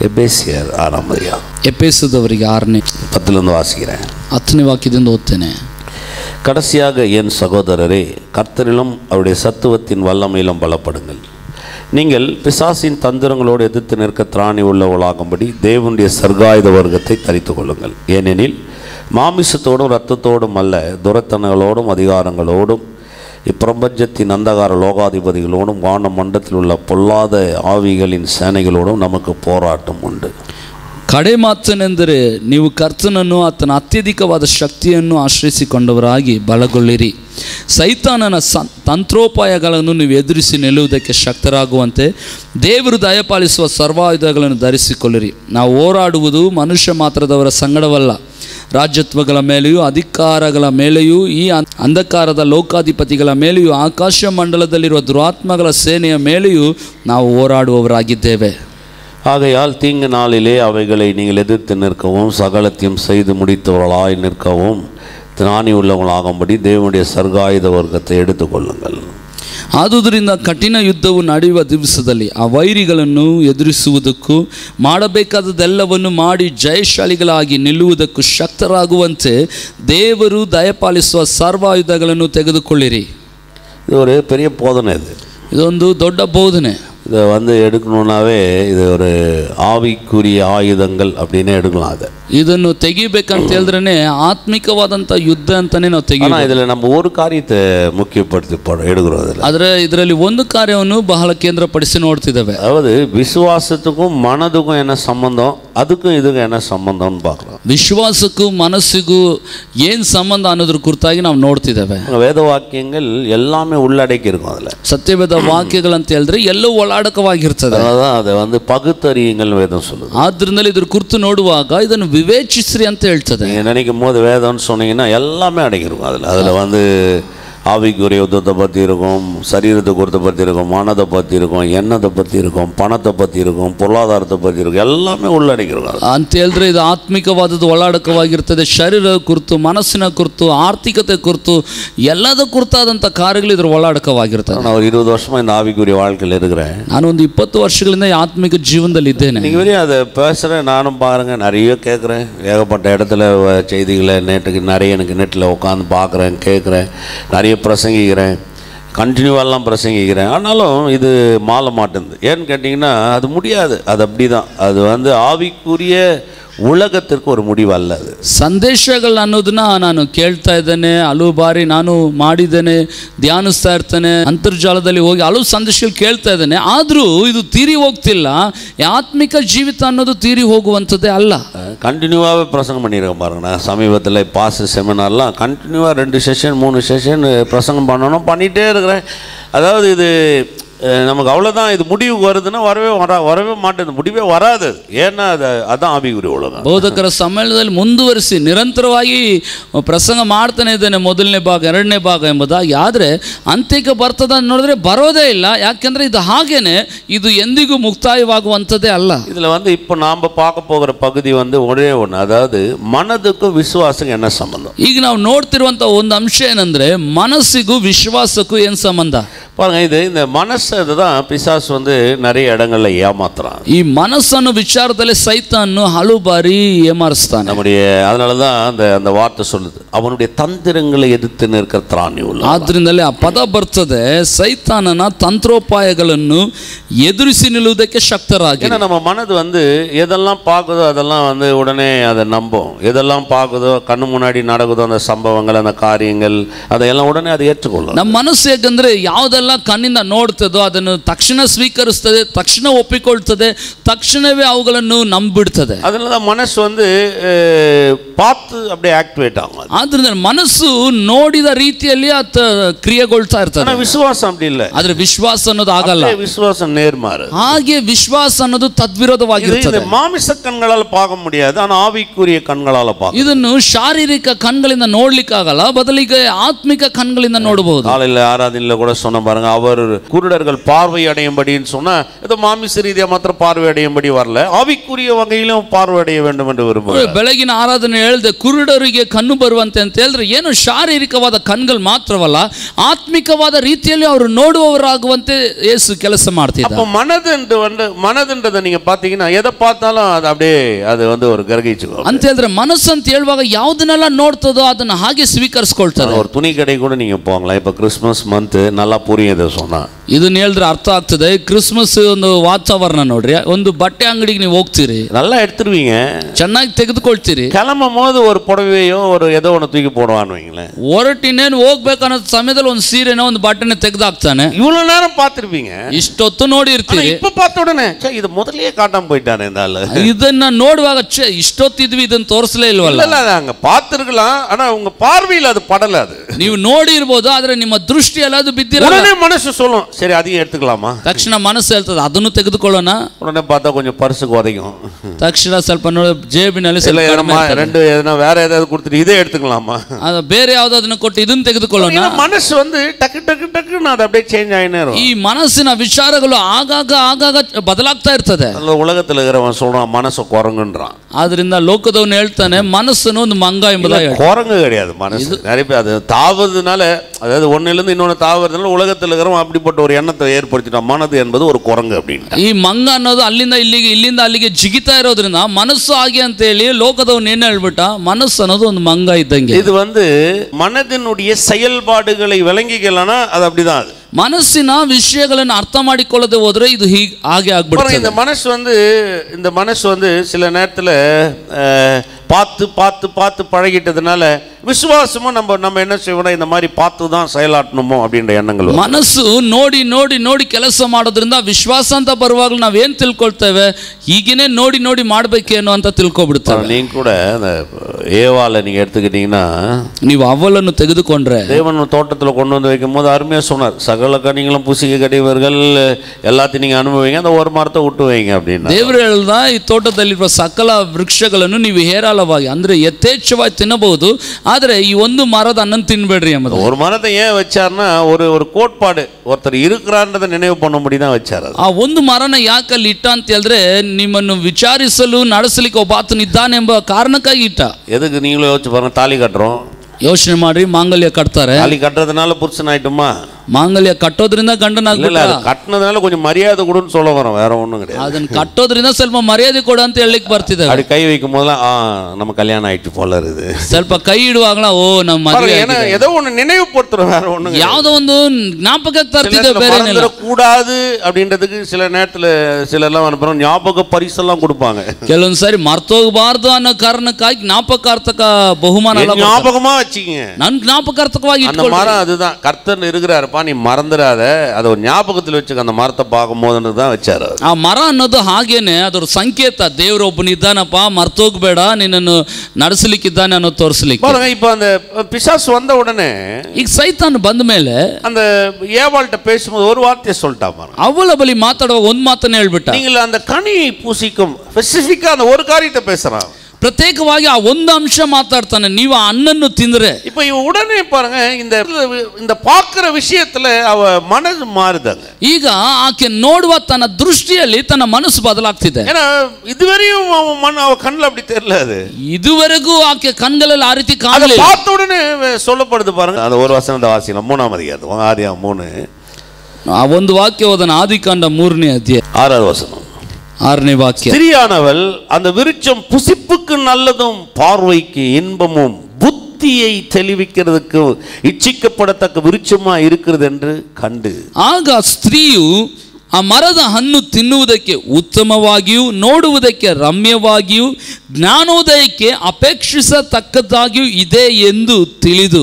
ಎಬೇಸಿಯರ್ ಆರಾಮದಿಯ ಎಪೇಸದವರಿಗೆ ಆರನೇ ಪತ್ತಲೊಂದು ವಾಸಿக்கிறேன் ಹತ್ತನೇ ವಾಕ್ಯದಿಂದ ಓದ್ತೇನೆ கடைசியாக என் சகோதரரே கர்த்தரிலும் அவருடைய சத்துவத்தின் வல்லமையிலும் பலப்படுங்கள் நீங்கள் பிசாசின் தந்திரங்களோடு எதிர்த்து நிற்க திராணி உள்ளவளாகும்படி தேவனுடைய சர்காயுத வர்க்கத்தை தரித்து கொள்ளுங்கள் ஏனெனில் மாமிசத்தோடும் இரத்தத்தோடும் அல்ல துரத்தனங்களோடும் அதிகாரங்களோடும் இப்பிரபஞ்சத்தின் அந்தகார லோகாதிபதிகளோடும் வான மண்டலத்தில் உள்ள பொல்லாத ஆவிகளின் சேனைகளோடும் நமக்கு போராட்டம் உண்டு ಕಡೆ ಮಾತನೆಂದರೆ ನೀವು ಕರ್ತನನ್ನು ಆತನ ಅತ್ಯಧಿಕವಾದ ಶಕ್ತಿಯನ್ನು ಆಶ್ರಯಿಸಿಕೊಂಡವರಾಗಿ ಬಲಗೊಳ್ಳಿರಿ ಸೈತಾನನ ಸ ತಂತ್ರೋಪಾಯಗಳನ್ನು ನೀವು ಎದುರಿಸಿ ನಿಲ್ಲುವುದಕ್ಕೆ ಶಕ್ತರಾಗುವಂತೆ ದೇವರು ದಯಪಾಲಿಸುವ ಸರ್ವಾಯುಧಗಳನ್ನು ಧರಿಸಿಕೊಳ್ಳಿರಿ ನಾವು ಹೋರಾಡುವುದು ಮನುಷ್ಯ ಮಾತ್ರದವರ ಸಂಗಡವಲ್ಲ ರಾಜ್ಯತ್ವಗಳ ಮೇಲೆಯೂ ಅಧಿಕಾರಗಳ ಮೇಲೆಯೂ ಈ ಅಂ- ಅಂಧಕಾರದ ಲೋಕಾಧಿಪತಿಗಳ ಮೇಲೆಯೂ ಆಕಾಶ ಮಂಡಲದಲ್ಲಿರುವ ದುರಾತ್ಮಗಳ ಸೇನೆಯ ಮೇಲೆಯೂ ನಾವು ಹೋರಾಡುವವರಾಗಿದ್ದೇವೆ ஆகையால் தீங்கு நாளிலே அவைகளை நீங்கள் எதிர்த்து நிற்கவும் சகலத்தையும் செய்து முடித்தவர்களாய் நிற்கவும் திராணி உள்ளவங்களாகும்படி தேவனுடைய சர்காயுத வர்க்கத்தை எடுத்துக்கொள்ளுங்கள் ಆದುದರಿಂದ ಕಠಿಣ ಯುದ್ಧವು ನಡೆಯುವ ದಿವಸದಲ್ಲಿ ಆ ವೈರಿಗಳನ್ನು ಎದುರಿಸುವುದಕ್ಕೂ ಮಾಡಬೇಕಾದದೆಲ್ಲವನ್ನು ಮಾಡಿ ಜಯಶಾಲಿಗಳಾಗಿ ನಿಲ್ಲುವುದಕ್ಕೂ ಶಕ್ತರಾಗುವಂತೆ ದೇವರು ದಯಪಾಲಿಸುವ ಸರ್ವಾಯುಧಗಳನ್ನು ತೆಗೆದುಕೊಳ್ಳಿರಿ இது ஒரு பெரிய போதனை இது ಇದೊಂದು ದೊಡ್ಡ ಬೋಧನೆ இதை வந்து எடுக்கணுன்னாவே இது ஒரு ஆவிக்குரிய ஆயுதங்கள் அப்படின்னே எடுக்கலாம் அதை ಇದನ್ನು ತೆಗಿಬೇಕಂತ ಹೇಳಿದ್ರೆ ಆತ್ಮಿಕವಾದಂಥ ಯುದ್ಧ ಅಂತಾನೆ ನಾವು ತೆಗಿ ஆனால் இதில் நம்ம ஒரு காரியத்தை முக்கியப்படுத்தி பட- எடுக்கிறோம் அதில் ಆದರೆ ಇದರಲ್ಲಿ ಒಂದು ಕಾರ್ಯವನ್ನು ಬಹಳ ಕೇಂದ್ರಪಡಿಸಿ ನೋಡ್ತಿದ್ದೇವೆ அதாவது விசுவாசத்துக்கும் மனதுக்கும் என்ன சம்பந்தம் அதுக்கும் இதுக்கும் என்ன சம்பந்தம்னு பார்க்கலாம் ವಿಶ್ವಾಸಕ್ಕೂ ಮನಸ್ಸಿಗೂ ಏನು ಸಂಬಂಧ ಅನ್ನೋದ್ರ ಕುರಿತಾಗಿ ನಾವು ನೋಡ್ತಿದ್ದೇವೆ வேத வாக்கியங்கள் எல்லாமே உள்ளடக்கி இருக்கும் அதில் ಸತ್ಯವೇದ ವಾಕ್ಯಗಳಂತ ಹೇಳಿದ್ರೆ ಎಲ್ಲವೂ ಒಳಾಡಕವಾಗಿರ್ತದೆ அதனால தான் அதை வந்து பகுத்தறியுங்கள் வேதம் சொல்லுது ಆದ್ರಿಂದ ಇದ್ರ ಕುರಿತು ನೋಡುವಾಗ ಇದನ್ನು ವಿವೇಚಿಸ್ರಿ ಅಂತ ಹೇಳ್ತದೆ நீங்கள் நினைக்கும் போது வேதம்னு சொன்னீங்கன்னா எல்லாமே அடங்கியிருக்கும் அதில் அதில் வந்து ஆவிக்குரிய யுத்தத்தை பற்றி இருக்கும் சரீரத்தை குறித்த பற்றி இருக்கும் மனதை பற்றி இருக்கும் எண்ணத்தை பற்றி இருக்கும் பணத்தை பற்றி இருக்கும் பொருளாதாரத்தை பற்றி இருக்கும் எல்லாமே உள்ளடக்கியிருக்கும் அதில் ಅಂತ ಹೇಳಿದ್ರೆ ಇದು ಆತ್ಮಿಕವಾದದ್ದು ಒಳಾಡಕವಾಗಿರ್ತದೆ ಶರೀರದ ಕುರಿತು ಮನಸ್ಸಿನ ಕುರಿತು ಆರ್ಥಿಕತೆ ಕುರಿತು ಎಲ್ಲದ ಕುರಿತಾದಂಥ ಕಾರ್ಯಗಳು ಇದ್ರ ಒಳಾಡಕವಾಗಿರ್ತದೆ நான் ஒரு இருபது வருஷமாக இந்த ஆவிக்குரிய வாழ்க்கையில் இருக்கிறேன் ನಾನು ಒಂದು ಇಪ್ಪತ್ತು ವರ್ಷಗಳಿಂದ ಈ ಆತ್ಮಿಕ ಜೀವನದಲ್ಲಿ ಇದ್ದೇನೆ நீங்கள் வரையும் அதை பேசுகிறேன் நானும் பாருங்கள் நிறைய கேட்குறேன் ஏகப்பட்ட இடத்துல வ- செய்திகளை நேற்றுக்கு நிறைய எனக்கு நெட்டில் உட்காந்து பார்க்குறேன் கேட்குறேன் நிறைய பிரசங்கிக்கிறேன் கண்டினியூவெல்லாம் பிரசங்கிக்கிறேன் ஆனாலும் இது மாற மாட்டேங்குது ஏன்னு கேட்டிங்கன்னா அது முடியாது அது அப்படி தான் அது வந்து ஆவிக்குரிய உலகத்திற்கு ஒரு முடிவு அல்ல அது ಸಂದೇಶಗಳು ಅನ್ನೋದನ್ನ ನಾನು ಕೇಳ್ತಾ ಇದ್ದೇನೆ ಹಲವು ಬಾರಿ ನಾನು ಮಾಡಿದ್ದೇನೆ ಧ್ಯಾನಿಸ್ತಾ ಇರ್ತೇನೆ ಅಂತರ್ಜಾಲದಲ್ಲಿ ಹೋಗಿ ಹಲವು ಸಂದೇಶಗಳು ಕೇಳ್ತಾ ಇದ್ದೇನೆ ಆದರೂ ಇದು ತೀರಿ ಹೋಗ್ತಿಲ್ಲ ಈ ಆತ್ಮಿಕ ಜೀವಿತ ಅನ್ನೋದು ತೀರಿ ಹೋಗುವಂಥದ್ದೇ ಅಲ್ಲ கண்டினியூவாகவே பிரசங்கம் பண்ணியிருக்கேன் பாருங்க நான் சமீபத்தில் பாஸ் செமினார்லாம் கண்டினியூவாக ரெண்டு செஷன் மூணு செஷன் பிரசங்கம் பண்ணணும் பண்ணிகிட்டே இருக்கிறேன் அதாவது இது அஹ், நமக்கு அவ்வளோதான் இது முடிவுக்கு வருதுன்னா வரவே வரா வரவே மாட்டேங்குது முடிவே வராது அது. ஏன்னா அது அதான் ஆவிக்குரிய உலகம் ಬೋಧಕರ ಸಮ್ಮೇಳನದಲ್ಲಿ ಮುಂದುವರಿಸಿ ನಿರಂತರವಾಗಿ ಪ್ರಸಂಗ ಮಾಡ್ತಾನೆ ಇದ್ದೇನೆ ಮೊದಲನೇ ಭಾಗ ಎರಡನೇ ಭಾಗ ಎಂಬುದಾಗಿ ಆದರೆ ಅಂತ್ಯಕ್ಕೆ ಬರ್ತದ ಅಂತ ನೋಡಿದ್ರೆ ಬರೋದೇ ಇಲ್ಲ ಯಾಕೆಂದ್ರೆ ಇದು ಹಾಗೇನೆ ಇದು ಎಂದಿಗೂ ಮುಕ್ತಾಯವಾಗುವಂಥದ್ದೇ ಅಲ್ಲ இதில் வந்து இப்போ நாம் பார்க்க போகிற பகுதி வந்து ஒரே ஒன்று அதாவது மனதுக்கும் விசுவாசம் என்ன சம்பந்தம் ಈಗ ನಾವು ನೋಡ್ತಿರುವಂಥ ಒಂದು ಅಂಶ ಏನಂದ್ರೆ ಮನಸ್ಸಿಗೂ ವಿಶ್ವಾಸಕ್ಕೂ ಏನು ಸಂಬಂಧ பாருங்க இது இந்த மனசை தான் பிசாசு வந்து நிறைய இடங்கள்ல ஏமாத்துறான் ಈ ಮನಸ್ಸನ್ನು ವಿಚಾರದಲ್ಲಿ ಸೈತಾನ್ನು ಹಲವು ಬಾರಿ ಏಮಾರಿಸ್ತಾನೆ நம்முடைய அதனால தான் அந்த அந்த வார்த்தை சொல்லுது அவனுடைய தந்திரங்களை எதிர்த்து நிற்கிற திராணி உள்ள ಆದ್ರಿಂದಲೇ ಆ ಪದ ಬರ್ತದೆ ಸೈತಾನನ ತಂತ್ರೋಪಾಯಗಳನ್ನು ಎದುರಿಸಿ ನಿಲ್ಲುವುದಕ್ಕೆ ಶಕ್ತರಾಗಿ ஏன்னா நம்ம மனது வந்து எதெல்லாம் பார்க்குதோ அதெல்லாம் வந்து உடனே அதை நம்பும் எதெல்லாம் பார்க்குதோ கண்ணு முன்னாடி நடக்குதோ அந்த சம்பவங்கள் அந்த காரியங்கள் அதையெல்லாம் உடனே அதை ஏற்றுக்கொள்ளும் ನಮ್ಮ ಮನಸ್ಸು ಯಾಕಂದ್ರೆ ಯಾವುದೆಲ್ಲ ಕಣ್ಣಿಂದ ನೋಡ್ತದೋ ಅದನ್ನು ತಕ್ಷಣ ಸ್ವೀಕರಿಸ್ತದೆ ತಕ್ಷಣ ಒಪ್ಪಿಕೊಳ್ತದೆ ತಕ್ಷಣವೇ ಅವುಗಳನ್ನು ನಂಬಿಡ್ತದೆ அதனால தான் மனசு வந்து அஹ், பார்த்து அப்படியே ஆக்டிவேட் ஆகும் அது. ಆದ್ರಿಂದ ಮನಸ್ಸು ನೋಡಿದ ರೀತಿಯಲ್ಲಿ ಅತ ಕ್ರಿಯೆಗೊಳ್ತಾ ಇರ್ತದೆ ஆனா விசுவாசம் அப்படி இல்லை ಆದ್ರೆ ವಿಶ್ವಾಸ ಅನ್ನೋದು ಆಗಲ್ಲ விசுவாசம் நேர்மாறு ಹಾಗೆ ವಿಶ್ವಾಸ ಅನ್ನೋದು இது ತದ್ವಿರೋಧವಾಗಿರ್ತದೆ இந்த மாமிச கண்களால் பார்க்க முடியாது ஆனா ஆவிக்குரிய கண்களால பார்க்க ಇದನ್ನು ಶಾರೀರಿಕ ಕಣ್ಗಳಿಂದ ನೋಡ್ಲಿಕ್ಕಾಗಲ್ಲ ಬದಲಿಗೆ ಆತ್ಮಿಕ ಕಣ್ಗಳಿಂದ ನೋಡಬಹುದು காலையில் ஆராதனையில் கூட சொன்ன பாருங்க அவர் குருடர்கள் பார்வை அடையும்படின்னு சொன்னா ஏதோ மாமிச ரீதியா மாத்திரம் பார்வை அடையும்படி வரல ஆவிக்குரிய வகையிலும் பார்வை அடைய வேண்டும் என்று விரும்புகிறார் ಬೆಳಗಿನ ಆರಾಧನೆ ಹೇಳ್ದೆ ಕುರುಡರಿಗೆ ಕಣ್ಣು ಬರುವಂತೆ ಅಂತ ಹೇಳಿದ್ರೆ ಏನು ಶಾರೀರಿಕವಾದ ಕಣ್ಗಳು ಮಾತ್ರವಲ್ಲ ಆತ್ಮಿಕವಾದ ರೀತಿಯಲ್ಲಿ ಅವರು ನೋಡುವವರಾಗುವಂತೆ ಯೇಸು ಕೆಲಸ ಮಾಡ್ತಿದ್ದ அப்போ மனதுன்று வந்து மனதுன்றதை நீங்க பாத்தீங்கன்னா எதை பார்த்தாலும் அது அப்படியே அது வந்து ஒரு கிரகிச்சுக்கும் ಅಂತ ಹೇಳಿದ್ರೆ ಮನಸ್ಸು ಅಂತ ಹೇಳುವಾಗ ಯಾವುದನ್ನೆಲ್ಲ ನೋಡ್ತದೋ ಅದನ್ನ ಹಾಗೆ ಸ್ವೀಕರಿಸ್ಕೊಳ್ತದೆ ஒரு துணி கடை கூட நீங்க போகலாம் இப்போ கிறிஸ்மஸ் மந்த் நல்லா புரியும் இதை சொன்னா ಇದನ್ನ ಹೇಳಿದ್ರೆ ಅರ್ಥ ಆಗ್ತದೆ ಕ್ರಿಸ್ಮಸ್ ಒಂದು ವಾತಾವರಣ ನೋಡ್ರಿ ಒಂದು ಬಟ್ಟೆ ಅಂಗಡಿಗೆ ನೀವು ಹೋಗ್ತೀರಿ நல்லா எடுத்துருவீங்க ಚೆನ್ನಾಗಿ ತೆಗೆದುಕೊಳ್ತೀರಿ கிளம்பும் போது ஒரு புடவையோ ஒரு ஏதோ ஒன்று தூக்கி போடுவான்னு வைங்களேன் ಹೊರಟಿನೇನು ಹೋಗ್ಬೇಕನ್ನೋ ಸಮಯದಲ್ಲಿ ಒಂದು ಸೀರೆನ ಒಂದು ಬಟ್ಟೆನ ತೆಗೆದಾಕ್ತಾನೆ இவ்வளோ நேரம் பார்த்துருப்பீங்க ಇಷ್ಟೊತ್ತು ನೋಡಿರ್ತೀರಿ இப்போ பார்த்த உடனே ச்சே இது முதல்லயே காட்டாம போயிட்டானே இந்த ஆளு ಇದನ್ನ ನೋಡುವಾಗ ಛೆ ಇಷ್ಟೊತ್ತಿದ್ವಿ ಇದನ್ನ ತೋರಿಸಲೇ இல்ல ಇಲ್ವಲ್ಲ இல்ல அது அங்க பார்த்துருக்கலாம் ஆனா உங்க பார்வையில் அது படல அது ನೀವು ನೋಡಿರ್ಬೋದು ಆದ್ರೆ ನಿಮ್ಮ ದೃಷ್ಟಿಯಲ್ಲಿ ಅದು ಬಿದ್ದಿರಲ್ಲ உடனே மனசு சொல்லும் சரி அதையும் எடுத்துக்கலாமா ತಕ್ಷಣ ಮನಸ್ಸು ಹೇಳ್ತದೆ ಅದನ್ನು ತೆಗೆದುಕೊಳ್ಳೋಣ உடனே பார்த்தா கொஞ்சம் பர்சுக்கு உதைக்கும் ತಕ್ಷಣ ಸ್ವಲ್ಪ ನೋಡಿ ಜೇಬಿನಲ್ಲಿ இல்ல ಸ್ವಲ್ಪ எதனா ಕಡಿಮೆ ಇರ್ತದೆ. ரெண்டு எதனா வேற ஏதாவது கொடுத்துட்டு இதே எடுத்துக்கலாமா ಅದು ಬೇರೆ ಯಾವ್ದಾದನ್ನ ಕೊಟ್ಟು ಇದನ್ನ ತೆಗೆದುಕೊಳ್ಳೋಣ ஏன்னா மனசு வந்து டக்கு டக்கு டக்குன்னு அது அப்படியே சேஞ்ச் ஆகினே இருக்கும் ಈ ಮನಸ್ಸಿನ ವಿಚಾರಗಳು ಆಗಾಗ ಆಗಾಗ ಬದಲಾಗ್ತಾ ಇರ್ತದೆ அதுல உலகத்துல இருக்கிறவன் சொல்றான் மனசு குரங்குன்றான் ಆದ್ರಿಂದ ಲೋಕದವನು ಹೇಳ್ತಾನೆ ಮನಸ್ಸನ್ನು ಒಂದು ಮಂಗ ಎಂಬುದಾಗಿ ಹೇಳ್ತಾನೆ. குரங்கு கிடையாது மனசு நிறைய பேர் அது தாவதுனால அதாவது ஒன்னுலேருந்து இன்னொன்று தாவறதுனால உலகத்தில் இருக்கிறவன் அப்படிப்பட்ட ஒரு எண்ணத்தை ஏற்படுத்திட்டான் மனது என்பது ஒரு குரங்கு அப்படின்னு ಈ ಮಂಗ ಅನ್ನೋದು ಅಲ್ಲಿಂದ ಇಲ್ಲಿಗೆ ಇಲ್ಲಿಂದ ಅಲ್ಲಿಗೆ ಜಿಗಿತಾ ಇರೋದ್ರಿಂದ ಮನಸ್ಸು ಹಾಗೆ ಅಂತೇಳಿ ಲೋಕದವನು ಏನು ಹೇಳ್ಬಿಟ್ಟ ಮನಸ್ಸು ಅನ್ನೋದು ಒಂದು ಮಂಗ ಇದ್ದಂಗೆ இது வந்து மனதினுடைய செயல்பாடுகளை விளங்கிக்கலன்னா அது அப்படிதான் அது ಮನಸ್ಸಿನ ವಿಷಯಗಳನ್ನು ಅರ್ಥ ಮಾಡಿಕೊಳ್ಳದೆ ಹೋದ್ರೆ ಇದು ಹೀಗೆ ಹಾಗೆ அப்புறம் ಆಗ್ಬಿಡ್ತದೆ இந்த மனசு வந்து இந்த மனசு வந்து சில நேரத்தில் பார்த்து பார்த்து பார்த்து பழகிட்டதுனால விசுவாசமும் நம்ம நம்ம என்ன செய்வோம்னா இந்த மாதிரி பார்த்து தான் செயலாட்டணுமோ அப்படின்ற எண்ணங்கள் வரும். ಮನಸ್ಸು ನೋಡಿ ನೋಡಿ ನೋಡಿ ಕೆಲಸ ಮಾಡೋದ್ರಿಂದ ವಿಶ್ವಾಸ ಅಂತ ಬರುವಾಗಲೂ ನಾವೇನು ತಿಳ್ಕೊಳ್ತೇವೆ ಹೀಗೇನೆ ನೋಡಿ ನೋಡಿ ಮಾಡ್ಬೇಕೇನೋ ಅಂತ ತಿಳ್ಕೊಬಿಡ್ತೇವೆ நீங்க கூட அந்த ஏவால நீங்க எடுத்துக்கிட்டீங்கன்னா ನೀವು ಅವಲನ್ನು ತೆಗೆದುಕೊಂಡ್ರೆ தேவன் தோட்டத்தில் கொண்டு வந்து வைக்கும் போது அருமையாக சொன்னார் சகல கனிகளும் புசிக்க கடைவர்கள் எல்லாத்தையும் நீங்கள் அனுபவிங்க அந்த ஒரு மரத்தை விட்டு வைங்க அப்படின்னா ದೇವರು ಹೇಳ್ದ ಈ ತೋಟದಲ್ಲಿರುವ ಸಕಲ ವೃಕ್ಷಗಳನ್ನು ನೀವು ಹೇರಾಳವಾಗಿ ಅಂದ್ರೆ ಯಥೇಚ್ಛವಾಗಿ ತಿನ್ನಬಹುದು ಆದರೆ ಈ ಒಂದು ಮರದ ಹಣ್ಣನ್ನು ತಿನ್ಬೇಡ್ರಿ ಎಂಬುದು ஒரு மரத்தை ஏன் வச்சார்னா ஒரு ஒரு கோட்பாடு ஒருத்தர் இருக்கிறான்றதை நினைவு பண்ணும்படி தான் வச்சார் அது ಆ ಒಂದು ಮರನ ಯಾಕಲ್ಲಿ ಇಟ್ಟ ಅಂತ ಹೇಳಿದ್ರೆ ನಿಮ್ಮನ್ನು ವಿಚಾರಿಸಲು ನಡೆಸಲಿಕ್ಕೆ ಒಬ್ಬ ಆತನಿದ್ದಾನೆಂಬ ಕಾರಣಕ್ಕಾಗಿ ಇಟ್ಟ எதுக்கு நீங்களும் யோசிச்சு பாருங்க தாலி கட்டுறோம் ಯೋಚನೆ ಮಾಡ್ರಿ ಮಾಂಗಲ್ಯ ಕಟ್ತಾರೆ தாலி கட்டுறதுனால புருஷன் ஆயிட்டுமா ಮಾಂಗಲ್ಯ ಕಟ್ಟೋದ್ರಿಂದ இல்ல ಗಂಡನಾಗ್ಬಿಟ್ಟ இல்ல அது கட்டினதுனால கொஞ்சம் மரியாதை கொடுன்னு சொல்ல வரோம் வேற ஒன்றும் கிடையாது ಅದನ್ನ ಕಟ್ಟೋದ್ರಿಂದ ಸ್ವಲ್ಪ ಮರ್ಯಾದೆ ಕೊಡು ಅಂತ ಹೇಳಲಿಕ್ಕೆ ಬರ್ತಿದೆ அப்படி கை வைக்கும் போதெல்லாம் ஆ நம்ம கல்யாணம் ஆயிட்டு போல இருக்குது ಸ್ವಲ್ಪ ಕೈ ಇಡುವಾಗಲ ಓ ನಮ್ಮ ಮದುವೆ பாருங்க, ஏன்னா ஏதோ ஒன்று நினைவுபடுத்துறோம் வேற ஒன்றும் ಯಾವುದೋ ಒಂದು ಜ್ಞಾಪಕಕ್ಕೆ ತರ್ತಿದ್ದೆ ಬೇರೆ ಏನಿಲ್ಲ கூடாது அப்படின்றதுக்கு சில நேரத்துல சிலர்லாம் அனுப்புறோம் ஞாபக பரிசெல்லாம் கொடுப்பாங்க ಕೆಲವೊಂದ್ ಸಾರಿ ಮರ್ತೋಗಬಾರ್ದು ಅನ್ನೋ ಕಾರಣಕ್ಕಾಗಿ ಜ್ಞಾಪಕಾರ್ಥಕ ಬಹುಮಾನ ಎಲ್ಲ ಕೊಡ್ತಾರೆ. ஞாபகமா வச்சுக்கங்க ನನ್ ಜ್ಞಾಪಕಾರ್ಥಕವಾಗಿ அந்த ಇಟ್ಕೊಳ್ರಿ. மரம் அதுதான் கர்த்தர் இருக்கிறாருப்பா நீ மறந்துடாத அதை ஒரு ஞாபகத்தில் வச்சுக்க அந்த மரத்தை பார்க்கும் போதுன்னு தான் வச்சாரு அவர். ಆ ಮರ ಅನ್ನೋದು ಹಾಗೇನೆ ಅದರ ಸಂಕೇತ ದೇವರೊಬ್ಬನಿದ್ದಾನಪ್ಪ ಮರ್ತೋಗ್ಬೇಡ ನಿನ್ನನ್ನು ನಡೆಸಲಿಕ್ಕಿದ್ದಾನೆ ಅನ್ನೋದು ತೋರಿಸ್ಲಿಕ್ಕೆ பாருங்க இப்போ அந்த பிசாசு வந்த உடனே ಈಗ ಸೈತಾನ್ ಬಂದ ಮೇಲೆ அந்த ஏவாள்கிட்ட பேசும்போது ஒரு வார்த்தையை சொல்லிட்டா பாருங்க ಅವಳ ಬಳಿ ಮಾತಾಡುವ ಒಂದ್ ಮಾತನ್ನ ಹೇಳ್ಬಿಟ್ಟ நீங்கள் அந்த கனியை பூசிக்கும் ஸ்பெசிஃபிக்கா அந்த ஒரு காரியத்தை பேசுறான் ಪ್ರತ್ಯೇಕವಾಗಿ ಆ ಒಂದು ಅಂಶ ಮಾತಾಡ್ತಾನೆ ನೀವು ಆ ಹಣ್ಣನ್ನು ತಿಂದ್ರೆ இப்போ இவ உடனே பாருங்க இந்த இந்த பார்க்குற விஷயத்துல அவ மனது மாறுதாங்க ಈಗ ಆಕೆ ನೋಡುವ ತನ್ನ ದೃಷ್ಟಿಯಲ್ಲಿ ತನ್ನ ಮನಸ್ಸು ಬದಲಾಗ್ತಿದೆ ஏன்னா இதுவரையும் அவன் மண் அவ கண்ணில் அப்படி தெரியல அது ಇದುವರೆಗೂ ಆಕೆ ಕಣ್ಗಳಲ್ಲಿ ಆ ರೀತಿ அதை ಕಾಣಲಿಲ್ಲ பார்த்த உடனே சொல்லப்படுது பாருங்க அந்த ஒரு வசனத்தை வாசிக்கலாம் மூணாம் அதிகாரம் ஆதியா மூணு ಆ ಒಂದು ವಾಕ್ಯ ಓದನ ಆದಿಕಾಂಡ ಮೂರನೇ ಅಧ್ಯಾಯ ஆறாவது வசனம் ಆರನೇ ವಾಕ್ಯ ஸ்திரியானவள் அந்த விருட்சம் புசிப்புக்கு நல்லதும் பார்வைக்கு இன்பமும் புத்தியை தெளிவிக்கிறதுக்கு இச்சிக்கப்படத்தக்க விருட்சமா இருக்கிறது என்று கண்டு ಆಗ ಸ್ತ್ರೀಯು ಆ ಮರದ ಹಣ್ಣು ತಿನ್ನುವುದಕ್ಕೆ ಉತ್ತಮವಾಗಿಯೂ ನೋಡುವುದಕ್ಕೆ ರಮ್ಯವಾಗಿಯೂ ಜ್ಞಾನೋದಯಕ್ಕೆ ಅಪೇಕ್ಷಿಸತಕ್ಕದ್ದಾಗಿಯೂ ಇದೆ ಎಂದು ತಿಳಿದು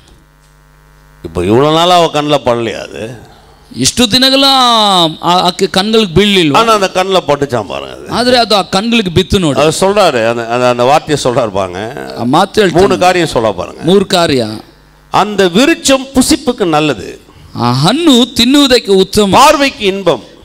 இப்போ இவ்வளோ நாள் அவ கண்ணில் படலையா அது ಇಷ್ಟು ದಿನಗಳ ಆ- ಆಕೆ ಕಣ್ಗಳಿಗೆ ಬೀಳಲಿಲ್ವ ஆனா அந்த கண்ணில் பட்டுச்சான் பாருங்க அது ಆದ್ರೆ ಅದು ಆ ಕಣ್ಗಳಿಗೆ ಬಿತ್ತು ನೋಡಿ அவர் சொல்றாரு அந்த அந்த அந்த வார்த்தையை சொல்றாரு பாருங்க ಆ ಮಾತು ಹೇಳ್ತಾನೆ. மூணு காரியம் சொல்ல பாருங்க ಮೂರು ಕಾರ್ಯ அந்த விருட்சம் புசிப்புக்கு நல்லது ಆ ಹಣ್ಣು ತಿನ್ನುವುದಕ್ಕೆ ಉತ್ತಮ பார்வைக்கு இன்பம்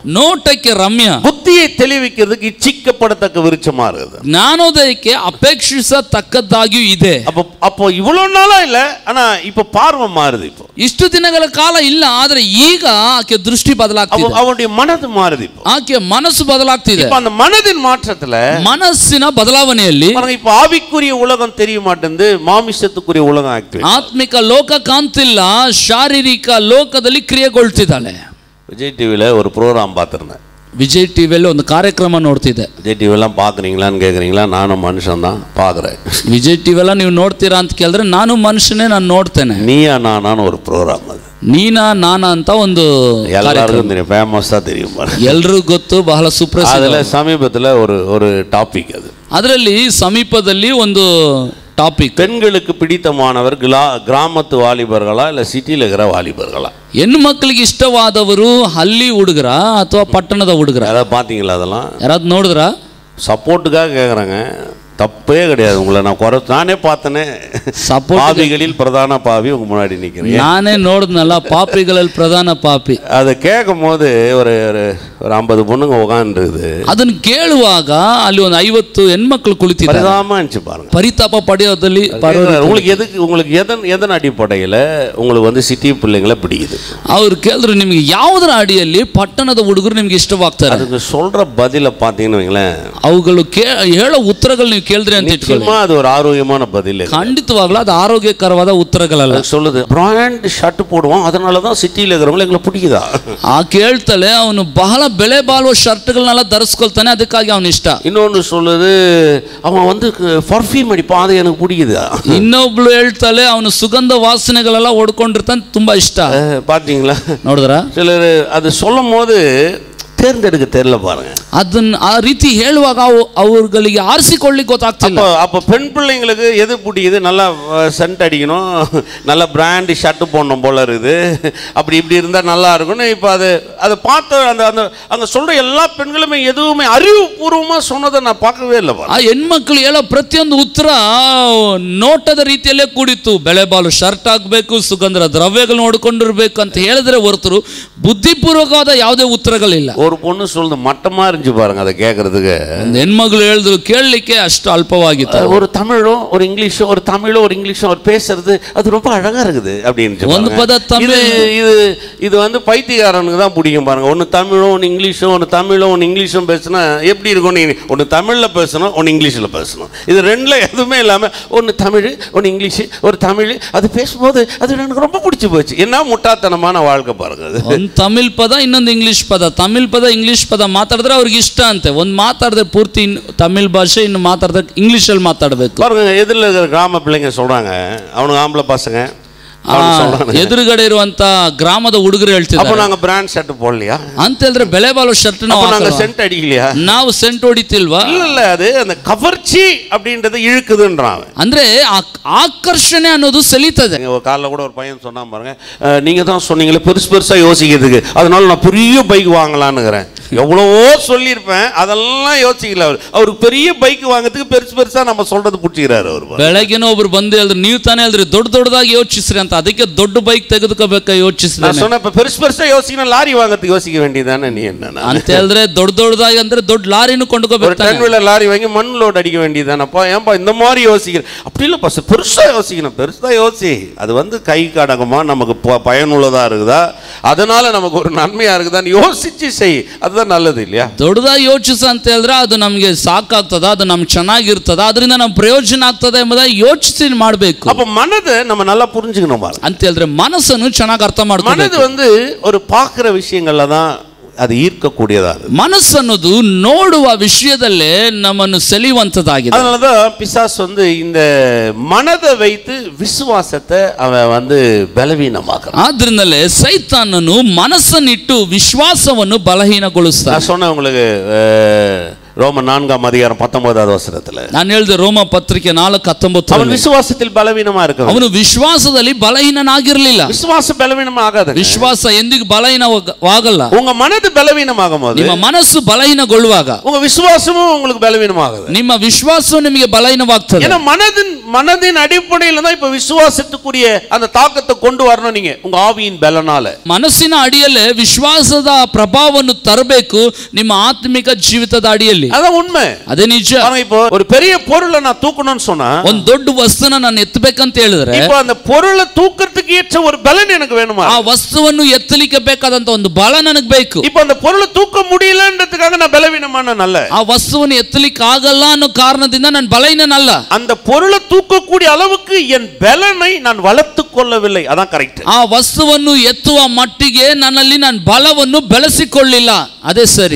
ನೋಟಕ್ಕೆ ರಮ್ಯ புத்தியை தெளிவிக்கிறதுக்கு இச்சிக்கப்படத்தக்க விருட்சமா இருக்குது ಜ್ಞಾನೋದಯಕ್ಕೆ ಅಪೇಕ್ಷಿಸತಕ್ಕದ್ದಾಗಿಯೂ ಇದೆ அப்போ அப்போ இவ்வளவு நாளா இல்ல ஆனா இப்ப பார்வை மாறுது இப்போ ಇಷ್ಟು ದಿನಗಳ ಕಾಲ ಇಲ್ಲ ಆದ್ರೆ ಈಗ ಆಕೆ ದೃಷ್ಟಿ அப்போ ಬದಲಾಗ್ತಿದೆ அவனுடைய மனது மாறுது இப்போ ಆಕೆ ಮನಸ್ಸು ಬದಲಾಗ್ತಿದೆ இப்ப அந்த மனதின் மாற்றத்துல ಮನಸ್ಸಿನ ಬದಲಾವಣೆಯಲ್ಲಿ பாருங்க இப்ப ஆவிக்குரிய உலகம் தெரிய மாட்டேங்குது மாமிசத்துக்குரிய உலகம் ஆக்டிவேட் ಆತ್ಮಿಕ ಲೋಕ ಕಾಣ್ತಿಲ್ಲ ಶಾರೀರಿಕ ಲೋಕದಲ್ಲಿ ಕ್ರಿಯೆಗೊಳ್ತಿದ್ದಾಳೆ விஜய் டிவியில் ஒரு ப்ரோக்ராம் பார்த்துருந்தேன் ವಿಜಯ್ ಟಿವಿಯಲ್ಲಿ ಒಂದು ಕಾರ್ಯಕ್ರಮ ನೋಡ್ತಿದ್ದೆ விஜய் டிவிலாம் பார்க்குறீங்களான்னு கேட்குறீங்களா நானும் மனுஷன் தான் பார்க்குறேன் ವಿಜಯ್ ಟಿವಿ ಎಲ್ಲ ನೀವು ನೋಡ್ತೀರಾ ಅಂತ ಕೇಳಿದ್ರೆ ನಾನು ಮನುಷ್ಯನೇ ನಾನು ನೋಡ್ತೇನೆ நீயா நானான்னு ஒரு ப்ரோக்ராம் அது ನೀನಾ ನಾನಾ ಅಂತ ಒಂದು எல்லாருக்கும் தெரியும் ஃபேமஸாக தெரியும் பாருங்க ಎಲ್ರಿಗೂ ಗೊತ್ತು ಬಹಳ ಸುಪ್ರಸಿದ್ಧ அதில் சமீபத்தில் ஒரு ஒரு டாபிக் அது ಅದರಲ್ಲಿ ಸಮೀಪದಲ್ಲಿ ಒಂದು ಟಾಪಿಕ್ பெண்களுக்கு பிடித்தமானவர் கிலா கிராமத்து வாலிபர்களா இல்லை சிட்டியில் இருக்கிற வாலிபர்களா ಹೆಣ್ಣು ಮಕ್ಕಳಿಗೆ ಇಷ್ಟವಾದವರು ಹಳ್ಳಿ ಹುಡುಗರ ಅಥವಾ ಪಟ್ಟಣದ ಹುಡುಗರ யாராவது பார்த்தீங்களா அதெல்லாம் ಯಾರಾದ್ರು ನೋಡಿದ್ರಾ சப்போர்ட்டுக்காக கேட்குறாங்க தப்பே கிடையாது உங்களை நான் குறை நானே பார்த்தனே ಸಪೋರ್ಟ್ பாவிகளில் பிரதான பாவி உங்க முன்னாடி நிற்கிறேன் ನಾನೇ ನೋಡಿದ್ನಲ್ಲ ಪಾಪಿಗಳಲ್ಲಿ ಪ್ರಧಾನ ಪಾಪಿ அதை கேட்கும் போது ஒரு ஒரு ஒரு ஐம்பது பொண்ணுங்க உட்காந்துருக்குது ಅದನ್ನು ಕೇಳುವಾಗ ಅಲ್ಲಿ ಒಂದು ಐವತ್ತು ಹೆಣ್ಮಕ್ಳು ಕುಳಿತಿದ್ದಾರೆ பரிதாபமா இருந்துச்சு பாருங்க ಪರಿತಾಪ ಪಡೆಯೋದಲ್ಲಿ ಪರೋ- உங்களுக்கு எதுக்கு உங்களுக்கு எதன் எதன் அடிப்படையில் உங்களுக்கு வந்து சிட்டி பிள்ளைங்களை பிடிக்குது ಅವ್ರು ಕೇಳಿದ್ರು ನಿಮ್ಗೆ ಯಾವುದರ ಅಡಿಯಲ್ಲಿ ಪಟ್ಟಣದ ಹುಡುಗರು ನಿಮ್ಗೆ ಇಷ್ಟವಾಗ್ತಾರೆ அதுக்கு சொல்ற பதிலை பார்த்தீங்கன்னு வைங்களேன் ಅವುಗಳು ಕೇ ಹೇಳೋ ಉತ್ತರಗಳು ನೀವು ಕೇಳಿದ್ರಿ ಅಂತ ಇಟ್ಕೊಳ್ಳಿ நிச்சயமா அது ஒரு ஆரோக்கியமான பதில் இது. ಖಂಡಿತವಾಗ್ಲೂ ಅದು ಆರೋಗ್ಯಕರವಾದ ಉತ್ತರಗಳಲ್ಲ அது சொல்லுது பிராண்ட் ஷர்ட் போடுவோம் அதனால தான் சிட்டியில் இருக்கிறவங்களை எங்களை பிடிக்குதா ಆ ಕೇಳ್ತಲೆ ಅವನು ಬಹಳ ಬೆಲೆ ಬಾಳುವ ಶರ್ಟ್ಗಳನ್ನೆಲ್ಲ ಧರಿಸ್ಕೊಳ್ತಾನೆ ಅದಕ್ಕಾಗಿ ಅವನ ಇಷ್ಟ இன்னொன்று சொல்லுது அவன் வந்து பர்ஃப்யூம் அடிப்பான் அது எனக்கு பிடிக்குதா ಇನ್ನೊಬ್ಳು ಹೇಳ್ತಾಳೆ ಅವನು ಸುಗಂಧ ವಾಸನೆಗಳೆಲ್ಲ ಹೊಡ್ಕೊಂಡಿರ್ತಾನೆ ತುಂಬಾ ಇಷ್ಟ அஹ், பார்த்தீங்களா ನೋಡಿದ್ರ சிலர் அது சொல்லும் போது தேர்ந்தெடுக்க தெரியல பாருங்க ಅದನ್ನ ಆ ರೀತಿ ಹೇಳುವಾಗ ಅವು ಅವ್ರುಗಳಿಗೆ ಆರಿಸಿಕೊಳ್ಳಿಕ್ಕೆ ಗೊತ್ತಾಗ್ತಿಲ್ಲ அப்போ அப்போ பெண் பிள்ளைங்களுக்கு எது பிடிக்குது நல்லா சென்ட் அடிக்கணும் நல்ல பிராண்டு ஷர்ட்டு போடணும் போல இருக்குது அப்படி இப்படி இருந்தால் நல்லா இருக்கும்னு இப்போ அது அதை பார்த்த அந்த அந்த அங்கே சொல்கிற எல்லா பெண்களுமே எதுவுமே அறிவுபூர்வமாக சொன்னதை நான் பார்க்கவே இல்லை பாருங்க ಆ ಹೆಣ್ಮಕ್ಳು ಹೇಳೋ ಪ್ರತಿಯೊಂದು ಉತ್ತರ ನೋಟದ ರೀತಿಯಲ್ಲೇ ಕೂಡಿತ್ತು ಬೆಳೆ ಬಾಲು ಶರ್ಟ್ ಹಾಕ್ಬೇಕು ಸುಗಂಧ ದ್ರವ್ಯಗಳು ನೋಡ್ಕೊಂಡಿರ್ಬೇಕು ಅಂತ ಹೇಳಿದ್ರೆ ಹೊರತರು ಬುದ್ಧಿಪೂರ್ವಕವಾದ ಯಾವುದೇ ಉತ್ತರಗಳಿಲ್ಲ ஒரு பொண்ணு சொல்லுது மட்டமாக இருந்துச்சு பாருங்க அதை கேட்குறதுக்கு ಒಂದು ಹೆಣ್ಮಗಳು ಹೇಳಿದ್ರು ಕೇಳಲಿಕ್ಕೆ ಅಷ್ಟು ಅಲ್ಪವಾಗಿತ್ತು ஒரு தமிழும் ஒரு இங்கிலீஷும் ஒரு தமிழும் ஒரு இங்கிலீஷும் அவர் பேசுறது அது ரொம்ப அழகா இருக்குது அப்படின்னு ಒಂದು ಪದ இது ತಮಿಳ್ இது இது வந்து பைத்தியக்காரனுக்கு தான் பிடிக்கும் பாருங்க ஒன்று தமிழும் ஒன்று இங்கிலீஷும் ஒன்று தமிழும் ஒன்று இங்கிலீஷும் பேசுனா எப்படி இருக்கும் நீ ஒன்று தமிழில் பேசணும் ஒன்று இங்கிலீஷில் பேசணும் இது ரெண்டில் எதுவுமே இல்லாமல் ஒன்று தமிழ் ஒன்று இங்கிலீஷு ஒரு தமிழ் அது பேசும்போது அது எனக்கு ரொம்ப பிடிச்சி போச்சு என்ன முட்டாத்தனமான வாழ்க்கை பாருங்க அது ಒಂದು ತಮಿಳ್ ಪದ ಇನ್ನೊಂದು ಇಂಗ್ಲಿಷ್ ಪದ ತಮಿಳ್ ಪದ ಇಂಗ್ಲಿಷ್ ಪದ ಮಾತಾಡಿದ್ರೆ ಅವ್ರಿಗೆ ಇಷ್ಟ ಅಂತೆ ಒಂದು ಮಾತಾಡಿದ್ರೆ ಪೂರ್ತಿ ಇನ್ ತಮಿಳ್ ಭಾಷೆ ಇನ್ನು ಮಾತಾಡಿದ್ರೆ ಇಂಗ್ಲೀಷಲ್ಲಿ ಮಾತಾಡಬೇಕು பாருங்க எதிரில் இருக்கிற கிராம பிள்ளைங்க சொல்கிறாங்க அவனுக்கு ஆம்பளை பசங்க அவனுக்கு சொல்கிறாங்க ಎದುರುಗಡೆ ಇರುವಂತ ಗ್ರಾಮದ ಹುಡುಗರು அப்போ ಹೇಳ್ತಿದ್ದಾರೆ நாங்கள் பிராண்ட் ஷர்ட் போடலையா ಅಂತ ಹೇಳಿದ್ರೆ ಬೆಲೆ ಬಾಳೋ ಶರ್ಟ್ அப்போ நாங்கள் சென்ட் அடிக்கலையா ನಾವು ಸೆಂಟ್ ಹೊಡಿತಿಲ್ವಾ இல்ல இல்ல அது அந்த கவர்ச்சி அப்படின்றது இழுக்குதுன்றான் அவன் ಅಂದ್ರೆ ಆ- ಆಕರ್ಷಣೆ ಅನ್ನೋದು ಸೆಳೀತದೆ எங்க ஒரு காலைல கூட ஒரு பையன் சொன்னான் பாருங்க அஹ், நீங்க தான் சொன்னீங்களே பெருசு பெருசா யோசிக்கிறதுக்கு அதனால நான் பெரிய பைக் வாங்கலான்னுக்கிறேன் எவ்வளவோ சொல்லியிருப்பேன் அதெல்லாம் யோசிக்கல அவர் அவருக்கு பெரிய பைக் வாங்குறதுக்கு பெருசு பெருசா நம்ம சொல்றது பிடிச்சிக்கிறாரு அவர் பாருங்க. ಬೆಳಗ್ಗೆನೋ ಒಬ್ರು ಬಂದು ಹೇಳಿದ್ರು ನೀವು ತಾನೇ ಹೇಳಿದ್ರಿ ದೊಡ್ಡ ದೊಡ್ಡದಾಗಿ ಯೋಚಿಸ್ರಿ ಅಂತ ಅದಕ್ಕೆ ದೊಡ್ಡ ಬೈಕ್ ತೆಗೆದುಕೋಬೇಕ நான் ಯೋಚಿಸಿದಾನೆ சொன்னேன் இப்ப பெருசு பெருசா யோசிக்கணும் லாரி வாங்குறதுக்கு யோசிக்க வேண்டியதானே நீ என்ன ಅಂತ ಹೇಳಿದ್ರೆ ದೊಡ್ಡ ದೊಡ್ಡದಾಗಿ ಅಂದ್ರೆ ದೊಡ್ಡ ಲಾರಿನೂ ஒரு ಕೊಂಡ್ಕೋಬೇಕು டென் வீலர் லாரி வாங்கி மண் லோட் அடிக்க வேண்டியதானப்பா ஏன்பா இந்த மாதிரி யோசிக்கிறேன் அப்படி இல்லைப்பா சார் பெருசா யோசிக்கணும் பெருசா யோசி அது வந்து கை கடகமா நமக்கு ப- பயனுள்ளதா இருக்குதா அதனால நமக்கு ஒரு நன்மையா இருக்குதான்னு யோசிச்சு செய் அதுதான் நல்லது இல்லையா ದೊಡ್ಡದಾಗಿ ಯೋಚಿಸು ಅಂತ ಹೇಳಿದ್ರೆ ಅದು ನಮಗೆ ಸಾಕಾಗ್ತದ ಅದು ನಮ್ಗೆ ಚೆನ್ನಾಗಿರ್ತದ ಅದರಿಂದ ನಮ್ಗೆ ಪ್ರಯೋಜನ ಆಗ್ತದೆ ಎಂಬುದಾಗಿ ಯೋಚಿಸಿ ಮಾಡಬೇಕು அப்ப மனதை நம்ம நல்லா புரிஞ்சுக்கணும் பாருங்க ಅಂತ ಹೇಳಿದ್ರೆ ಮನಸ್ಸನ್ನು ಚೆನ್ನಾಗಿ ಅರ್ಥ மனது ಮಾಡ್ಕೋಬೇಕು வந்து ஒரு பார்க்குற விஷயங்கள்ல தான் அது ஈர்க்கக்கூடியதா இருக்கு ಮನಸ್ಸನ್ನೋದು ನೋಡುವ ವಿಷಯದಲ್ಲೇ ನಮ್ಮನ್ನು ಸೆಳೆಯುವಂಥದ್ದಾಗಿದೆ அதனாலதான் பிசாஸ் வந்து இந்த மனதை வைத்து விசுவாசத்தை அவன் வந்து பலவீனமாக்குறான் ಆದ್ರಿಂದಲೇ ಸೈತಾನನು ಮನಸ್ಸನ್ನಿಟ್ಟು ವಿಶ್ವಾಸವನ್ನು ಬಲಹೀನಗೊಳಿಸ್ತಾನೆ நான் சொன்னேன் உங்களுக்கு அஹ், ரோம நான்காம் அதிகாரம் பத்தொன்பதாவது வசனத்துல ನಾನು ಹೇಳಿದೆ ರೋಮ ಪತ್ರಿಕೆ ನಾಲ್ಕು அவன் ಹತ್ತೊಂಬತ್ತು விசுவாசத்தில் பலவீனமா இருக்க ಅವನು ವಿಶ್ವಾಸದಲ್ಲಿ ಬಲಹೀನನಾಗಿರ್ಲಿಲ್ಲ விசுவாசம் பலவீனமா ஆகாது ವಿಶ್ವಾಸ ಎಂದಿಗೂ ಬಲಹೀನವಾಗಲ್ಲ உங்க மனது பலவீனமாகும் போது ನಿಮ್ಮ ಮನಸ್ಸು ಬಲಹೀನಗೊಳ್ಳುವಾಗ உங்க விசுவாசமும் உங்களுக்கு பலவீனமாகுது ನಿಮ್ಮ ವಿಶ್ವಾಸವು ನಿಮಗೆ ಬಲಹೀನವಾಗ್ತದೆ ஏன்னா மனதின் மனதின் அடிப்படையில தான் இப்ப விசுவாசத்துக்குரிய அந்த தாக்கத்தை கொண்டு வரணும் நீங்க உங்க ஆவியின் பலனால ಮನಸ್ಸಿನ ಅಡಿಯಲ್ಲೇ ವಿಶ್ವಾಸದ ಪ್ರಭಾವವನ್ನು ತರಬೇಕು ನಿಮ್ಮ ಆತ್ಮಿಕ ಜೀವಿತದ ಅಡಿಯಲ್ಲಿ அதான் உண்மை ಅದೇ ನಿಜ ஆனா இப்போ ஒரு பெரிய பொருளை நான் தூக்கணும்னு சொன்னா ಒಂದ್ ದೊಡ್ಡ ವಸ್ತುನ ನಾನು ಎತ್ತಬೇಕಂತ ಹೇಳಿದ್ರೆ இப்போ அந்த பொருளை தூக்கறதுக்கு ஏற்ற ஒரு பலன் எனக்கு வேணுமா ಆ ವಸ್ತುವನ್ನು ಎತ್ತಲಿಕ್ಕೆ ಬೇಕಾದಂತ ಒಂದು ಬಲ ನನಗೆ ಬೇಕು இப்போ அந்த பொருளை தூக்க முடியலன்றதுக்காக நான் பலவீனமான நல்ல ಆ ವಸ್ತುವನ್ನು ಎತ್ತಲಿಕ್ಕೆ ಆಗಲ್ಲ ಅನ್ನೋ ಕಾರಣದಿಂದ ನಾನು ಬಲಹೀನನಲ್ಲ அந்த பொருளை தூக்கக்கூடிய அளவுக்கு என் பலனை நான் வளர்த்து கொள்ளவில்லை அதான் கரெக்ட் ಆ ವಸ್ತುವನ್ನು ಎತ್ತುವ ಮಟ್ಟಿಗೆ ನನ್ನಲ್ಲಿ ನಾನು ಬಲವನ್ನು ಬೆಳೆಸಿಕೊಳ್ಳಿಲ್ಲ ಅದೇ ಸರಿ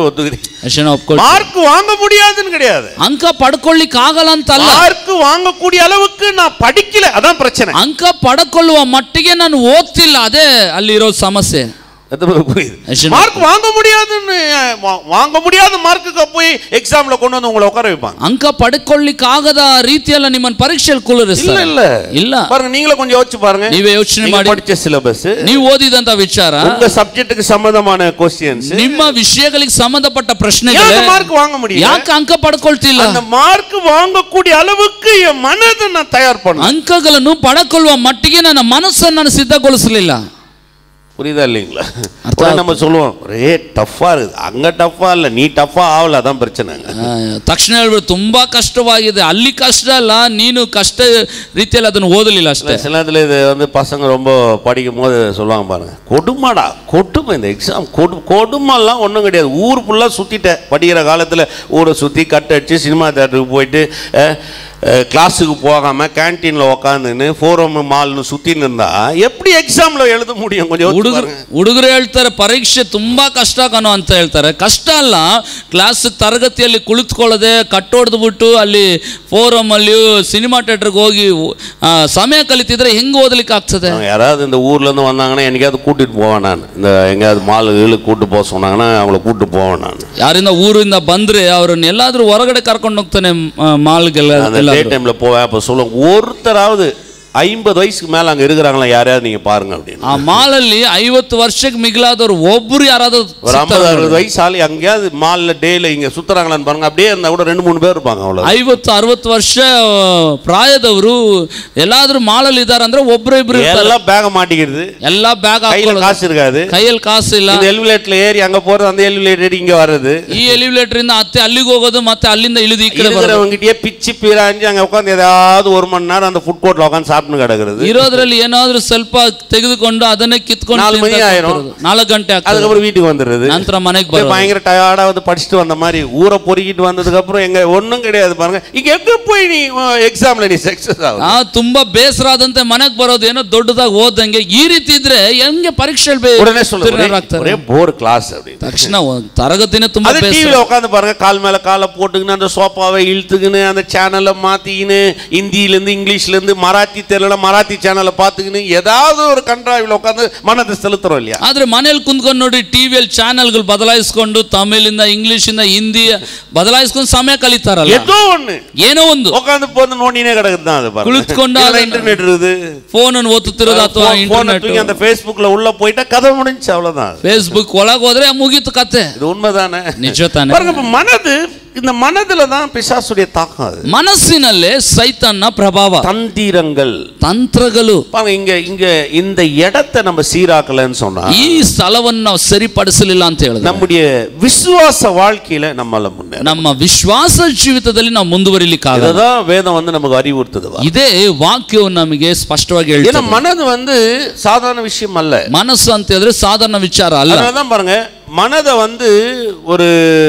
ಅಷ್ಟೇ ನಾವು ಒಪ್ಕೊಳ್ತೀವಿ. மார்க் வாங்க முடியாதுன்னு கிடையாது ಅಂಕ ಪಡ್ಕೊಳ್ಳಿಕ್ ಆಗಲ್ಲ ಅಂತಲ್ಲ மார்க் வாங்கக்கூடிய அளவுக்கு நான் படிக்கல அதான் பிரச்சனை ಅಂಕ ಪಡ್ಕೊಳ್ಳುವ ಮಟ್ಟಿಗೆ ನಾನು ಓದ್ತಿಲ್ಲ ಅದೇ ಅಲ್ಲಿರೋ ಸಮಸ್ಯೆ அது புரியுது ಅಷ್ಟೇ மார்க் வாங்க முடியாதுன்னு அஹ், வா- வாங்க முடியாத மார்க்குக்கு போய் எக்ஸாம்ல கொண்டு வந்து உங்களை உட்கார வைப்பாங்க ಅಂಕ ಪಡ್ಕೊಳ್ಳಿಕ್ ಆಗದ ರೀತಿಯಲ್ಲ ನಿಮ್ಮನ್ನ ಪರೀಕ್ಷೆಯಲ್ಲಿ இல்ல ಕುಳ್ಳರಿಸ್ತಾರೆ இல்ல ಇಲ್ಲ பாருங்க நீங்களே கொஞ்சம் யோசிச்சு பாருங்க ನೀವೇ ಯೋಚನೆ நீங்க ಮಾಡಿ படிச்ச சிலபஸ் ನೀವು ಓದಿದಂತ ವಿಚಾರ உங்க சப்ஜெக்ட்டுக்கு சம்பந்தமான கொஸ்டின்ஸ் ನಿಮ್ಮ ವಿಷಯಗಳಿಗೆ ಸಂಬಂಧಪಟ್ಟ ಪ್ರಶ್ನೆಗಳೇ ஏன் மார்க் வாங்க முடியல ಯಾಕೆ ಅಂಕ ಪಡ್ಕೊಳ್ತಿಲ್ಲ அந்த மார்க் வாங்கக்கூடிய அளவுக்கு என் மனதை நான் தயார் பண்ணணும் ಅಂಕಗಳನ್ನು ಪಡಕೊಳ್ಳುವ ಮಟ್ಟಿಗೆ ನನ್ನ ಮನಸ್ಸನ್ನು ನಾನು ಸಿದ್ಧಗೊಳಿಸಲಿಲ್ಲ புரியுதா இல்லைங்களா அர்த்தம் உடனே நம்ம சொல்லுவோம் ஒரே டஃப்பா இருக்குது அங்க டஃப்பா இல்ல நீ டஃப்பா ஆகல அதான் பிரச்சனைங்க ಆ, ತಕ್ಷಣ ಹೇಳ್ಬಿಡು ತುಂಬಾ ಕಷ್ಟವಾಗಿದೆ ಅಲ್ಲಿ ಕಷ್ಟ ಅಲ್ಲ ನೀನು ಕಷ್ಟ ರೀತಿಯಲ್ಲಿ ಅದನ್ನು ಓದಲಿಲ್ಲ ಅಷ್ಟೇ சில நேரத்தில் இது வந்து பசங்க ரொம்ப படிக்கும் போது சொல்லுவாங்க பாருங்க கொடுமாடா கொடுமை இந்த எக்ஸாம் கொடு கொடுமைலாம் ஒன்றும் கிடையாது ஊர் ஃபுல்லாக சுற்றிட்டேன் படிக்கிற காலத்தில் ஊரை சுற்றி கட் அடிச்சு சினிமா தேட்டருக்கு போயிட்டு அஹ், அஹ், கிளாஸுக்கு போகாமல் கேன்டீனில் உக்காந்துன்னு ஃபோரம் மால்னு சுற்றின்னு இருந்தா எப்படி எக்ஸாமில் எழுத முடியும் கொஞ்சம் யோசிச்சு ಹುಡುಗರು பாருங்க. ಹುಡುಗರು ಹೇಳ್ತಾರೆ ಪರೀಕ್ಷೆ ತುಂಬಾ ಕಷ್ಟ ಕಣೋ ಅಂತ ಹೇಳ್ತಾರೆ ಕಷ್ಟ ಅಲ್ಲ ಕ್ಲಾಸ್ ತರಗತಿಯಲ್ಲಿ ಕುಳಿತುಕೊಳ್ಳದೆ ಕಟ್ಟೊಡೆದು ಬಿಟ್ಟು ಅಲ್ಲಿ ಫೋರಮ್ ಅಲ್ಲಿ ಸಿನಿಮಾ ಥಿಯೇಟರ್ಗೆ ಹೋಗಿ ಆ, ಸಮಯ ಕಲಿತಿದ್ರೆ ಹೆಂಗ್ ಓದಲಿಕ್ಕೆ ಆಗ್ತದೆ அவங்க யாராவது இந்த ஊர்லேருந்து வந்தாங்கன்னா என்னைக்காவது கூட்டிகிட்டு போவேன் நான் இந்த எங்கேயாவது மால் கீழு கூட்டு போக சொன்னாங்கன்னா அவங்கள கூட்டு போவேன் நான் ಯಾರಿಂದ ಊರಿಂದ ಬಂದ್ರೆ ಅವ್ರನ್ನ ಎಲ್ಲಾದ್ರೂ ಹೊರಗಡೆ ಕರ್ಕೊಂಡು ಹೋಗ್ತಾನೆ ಮಾಲ್ಗೆಲ್ಲ அந்த டே டைமில் போவேன் அப்போ சொல்லுவேன் ஒருத்தராவது ஐம்பது வயசுக்கு மேலே அங்கே இருக்கிறாங்களா யாரையாவது நீங்கள் பாருங்க அப்படின்னு ಆ ಮಾಲಲ್ಲಿ ಐವತ್ತು ವರ್ಷಕ್ಕೆ ಮಿಗಿಲಾದವ್ರು ಒಬ್ರು ಯಾರಾದ್ರೂ ஒரு ஐம்பது அறுபது வயசு ஆள் எங்கேயாவது மாலில் டேல இங்கே சுற்றுறாங்களான்னு பாருங்க அப்படியே இருந்தால் கூட ரெண்டு மூணு பேர் இருப்பாங்க அவ்வளோ ಐವತ್ತು ಅರವತ್ತು ವರ್ಷ ಆ, ಪ್ರಾಯದವರು ಎಲ್ಲಾದ್ರೂ ಮಾಲಲ್ಲಿ ಇದಾರೆ ಅಂದ್ರೆ ಒಬ್ರು ಇಬ್ರು ಇರ್ತಾರೆ எல்லாம் பேக மாட்டிக்கிறது ಎಲ್ಲ ಬ್ಯಾಗ್ கையில் ಹಾಕೊಳ್ಳೋದು காசு இருக்காது ಕೈಯಲ್ಲಿ ಕಾಸು ಇಲ್ಲ இந்த எலிவேட்டர்ல ஏறி அங்கே போகிறது அந்த எலிவேட்டர் இங்கே வர்றது ಈ ಎಲಿವೇಟರ್ ಇಂದ ಅತ್ತೆ ಅಲ್ಲಿಗೆ ಹೋಗೋದು ಮತ್ತೆ ಅಲ್ಲಿಂದ ಇಳಿದು ಈ ಕಡೆ ಬರೋದು இருக்கிறவங்ககிட்டயே பிச்சு பீராஞ்சு அங்கே உட்காந்து ஏதாவது ஒரு மணி நேரம் அந்த ஃபுட் கோர்ட்டில் உட்காந்து சாப்பிட்டு கிடக்குறது ಇರೋದ್ರಲ್ಲಿ ಏನಾದ್ರೂ ಸ್ವಲ್ಪ ತೆಗೆದುಕೊಂಡು ಅದನ್ನೇ ಕಿತ್ಕೊಂಡು ನಾಲ್ಕು ಮಣಿ ತಿಂತಾ ಆயிரும். ಕೂತ್ಕೊಳ್ಳೋದು. ನಾಲ್ಕು ಗಂಟೆ ಆಗ್ತದೆ அதுக்கப்புறம் வீட்டுக்கு வந்துடுறது ನಂತರ ಮನೆಗೆ போய் ಬರೋದು பயங்கர டயர்டா வந்து படிச்சுட்டு வந்த மாதிரி ஊரை பொறுக்கிட்டு வந்ததுக்கு அப்புறம் எங்க ஒண்ணும் கிடையாது பாருங்க இங்க எங்க போய் நீ எக்ஸாம்ல நீ சக்சஸ் ஆகும் ಆ ತುಂಬಾ ಬೇಸರ ಆದಂತೆ ಮನೆಗೆ ಬರೋದು ಏನೋ ದೊಡ್ಡದಾಗಿ ಓದಂಗೆ ಈ ರೀತಿ ಇದ್ರೆ ಹೆಂಗೆ ಪರೀಕ್ಷೆಯಲ್ಲಿ ಬೇ- உடனே சொல்ல ಉತ್ತೀರ್ಣರಾಗ್ತಾರೆ? ஒரே போர் கிளாஸ் அப்படின்னு ತಕ್ಷಣ ಒಂದ್ ತರಗತಿನೇ ತುಂಬಾ அது ಬೇಸರ டிவியில உட்காந்து பாருங்க கால் மேல காலை போட்டுக்கின்னு அந்த சோஃபாவை இழுத்துக்கின்னு அந்த சேனலை மாத்திக்கின்னு ஹிந்தியில இருந்து இங்கிலீஷ்ல இருந்து மராத்தி தெரியல மராத்தி சேனலை பார்த்துக்கின்னு ஏதாவது ஒரு கன்றாவில உட்காந்து மனதை செலுத்துறோம் இல்லையா ಆದ್ರೆ ಮನೇಲಿ ಕುಂತ್ಕೊಂಡು ನೋಡಿ ಟಿವಿಯಲ್ಲಿ ಚಾನೆಲ್ಗಳು ಬದಲಾಯಿಸ್ಕೊಂಡು ತಮಿಳಿಂದ ಇಂಗ್ಲಿಷಿಂದ ಹಿಂದಿ ಬದಲಾಯಿಸ್ಕೊಂಡು ಸಮಯ ಕಲಿತಾರಲ್ಲ ஏதோ ஒண்ணு ಏನೋ ಒಂದು உட்காந்து போந்து நோண்டினே கிடக்குது தான் அது குளித்துக்கொண்டு பாருங்க அதை- இன்டர்நெட் இருக்குது ಫೋನ್ ಓದುತ್ತಿರೋದು ಅಥವಾ போனை ಇಂಟರ್ನೆಟ್ தூக்கி அந்த ஃபேஸ்புக்ல உள்ள போயிட்டா கதை முடிஞ்சு அவ்வளவுதான் ಫೇಸ್ಬುಕ್ ಒಳಗೆ ಹೋದ್ರೆ ಮುಗೀತು ಕತೆ இது உண்மைதானே ನಿಜ ತಾನೆ பாருங்க இப்ப மனது இந்த மனதுல தான் பிசாசுடைய தாக்கம் அது ಮನಸ್ಸಿನಲ್ಲೇ ಸೈತನ್ನ ಪ್ರಭಾವ தந்திரங்கள் ತಂತ್ರಗಳು பாருங்க இங்க இங்க இந்த இடத்தை நம்ம சீராக்கலன்னு சொன்னா ಈ ಸ್ಥಳವನ್ನು ನಾವು ಸರಿಪಡಿಸಲಿಲ್ಲ ಅಂತ ಹೇಳಿದ್ರೆ நம்முடைய விசுவாச வாழ்க்கையில நம்மள முன்னேற ನಮ್ಮ ವಿಶ್ವಾಸ ಜೀವಿತದಲ್ಲಿ ನಾವು ಮುಂದುವರಿಲಿಕ್ಕಾಗಲ್ಲ இதுதான் வேதம் வந்து நமக்கு அறிவுறுத்துது ಇದೇ ವಾಕ್ಯವು ನಮಗೆ ಸ್ಪಷ್ಟವಾಗಿ ஏன்னா ಹೇಳ್ತದೆ மனது வந்து சாதாரண விஷயம் அல்ல ಮನಸ್ಸು ಅಂತ ಹೇಳಿದ್ರೆ ಸಾಧಾರಣ ವಿಚಾರ ಅಲ್ಲ அதனாலதான் பாருங்க மனதை வந்து ஒரு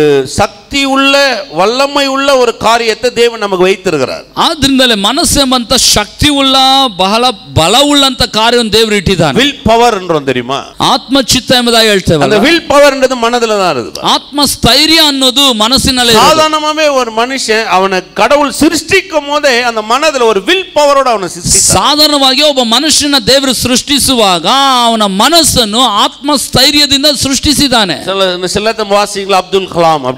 சக்தி உள்ள வல்லமை உள்ள ஒரு காரியத்தை தேவன் நமக்கு வைத்திருக்கிறார் ಆದ್ರಿಂದಲೇ ಮನಸ್ಸೆಂಬಂತ ಶಕ್ತಿ ಉಳ್ಳ ಬಹಳ ಬಲ ಉಳ್ಳಂತ ಕಾರ್ಯವನ್ನು ದೇವರು ಇಟ್ಟಿದ್ದಾನೆ வில் பவர்ன்றோம் தெரியுமா ಆತ್ಮಚಿತ್ತ ಎಂಬುದಾಗಿ அந்த ಹೇಳ್ತೇವಲ್ಲ வில் பவர்ன்றது மனதுல தான் இருக்குது ಆತ್ಮಸ್ಥೈರ್ಯ ಅನ್ನೋದು ಮನಸ್ಸಿನಲ್ಲೇ ಇರೋದು. சாதாரணமாவே ஒரு மனுஷன் அவனை கடவுள் சிருஷ்டிக்கும் போதே அந்த மனதுல ஒரு வில் பவரோட அவனை சிருஷ்டிச்சார் ಸಾಧಾರಣವಾಗಿ ಒಬ್ಬ ಮನುಷ್ಯನ ದೇವರು ಸೃಷ್ಟಿಸುವಾಗ ಅವನ ಮನಸ್ಸನ್ನು ಆತ್ಮಸ್ಥೈರ್ಯದಿಂದ ಸೃಷ್ಟಿಸಿದ್ದಾನೆ சில இந்த சிலத்த வாசிங்களா அப்துல் கலாம் அப்படின்றோம் இல்லையா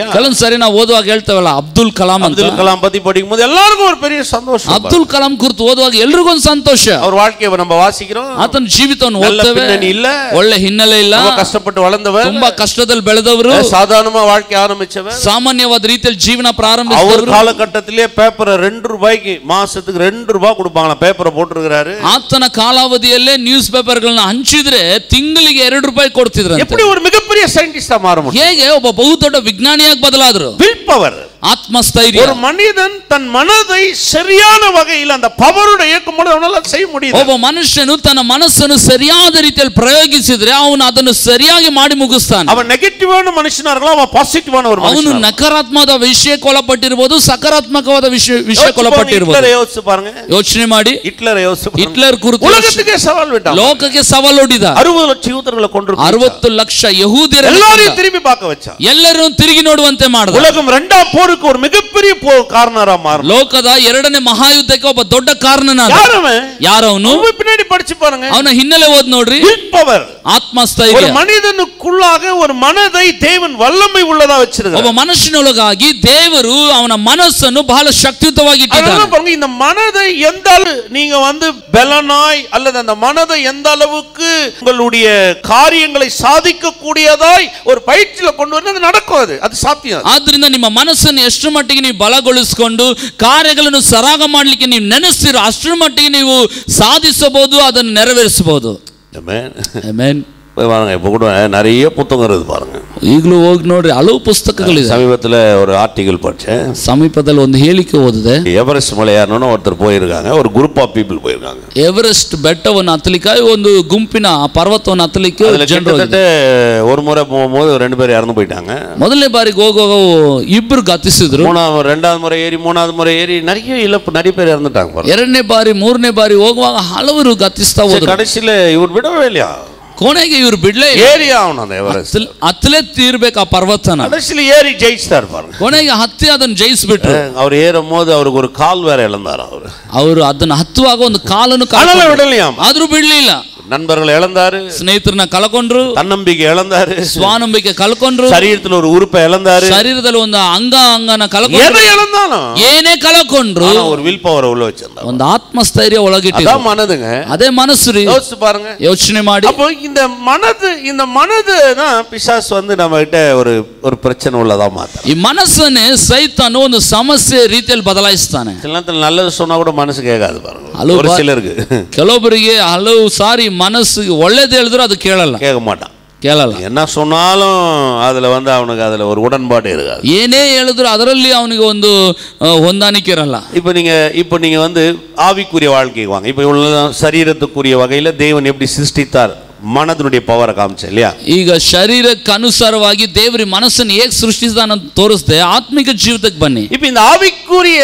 இல்லையா ಕೆಲವೊಂದ್ ಸರಿ ನಾವು ಓದುವಾಗ ಹೇಳ್ತೇವಲ್ಲ ಅಬ್ದುಲ್ ಕಲಾಂ ಅಂತ அப்துல் கலாம் பத்தி படிக்கும் போது எல்லாருக்கும் ஒரு பெரிய சந்தோஷம் ಅಬ್ದುಲ್ ಕಲಾಂ ಕುರಿತು ಓದುವಾಗ ಎಲ್ರಿಗೊಂದು ಸಂತೋಷ அவர் வாழ்க்கையை நம்ம வாசிக்கிறோம் ಆತನ ಜೀವಿತವನ್ನು நல்ல ಓದ್ತೇವೆ பின்னணி இல்ல ಒಳ್ಳೆ ಹಿನ್ನೆಲೆ ಇಲ್ಲ ரொம்ப கஷ்டப்பட்டு வளர்ந்தவர் ತುಂಬಾ ಕಷ್ಟದಲ್ಲಿ ಬೆಳೆದವರು சாதாரணமா வாழ்க்கை ஆரம்பிச்சவர் ಸಾಮಾನ್ಯವಾದ ರೀತಿಯಲ್ಲಿ ಜೀವನ அவர் ಪ್ರಾರಂಭಿಸಿದವರು காலகட்டத்திலே பேப்பரை ரெண்டு ரூபாய்க்கு மாசத்துக்கு ரெண்டு ரூபாய் கொடுப்பாங்களா பேப்பரை போட்டிருக்கிறாரு ಆತನ ಕಾಲಾವಧಿಯಲ್ಲೇ ನ್ಯೂಸ್ ಪೇಪರ್ಗಳನ್ನ ಹಂಚಿದ್ರೆ ತಿಂಗಳಿಗೆ ಎರಡು ರೂಪಾಯಿ ಕೊಡ್ತಿದ್ರಂತೆ எப்படி ஒரு மிகப்பெரிய சயின்டிஸ்டா மாற முடியும் ಹೇಗೆ ಒಬ್ಬ ಬಹುದೊಡ್ಡ ವಿಜ್ಞಾನಿಯಾಗಿ ಬದಲಾದ್ರು வில் பவர் ಆತ್ಮಸ್ಥೈರ್ಯ ஒரு மனிதன் தன் மனதை சரியான வகையில் அந்த பவரோட இயக்கும் போது அவனால அதை செய்ய முடியுது ಒಬ್ಬ ಮನುಷ್ಯನು ತನ್ನ ಮನಸ್ಸನ್ನು ಸರಿಯಾದ ರೀತಿಯಲ್ಲಿ ಪ್ರಯೋಗಿಸಿದ್ರೆ ಅವನು ಅದನ್ನು ಸರಿಯಾಗಿ ಮಾಡಿ ಮುಗಿಸ್ತಾನೆ அவன் நெகட்டிவான மனுஷனா இருக்கலாம் அவன் பாசிட்டிவான ஒரு ಅವನು மனுஷன் ನಕಾರಾತ್ಮಕವಾದ ವಿಷಯಕ್ಕೆ ಒಳಪಟ್ಟಿರ್ಬೋದು ಸಕಾರಾತ್ಮಕವಾದ ವಿಷಯ ವಿಷಯಕ್ಕೆ ஹிட்லரை ಒಳಪಟ್ಟಿರ್ಬೋದು யோசிச்சு பாருங்க ಯೋಚನೆ ಮಾಡಿ ஹிட்லரை யோசிச்சு பாருங்க. ಹಿಟ್ಲರ್ ಕುರಿತು உலகத்துக்கே சவால் விட்டான் ಲೋಕಕ್ಕೆ ಸವಾಲ್ ಹೊಡಿದ அறுபது லட்சம் யூதர்களை கொண்டு ಅರವತ್ತು ಲಕ್ಷ ಯಹೂದಿಯರ எல்லாரையும் திரும்பி பார்க்க வச்சான் ಎಲ್ಲರೂ ತಿರುಗಿ ನೋಡುವಂತೆ ಮಾಡಿದ உலகம் ரெண்டாம் போருக்கு ஒரு மிகப்பெரிய போர் காரணரா மாறும் ಲೋಕದ ಎರಡನೇ ಮಹಾಯುದ್ಧಕ್ಕೆ ಒಬ್ಬ ದೊಡ್ಡ ಕಾರಣನಾದ யார் அவன் ಯಾರವನು ரொம்ப பின்னாடி படிச்சு பாருங்க ಅವನ ಹಿನ್ನೆಲೆ ಓದ್ ನೋಡ್ರಿ வில் பவர் ஒரு ಆತ್ಮಸ್ಥೈರ್ಯ மனிதனுக்குள்ளாக ஒரு மனதை தேவன் வல்லமை உள்ளதா வச்சிருக்கார் ಒಬ್ಬ ಮನುಷ್ಯನೊಳಗಾಗಿ ದೇವರು ಅವನ ಮನಸ್ಸನ್ನು ಬಹಳ ಶಕ್ತಿಯುತವಾಗಿ ಇಟ್ಟಿದ್ದಾನೆ அதனால பாருங்க இந்த மனதை எந்த அளவு நீங்க வந்து பலனாய் அல்லது அந்த மனதை எந்த அளவுக்கு உங்களுடைய காரியங்களை சாதிக்க கூடியதாய் ஒரு பயிற்சியில கொண்டு வந்து அது நடக்கும் அது அது சாத்தியம் ಆದ್ರಿಂದ ನಿಮ್ಮ ಮನಸ್ಸನ್ನು ಎಷ್ಟು ಮಟ್ಟಿಗೆ ನೀವು ಬಲಗೊಳಿಸಿಕೊಂಡು ಕಾರ್ಯಗಳನ್ನು ಸರಾಗ ಮಾಡಲಿಕ್ಕೆ ನೀವು ನೆನೆಸ್ತೀರೋ ಅಷ್ಟರ ಮಟ್ಟಿಗೆ ನೀವು ಸಾಧಿಸಬಹುದು ಅದನ್ನು ನೆರವೇರಿಸಬಹುದು Amen. Amen. போய் பாருங்க இப்போ கூட நிறைய புத்தகம் இருக்குது பாருங்க ಈಗಲೂ ಹೋಗಿ ನೋಡ್ರಿ ಹಲವು ಪುಸ್ತಕಗಳಿದೆ சமீபத்தில் ஒரு ஆர்டிகல் படித்தேன் ಸಮೀಪದಲ್ಲಿ ಒಂದು ಹೇಳಿಕೆ ಓದಿದೆ எவரெஸ்ட் மலையாரணும்னு ஒருத்தர் போயிருக்காங்க ஒரு குரூப் ஆஃப் பீப்புள் போயிருக்காங்க ಎವರೆಸ್ಟ್ ಬೆಟ್ಟವನ್ನು ಹತ್ತಲಿಕ್ಕಾಗಿ ಒಂದು ಗುಂಪಿನ ಆ ಪರ್ವತವನ್ನು ಹತ್ತಲಿಕ್ಕೆ அதில் ಜನರು கிட்டத்தட்ட ஒரு முறை போகும்போது ரெண்டு பேர் இறந்து போயிட்டாங்க ಮೊದಲನೇ ಬಾರಿಗೆ ಹೋಗುವಾಗ ಇಬ್ಬರು ಗತಿಸಿದ್ರು மூணாவது ரெண்டாவது முறை ஏறி மூணாவது முறை ஏறி நிறைய இழப்பு நிறைய பேர் இறந்துட்டாங்க பாருங்க ಎರಡನೇ ಬಾರಿ ಮೂರನೇ ಬಾರಿ ಹೋಗುವಾಗ ಹಲವರು ಗತಿಸ್ತಾ சரி, ಹೋದ್ರು கடைசியில இவர் விடவே இல்லையா ಕೊನೆಗೆ ಇವ್ರು ಬಿಡ್ಲೇ ಇಲ್ಲ. ஏறி ஆகணும் அந்த எவரெஸ்ட் ಹತ್ತಲ್- ಹತ್ತಲೇ ತೀರ್ಬೇಕು ಆ ಪರ್ವತನ கடைசியில ஏறி ஜெயிச்சிட்டார் பாருங்க ಕೊನೆಗೆ ಹತ್ತಿ ಅದನ್ನು ಜಯಿಸ್ಬಿಟ್ರು அவர் ஏறும் போது அவருக்கு ஒரு கால் வேற இழந்தார் அவரு ಅವರು ಅದನ್ನ ಹತ್ತುವಾಗ ಒಂದು ಕಾಲನ್ನು அதனால ಕಳ್ಕೊಂಡ್ರು. விடலையாம் ಆದ್ರೂ ಬಿಡ್ಲಿಲ್ಲ நண்பர்கள் இழந்தாரு ಸ್ನೇಹಿತರನ್ನ ಕಳ್ಕೊಂಡ್ರು தன்னம்பிக்கை இழந்தாரு ಸ್ವಾನಂಬಿಕೆ ಕಳ್ಕೊಂಡ್ರು சரீரத்துல ஒரு உறுப்பை இழந்தாரு ಶರೀರದಲ್ಲಿ ಒಂದು ಅಂಗ ಅಂಗನ ಕಳ್ಕೊಂಡ್ರು எதை இழந்தாலும் ಏನೇ ಕಳ್ಕೊಂಡ್ರು ஆனா ஒரு வில் பவரை உள்ள வச்சிருந்தார் ಒಂದು ಆತ್ಮಸ್ಥೈರ್ಯ ಒಳಗಿಟ್ಟಿದ್ರು அதான் மனதுங்க ಅದೇ ಮನಸ್ಸು ರೀ யோசிச்சு பாருங்க ಯೋಚನೆ ಮಾಡಿ அப்போ இந்த மனது இந்த மனது தான் பிசாசு வந்து நம்ம கிட்ட ஒரு ஒரு பிரச்சனை உள்ளதா மாத்த ಈ ಮನಸ್ಸನ್ನೇ ಸೈತಾನು ಒಂದು ಸಮಸ್ಯೆ ರೀತಿಯಲ್ಲಿ ಬದಲಾಯಿಸ್ತಾನೆ சில நேரத்தில் நல்லது சொன்னா கூட மனசு கேட்காது பாருங்க ஹலோ, ஒரு பா- சிலருக்கு ಕೆಲವೊಬ್ಬರಿಗೆ ಹಲವು ಸಾರಿ ಮನಸ್ಸಿಗೆ ಒಳ್ಳೇದು ಹೇಳಿದ್ರು ಅದು ಕೇಳಲ್ಲ கேட்க மாட்டான் ಕೇಳಲ್ಲ என்ன சொன்னாலும் அதுல வந்து அவனுக்கு அதுல ஒரு உடன்பாடு இருக்காது ಏನೇ ಹೇಳಿದ್ರು ಅದರಲ್ಲಿ ಅವನಿಗೆ ಒಂದು ಆ, ಹೊಂದಾಣಿಕೆ ಇರಲ್ಲ இப்போ நீங்க இப்போ நீங்க வந்து ஆவிக்குரிய வாழ்க்கைக்கு வாங்க இப்போ இவ்வளவு சரீரத்துக்குரிய வகையில தேவன் எப்படி சிருஷ்டித்தார் மனதினுடைய பவரை காமிச்சேன் இல்லையா ಈಗ ಶರೀರಕ್ಕೆ ಅನುಸಾರವಾಗಿ ದೇವರಿ ಮನಸ್ಸನ್ನು ಹೇಗೆ ಸೃಷ್ಟಿಸಿದಾನಂತ ತೋರಿಸ್ದೆ ಆತ್ಮಿಕ ಜೀವಿತಕ್ಕೆ ಬನ್ನಿ இப்போ இந்த ஆவிக்குரிய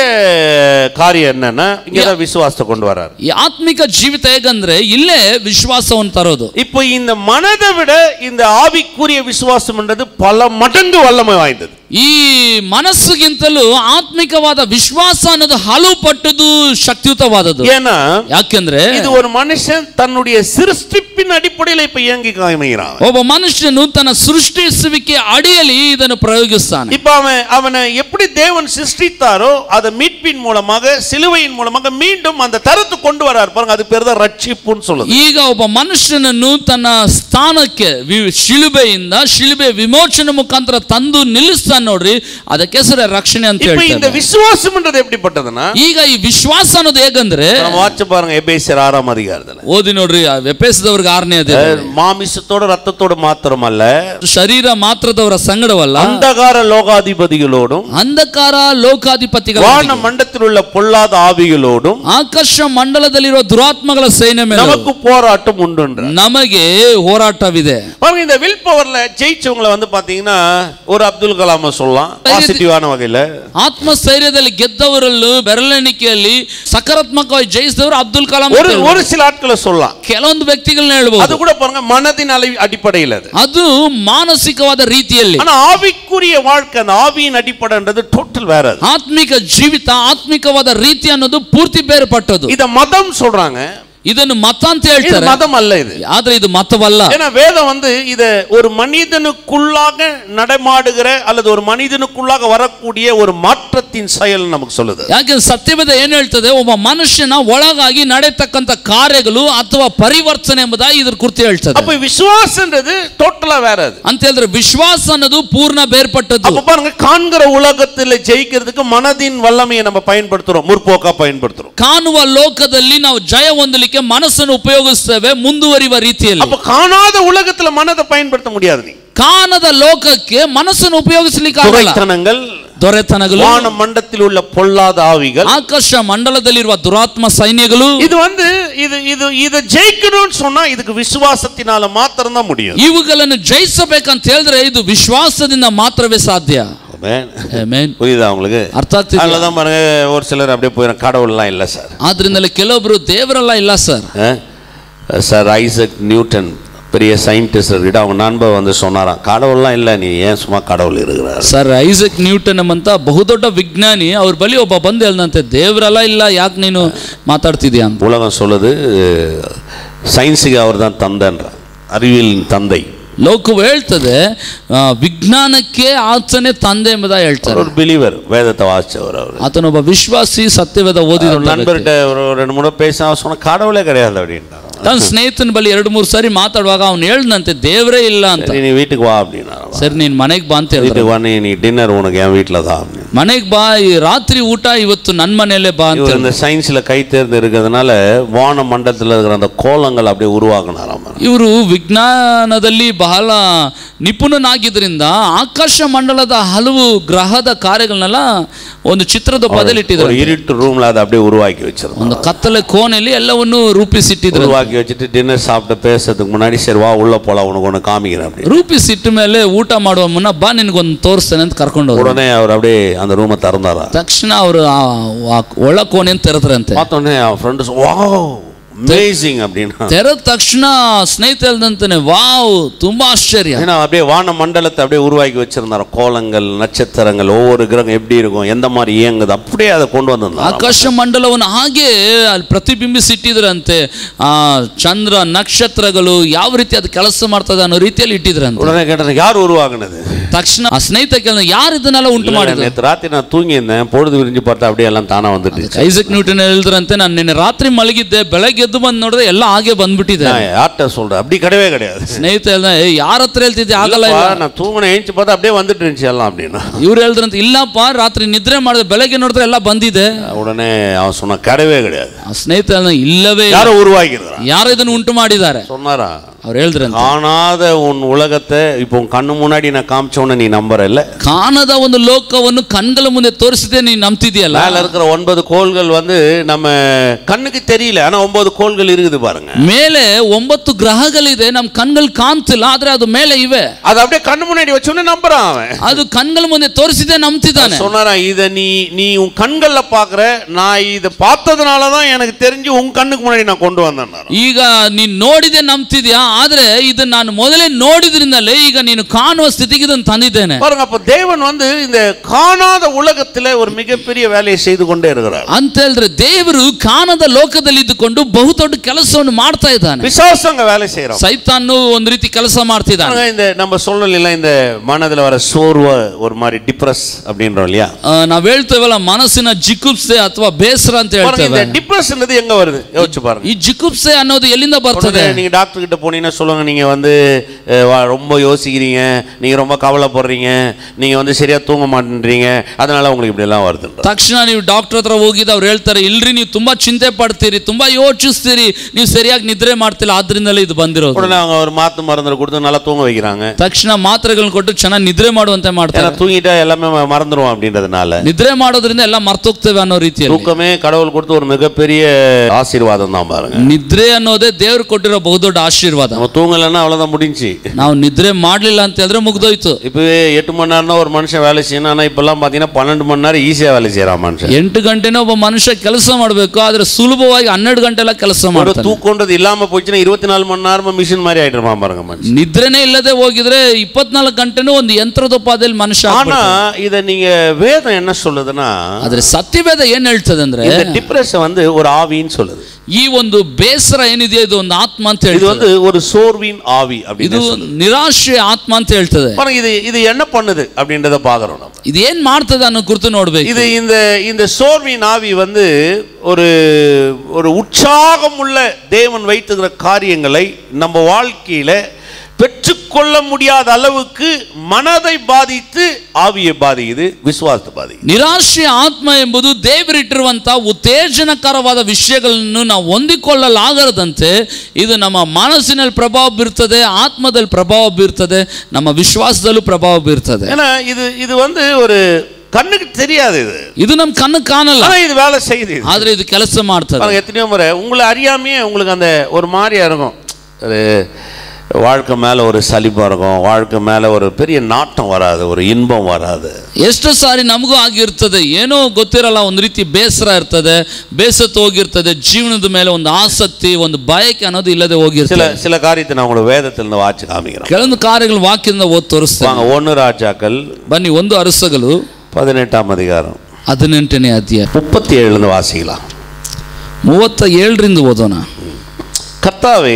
காரியம் என்னன்னா இங்கதான் விசுவாசத்தை கொண்டு வர்றாரு ಈ ಆತ್ಮಿಕ ಜೀವಿತ ಹೇಗಂದ್ರೆ ಇಲ್ಲೇ ವಿಶ್ವಾಸವನ್ನು ತರೋದು இப்போ இந்த மனதை விட இந்த ஆவிக்குரிய விசுவாசம்ன்றது பல மடங்கு வல்லமை வாய்ந்தது ಈ ಮನಸ್ಸಿಗಿಂತಲೂ ಆತ್ಮಿಕವಾದ ವಿಶ್ವಾಸ ಅನ್ನೋದು ಹಲವು ಪಟ್ಟದು ಶಕ್ತಿಯುತವಾದದ್ದು ஏன்னா ಯಾಕೆಂದ್ರೆ இது ஒரு மனுஷன் தன்னுடைய சிருஷ்டிப்பின் அடிப்படையில் இப்ப இயங்கி காமிக்கிறான் ಒಬ್ಬ ಮನುಷ್ಯನು ತನ್ನ ಸೃಷ್ಟಿಸುವಿಕೆ ಅಡಿಯಲ್ಲಿ ಇದನ್ನು ಪ್ರಯೋಗಿಸ್ತಾನೆ இப்ப அவன் அவனை எப்படி தேவன் சிருஷ்டித்தாரோ அதை மீட்பின் மூலமாக சிலுவையின் மூலமாக மீண்டும் அந்த தரத்துக்கு கொண்டு வராரு பாருங்க அது பேர் தான் ரட்சிப்புன்னு சொல்லுது ಈಗ ಒಬ್ಬ ಮನುಷ್ಯನನ್ನು ತನ್ನ ಸ್ಥಾನಕ್ಕೆ ವಿ- ಶಿಲುಬೆಯಿಂದ ಶಿಲುಬೆ ವಿಮೋಚನೆ ಮುಖಾಂತರ ತಂದು ನಿಲ್ಲಿಸ್ತಾನೆ ನೋಡ್ರಿ ಅದಕ್ಕೆ ಹೆಸರೇ ರಕ್ಷಣೆ ಅಂತ இப்ப இந்த ಹೇಳ್ತಾರೆ விசுவாசம்ன்றது எப்படிப்பட்டதுன்னா ಈಗ ಈ ವಿಶ್ವಾಸ ಅನ್ನೋದು ಹೇಗಂದ್ರೆ நம்ம வாட்ச பாருங்க எபேசியர் ஆறாம் அதிகாரத்துல ಓದಿ ನೋಡ್ರಿ ಆ ವ್ಯಪೇಸದವ್ರಿಗೆ ಆರನೇ ಅದೇ மாமிசத்தோட ரத்தத்தோட மாத்திரமல்ல ಶರೀರ ಮಾತ್ರದವರ ಸಂಗಡವಲ್ಲ அந்தகார லோகாதிபதிகளோடும் ಅಂಧಕಾರ ಲೋಕಾಧಿಪತಿಗಳ வான மண்டத்தில் உள்ள பொல்லாத ஆவிகளோடும் ಆಕಾಶ ಮಂಡಲದಲ್ಲಿರುವ ದುರಾತ್ಮಗಳ ಸೇನೆ ಮೇಲೆ நமக்கு போராட்டம் உண்டுன்ற ನಮಗೆ ಹೋರಾಟವಿದೆ பாருங்க இந்த வில் பவர்ல ஜெயிச்சவங்கள வந்து பாத்தீங்கன்னா ஒரு அப்துல் கலாம சொல்லலாம் பாசிட்டிவான வகையில ಆತ್ಮಸ್ಥೈರ್ಯದಲ್ಲಿ ಗೆದ್ದವರಲ್ಲೂ ಬೆರಳೆಣಿಕೆಯಲ್ಲಿ ಸಕಾರಾತ್ಮಕವಾಗಿ ಜಯಿಸಿದವರು ಅಬ್ದುಲ್ ಕಲಾಂ ஒரு ಅಂತ ಹೇಳ್ಬೋದು. ஒரு சில ஆட்களை சொல்லலாம் ಕೆಲವೊಂದು ವ್ಯಕ್ತಿಗಳನ್ನ அது ಹೇಳ್ಬೋದು கூட பாருங்க மனதின் அளவி அடிப்படையில் அது ಅದು ಮಾನಸಿಕವಾದ ರೀತಿಯಲ್ಲಿ ஆனா ஆவிக்குரிய வாழ்க்கை அந்த ஆவியின் அடிப்படைன்றது டோட்டல் வேற அது ಆತ್ಮಿಕ ಜೀವಿತ ಆತ್ಮಿಕವಾದ ರೀತಿ ಅನ್ನೋದು ಪೂರ್ತಿ ಬೇರ್ಪಟ್ಟದು இத மதம் சொல்றாங்க ಇದನ್ನು ಮತ ಅಂತ இது ಹೇಳ್ತಾರೆ மதம் அல்ல இது ಆದ್ರೆ ಇದು ಮತವಲ್ಲ ஏன்னா வேதம் வந்து இத ஒரு மனிதனுக்குள்ளாக நடமாடுகிற அல்லது ஒரு மனிதனுக்குள்ளாக வரக்கூடிய ஒரு மாற்றத்தின் செயல் நமக்கு சொல்லுது ಯಾಕೆಂದ್ರೆ ಸತ್ಯವೇದ ಏನ್ ಹೇಳ್ತದೆ ಒಬ್ಬ ಮನುಷ್ಯನ ಒಳಗಾಗಿ ನಡೆತಕ್ಕಂತ ಕಾರ್ಯಗಳು ಅಥವಾ ಪರಿವರ್ತನೆ ಎಂಬುದಾಗಿ ಇದ್ರ ಕುರಿತು ಹೇಳ್ತದೆ அப்ப விசுவாசன்றது டோட்டலா வேற அது ಅಂತ ಹೇಳಿದ್ರೆ ವಿಶ್ವಾಸ ಅನ್ನೋದು ಪೂರ್ಣ ಬೇರ್ಪಟ್ಟದ್ದು அப்ப பாருங்க காண்கிற உலகத்துல ஜெயிக்கிறதுக்கு மனதின் வல்லமையை நம்ம பயன்படுத்துறோம் முற்போக்கா பயன்படுத்துறோம் ಕಾಣುವ ಲೋಕದಲ್ಲಿ ನಾವು ಜಯ ಹೊಂದಲಿಕ್ಕೆ ಮನಸ್ಸನ್ನು ಉಪಯೋಗಿಸ್ತೇವೆ ಮುಂದುವರಿಯುವ ರೀತಿಯಲ್ಲಿ அப்ப காணாத உலகத்துல மனதை பயன்படுத்த முடியாது நீ ಕಾಣದ ಲೋಕಕ್ಕೆ ಮನಸ್ಸನ್ನು ಉಪಯೋಗಿಸಲಿಕ್ಕೆ ಆಗಲ್ಲ துரைத்தனங்கள் ದೊರೆತನಗಳು வான மண்டத்தில் உள்ள பொல்லாத ஆவிகள் ಆಕಾಶ ಮಂಡಲದಲ್ಲಿರುವ ದುರಾತ್ಮ ಸೈನ್ಯಗಳು இது வந்து இது ಇದು இதை ஜெயிக்கணும்னு சொன்னா இதுக்கு விசுவாசத்தினால மாத்திரம் தான் முடியும் ಇವುಗಳನ್ನು ಜಯಿಸಬೇಕಂತ ಹೇಳಿದ್ರೆ ಇದು ವಿಶ್ವಾಸದಿಂದ ಮಾತ್ರವೇ ಸಾಧ್ಯ Amen. Amen. புரியுதா உங்களுக்கு ಅರ್ಥ ಆಗ್ತಿದ್ಯಾ? அதுலதான் பாருங்க ஒரு சிலர் அப்படியே போயிடும் கடவுள்லாம் இல்லை சார் ಆದ್ರಿಂದಲೇ ಕೆಲವೊಬ್ರು ದೇವರೆಲ್ಲ ಇಲ್ಲ ಸರ್ சார் ஐசக் நியூட்டன் பெரிய சயின்டிஸ்ட் அவங்க நண்பர் வந்து சொன்னாராம் கடவுள்லாம் இல்லை நீ ஏன் சும்மா கடவுள் இருக்கிறார் ಸರ್ ಐಸಕ್ ನ್ಯೂಟನ್ ಎಂಬಂತ ಬಹುದೊಡ್ಡ ವಿಜ್ಞಾನಿ ಅವ್ರ ಬಳಿ ಒಬ್ಬ ಬಂದು ಹೇಳ್ದಂತೆ ದೇವರೆಲ್ಲ ಇಲ್ಲ ಯಾಕೆ ನೀನು ಮಾತಾಡ್ತಿದ್ಯಾ ಅಂತ உலகம் சொல்லுது சயின்ஸுக்கு அவர் தான் தந்தைன்ற அறிவியலின் தந்தை ಲೋಕವು ಹೇಳ್ತದೆ ಆ, ವಿಜ್ಞಾನಕ್ಕೆ ಆತನೇ ತಂದೆ ಎಂಬುದಾಗಿ ಹೇಳ್ತಾರೆ ஒரு பிலீவர் வேதத்தை வாசிச்சவர் அவர் ಆತನೊಬ್ಬ ವಿಶ್ವಾಸಿ ಸತ್ಯವೇದ ಓದಿದ ஒரு நண்பர்கிட்ட ஒரு ரெண்டு மூணு பேச அவர் சொன்ன கடவுளே கிடையாது அப்படின்றார் ತನ್ನ ಸ್ನೇಹಿತನ ಬಳಿ ಎರಡು ಮೂರು ಸಾರಿ ಮಾತಾಡುವಾಗ ಅವ್ನು ಹೇಳ್ದಂತೆ ದೇವರೇ ಇಲ್ಲ ಅಂತ சரி நீ வீட்டுக்கு வா அப்படின்னாரு ಸರಿ ನೀನ್ ಮನೆಗೆ ಬಾ ಅಂತ ಹೇಳಿದ್ರು வீட்டுக்கு வா நீ நீ டின்னர் உனக்கு என் வீட்டில் தான் அப்படின்னு ಮನೆಗೆ ಬಾ ಈ ರಾತ್ರಿ ಊಟ ಇವತ್ತು ನನ್ನ ಮನೆಯಲ್ಲೇ ಬಾ ಅಂತ இவர் இந்த சயின்ஸில் கை தேர்ந்து இருக்கிறதுனால வான மண்டலத்தில் இருக்கிற அந்த கோலங்கள் அப்படியே உருவாக்குனாராம் ಇವರು ವಿಜ್ಞಾನದಲ್ಲಿ ಬಹಳ ನಿಪುಣನಾಗಿದ್ದರಿಂದ ಆಕಾಶ ಮಂಡಲದ ಹಲವು ಗ್ರಹದ ಕಾರ್ಯಗಳನ್ನೆಲ್ಲ ಒಂದು ಚಿತ್ರದ ಬದಲು ஒரு ಇಟ್ಟಿದ್ರು இருட்டு ரூம்ல அதை அப்படியே உருவாக்கி வச்சிருந்தோம் ಒಂದು ಕತ್ತಲೆ ಕೋಣೆಯಲ್ಲಿ ಎಲ್ಲವನ್ನು ರೂಪಿಸಿಟ್ಟಿದ್ರು உருவாக்கி வச்சுட்டு டின்னர் சாப்பிட்டு பேசுறதுக்கு முன்னாடி சரி வா உள்ள போலாம் உனக்கு ஒன்று காமிக்கிறேன் அப்படி ರೂಪಿಸಿಟ್ಟ ಮೇಲೆ ಊಟ ಮಾಡುವ ಮುನ್ನ ಬಾ ನಿನಗೊಂದು ತೋರಿಸ್ತೇನೆ ಅಂತ ಕರ್ಕೊಂಡು ಹೋದ್ರು உடனே அவர் அப்படியே அந்த ரூமை திறந்தாரா ತಕ್ಷಣ ಅವರು ಒಳ ಕೋಣೆಯನ್ನು ತೆರೆದ್ರಂತೆ பார்த்தோன்னே அவன் ஃப்ரெண்டு வா அமேசிங் அப்படின்னா ತೆರೆದ ತಕ್ಷಣ ಸ್ನೇಹಿತ ಹೇಳ್ದಂತಾನೆ ವಾವ್ ತುಂಬಾ ಆಶ್ಚರ್ಯ ஏன்னா அப்படியே வான மண்டலத்தை அப்படியே உருவாக்கி வச்சிருந்தாரு கோலங்கள் நட்சத்திரங்கள் ஒவ்வொரு கிரகம் எப்படி இருக்கும் எந்த மாதிரி இயங்குது அப்படியே அதை கொண்டு வந்திருந்தாரு ಆಕಾಶ ಮಂಡಲವನ್ನು ಹಾಗೆ ಅಲ್ಲಿ ಪ್ರತಿಬಿಂಬಿಸಿಟ್ಟಿದ್ರಂತೆ ಆ ಚಂದ್ರ ನಕ್ಷತ್ರಗಳು ಯಾವ ರೀತಿ ಅದು ಕೆಲಸ ಮಾಡ್ತದೆ ಅನ್ನೋ ರೀತಿಯಲ್ಲಿ ಇಟ್ಟಿದ್ರಂತೆ உடனே கேட்டேன் யார் உருவாக்குனது ತಕ್ಷಣ ಆ ಸ್ನೇಹಿತ ಕೇಳ ಯಾರು ಇದನ್ನೆಲ್ಲ ಉಂಟು இல்ல, ಮಾಡಿದ್ರು நேத்து ராத்திரி நான் தூங்கியிருந்தேன் பொழுது விரிஞ்சு பார்த்தா அப்படியே எல்லாம் தானா வந்துட்டு ಐಸಕ್ ನ್ಯೂಟನ್ ಹೇಳಿದ್ರಂತೆ ನಾನು ನಿನ್ನೆ ರಾತ್ರಿ ಮಲಗಿದ್ದೆ ಬೆಳಗ್ಗೆ ಎದ್ದು ಬಂದು ನೋಡಿದ್ರೆ ಎಲ್ಲ ಹಾಗೆ ಬಂದ್ಬಿಟ್ಟಿದೆ நான் யார்கிட்ட சொல்றேன் அப்படி கிடையவே கிடையாது ಸ್ನೇಹಿತ ಹೇಳ್ದ ಏ ಯಾರ ಹತ್ರ ಹೇಳ್ತಿದ್ದೆ ಆಗಲ್ಲ இல்லப்பா, நான் தூங்கின ஏஞ்சி பார்த்தா அப்படியே வந்துட்டு இருந்துச்சு எல்லாம் அப்படின்னா ಇವ್ರು ಹೇಳಿದ್ರಂತೆ ಇಲ್ಲಪ್ಪ ರಾತ್ರಿ ನಿದ್ರೆ ಮಾಡಿದ್ರೆ ಬೆಳಗ್ಗೆ ನೋಡಿದ್ರೆ ಎಲ್ಲ ಬಂದಿದೆ உடனே அவன் சொன்னான் கிடையவே கிடையாது ಆ ಸ್ನೇಹಿತ ಹೇಳ್ದ, ಇಲ್ಲವೇ ಇಲ್ಲ. யாரோ உருவாக்கிறான் ಯಾರು ಇದನ್ನು ಉಂಟು ಮಾಡಿದ್ದಾರೆ சொன்னாரா ಅವ್ರು ಹೇಳಿದ್ರಂತೆ காணாத உன் உலகத்தை இப்போ உன் கண்ணு முன்னாடி நான் காமிச்ச உடனே நீ நம்புற இல்ல ಕಾಣದ ಒಂದು ಲೋಕವನ್ನು ಕಣ್ಗಳ ಮುಂದೆ ತೋರಿಸಿದೆ ನೀನು ನಂಬ್ತಿದ್ಯಲ್ಲ மேல இருக்கிற ஒன்பது கோள்கள் வந்து நம்ம கண்ணுக்கு தெரியல ஆனா ஒன்பது கோள்கள் இருக்குது பாருங்க ಮೇಲೆ ಒಂಬತ್ತು ಗ್ರಹಗಳಿದೆ ನಮ್ ಕಣ್ಗಳು ಕಾಣ್ತಿಲ್ಲ ಆದ್ರೆ ಅದು ಮೇಲೆ ಇವೆ அது அப்படியே கண்ணு முன்னாடி வச்சோன்னு நம்புறான் அவன் ಅದು ಕಣ್ಗಳ ಮುಂದೆ ತೋರಿಸಿದೆ ನಂಬ್ತಿದ್ದಾನೆ சொன்னாரா இத நீ நீ உன் கண்கள்ல பாக்குற நான் இதை பார்த்ததுனால தான் எனக்கு தெரிஞ்சு உன் கண்ணுக்கு முன்னாடி நான் கொண்டு வந்தேன் ಈಗ ನೀನ್ ನೋಡಿದೆ ನಂಬ್ತಿದ್ಯಾ ಆದ್ರೆ ಇದನ್ನ ನಾನು ಮೊದಲೇ ನೋಡಿದ್ರಿಂದಲೇ ಈಗ ನೀನು ಕಾಣುವ ಸ್ಥಿತಿಗೆ ಇದನ್ನು ತಂದಿದ್ದೇನೆ பாருங்க அப்ப தேவன் வந்து இந்த காணாத உலகத்துல ஒரு மிகப்பெரிய வேலையை செய்து கொண்டே இருக்கிறார் ಅಂತ ಹೇಳಿದ್ರೆ ದೇವರು ಕಾಣದ ಲೋಕದಲ್ಲಿ ಇದ್ದುಕೊಂಡು ಬಹುದೊಡ್ಡ ಕೆಲಸವನ್ನು ಮಾಡ್ತಾ ಇದ್ದಾನೆ விசுவாசங்க வேலை செய்யறோம் ಸೈತಾನು ಒಂದು ರೀತಿ ಕೆಲಸ ಮಾಡ್ತಿದ್ದಾನೆ பாருங்க, இந்த நம்ம சொல்லல இந்த மனதுல வர சோர்வ ஒரு மாதிரி டிப்ரஸ் அப்படின்றோம் இல்லையா ಆ, ನಾವ್ ಹೇಳ್ತೇವಲ್ಲ ಮನಸ್ಸಿನ ಜಿಗುಪ್ಸೆ ಅಥವಾ ಬೇಸರ ಅಂತ பாருங்க இந்த ಹೇಳ್ತೇವೆ டிப்ரெஷன்றது எங்க வருது யோசிச்சு பாருங்க ಈ ಜಿಗುಪ್ಸೆ ಅನ್ನೋದು ಎಲ್ಲಿಂದ ಬರ್ತದೆ உடனே நீங்க டாக்டர் கிட்ட போனீங்கன்னா சொல்லுங்க நீங்க வந்து அஹ், வா- ரொம்ப யோசிக்கிறீங்க நீங்க ரொம்ப கவலைப்படுறீங்க நீங்க வந்து சரியா தூங்க மாட்டேன்றீங்க அதனால உங்களுக்கு இப்படி எல்லாம் வருதுன்ற ತಕ್ಷಣ ನೀವು ಡಾಕ್ಟರ್ ಹತ್ರ ಹೋಗಿದ್ದು ಅವ್ರು ಹೇಳ್ತಾರೆ ಇಲ್ರಿ ನೀವು ತುಂಬಾ ಚಿಂತೆ ಪಡ್ತೀರಿ ತುಂಬಾ ಯೋಚಿಸ್ತೀರಿ ನೀವು ಸರಿಯಾಗಿ ನಿದ್ರೆ ಮಾಡ್ತಿಲ್ಲ ಆದ್ರಿಂದಲೇ ಇದು ಬಂದಿರೋದು உடனே அவங்க ஒரு மாத்து மருந்து கொடுத்து நல்லா தூங்க வைக்கிறாங்க ತಕ್ಷಣ ಮಾತ್ರೆಗಳನ್ನ ಕೊಟ್ಟು ಚೆನ್ನಾಗಿ ನಿದ್ರೆ ಮಾಡುವಂತೆ ஏன்னா ಮಾಡ್ತಾರೆ தூங்கிட்டா எல்லாமே ம- மறந்துருவோம் அப்படின்றதுனால ನಿದ್ರೆ ಮಾಡೋದ್ರಿಂದ ಎಲ್ಲ ಮರ್ತೋಗ್ತೇವೆ ಅನ್ನೋ ರೀತಿಯಲ್ಲಿ தூக்கமே கடவுள் கொடுத்த ஒரு மிகப்பெரிய ஆசீர்வாதம் தான் பாருங்க ನಿದ್ರೆ ಅನ್ನೋದೇ ದೇವ್ರು ಕೊಟ್ಟಿರೋ ಬಹುದೊಡ್ಡ ಆಶೀರ್ವಾದ ಆಶೀರ್ವಾದ நம்ம தூங்கலைன்னா அவ்வளோதான் முடிஞ்சு ನಾವು ನಿದ್ರೆ ಮಾಡ್ಲಿಲ್ಲ ಅಂತ ಹೇಳಿದ್ರೆ ಮುಗ್ದೋಯ್ತು இப்போவே எட்டு மணி நேரம்னா ஒரு மனுஷன் வேலை செய்யணும் ஆனால் இப்போல்லாம் பார்த்தீங்கன்னா பன்னெண்டு மணி நேரம் ஈஸியாக வேலை செய்கிறான் மனுஷன் ಎಂಟು ಗಂಟೆನೇ ಒಬ್ಬ ಮನುಷ್ಯ ಕೆಲಸ ಮಾಡಬೇಕು ಆದ್ರೆ ಸುಲಭವಾಗಿ ಹನ್ನೆರಡು ಗಂಟೆ ಎಲ್ಲ ಕೆಲಸ ஒரு ಮಾಡ್ತಾನೆ தூக்கம்ன்றது இல்லாமல் போச்சுன்னா இருபத்தி நாலு மணி நேரமும் மிஷின் மாதிரி ஆயிடுமா பாருங்க மனுஷன் ನಿದ್ರೆನೇ ಇಲ್ಲದೆ ಹೋಗಿದ್ರೆ ಇಪ್ಪತ್ನಾಲ್ಕು ಗಂಟೆನೂ ಒಂದು ಯಂತ್ರದ ಪಾದಲ್ಲಿ ಮನುಷ್ಯ ஆனா ಆಗ್ಬಿಡ್ತಾನೆ. இதை நீங்க வேதம் என்ன சொல்லுதுன்னா ಆದ್ರೆ ಸತ್ಯವೇದ ಏನ್ ಹೇಳ್ತದೆ ಅಂದ್ರೆ இந்த டிப்ரெஷன் வந்து ஒரு ஆவின்னு சொல்லுது ಈ ಒಂದು ಬೇಸರ ಏನಿದೆ ಇದು ಒಂದು ಆತ್ಮ ಅಂತ இது ಹೇಳ್ತದೆ வந்து ஒரு சோர்வின் ஆவி ಇದು அப்படின்னு ನಿರಾಶೆ ಆತ್ಮ ಅಂತ ಹೇಳ್ತದೆ பாருங்க இது இது என்ன பண்ணுது அப்படின்றத பாக்குறோம் நம்ம ಇದು ಏನ್ ಮಾಡ್ತದೆ ಅನ್ನೋ ಕುರಿತು ನೋಡ್ಬೇಕು இது இந்த இந்த சோர்வின் ஆவி வந்து ஒரு ஒரு உற்சாகம் உள்ள தேவன் வைத்துக்கிற காரியங்களை நம்ம வாழ்க்கையில பெற்றுக்கொள்ள முடியாத அளவுக்கு மனதை பாதித்து ஆவியை பாதிக்குது விசுவாசத்தை பாதிக்குது ನಿರಾಶೆ ಆತ್ಮ ಎಂಬುದು ದೇವರಿಟ್ಟಿರುವಂತ ಉತ್ತೇಜನಕರವಾದ ವಿಷಯಗಳನ್ನು ನಾವು ಹೊಂದಿಕೊಳ್ಳಲಾಗದಂತೆ ಇದು ನಮ್ಮ ಮನಸ್ಸಿನಲ್ಲಿ ಪ್ರಭಾವ ಬೀರ್ತದೆ ಆತ್ಮದಲ್ಲಿ ಪ್ರಭಾವ ಬೀರ್ತದೆ ನಮ್ಮ ವಿಶ್ವಾಸದಲ್ಲೂ ಪ್ರಭಾವ ಬೀರ್ತದೆ ஏன்னா இது இது வந்து ஒரு கண்ணுக்கு தெரியாது இது ಇದು ನಮ್ ಕಣ್ಣು ಕಾಣಲ್ಲ ஆனா இது வேலை செய்யுது இது. ಆದ್ರೆ ಇದು ಕೆಲಸ ಮಾಡ್ತದೆ பாருங்க எத்தனையோ முறை உங்களை அறியாமையே உங்களுக்கு அந்த ஒரு மாதிரியா இருக்கும் ஒரு வாழ்க்கை மேலே ஒரு சலிப்பாக இருக்கும் வாழ்க்கை மேலே ஒரு பெரிய நாட்டம் வராது ஒரு இன்பம் வராது ಎಷ್ಟೋ ಸಾರಿ ನಮಗೂ ಆಗಿರ್ತದೆ ಏನೋ ಗೊತ್ತಿರಲ್ಲ ಒಂದು ರೀತಿ ಬೇಸರ ಇರ್ತದೆ ಬೇಸತ್ತು ಹೋಗಿರ್ತದೆ ಜೀವನದ ಮೇಲೆ ಒಂದು ಆಸಕ್ತಿ ಒಂದು ಬಯಕೆ ಅನ್ನೋದು ಇಲ್ಲದೆ சில ಹೋಗಿರ್ತದೆ சில காரியத்தை நான் உங்களுக்கு வேதத்திலிருந்து வாட்சி காமிக்கிறேன் ಕೆಲವೊಂದು ಕಾರ್ಯಗಳು ವಾಕ್ಯದಿಂದ ಓದ್ ತೋರಿಸ್ತೇನೆ வாங்க ஒன்று ராஜாக்கள் ಬನ್ನಿ ಒಂದು ಅರಸಗಳು பதினெட்டாம் அதிகாரம் ಹದಿನೆಂಟನೇ ಅಧ್ಯಾಯ முப்பத்தி ஏழுலேருந்து வாசிக்கலாம் ಮೂವತ್ತ ಏಳರಿಂದ ಓದೋಣ கர்த்தாவே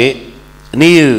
நீர்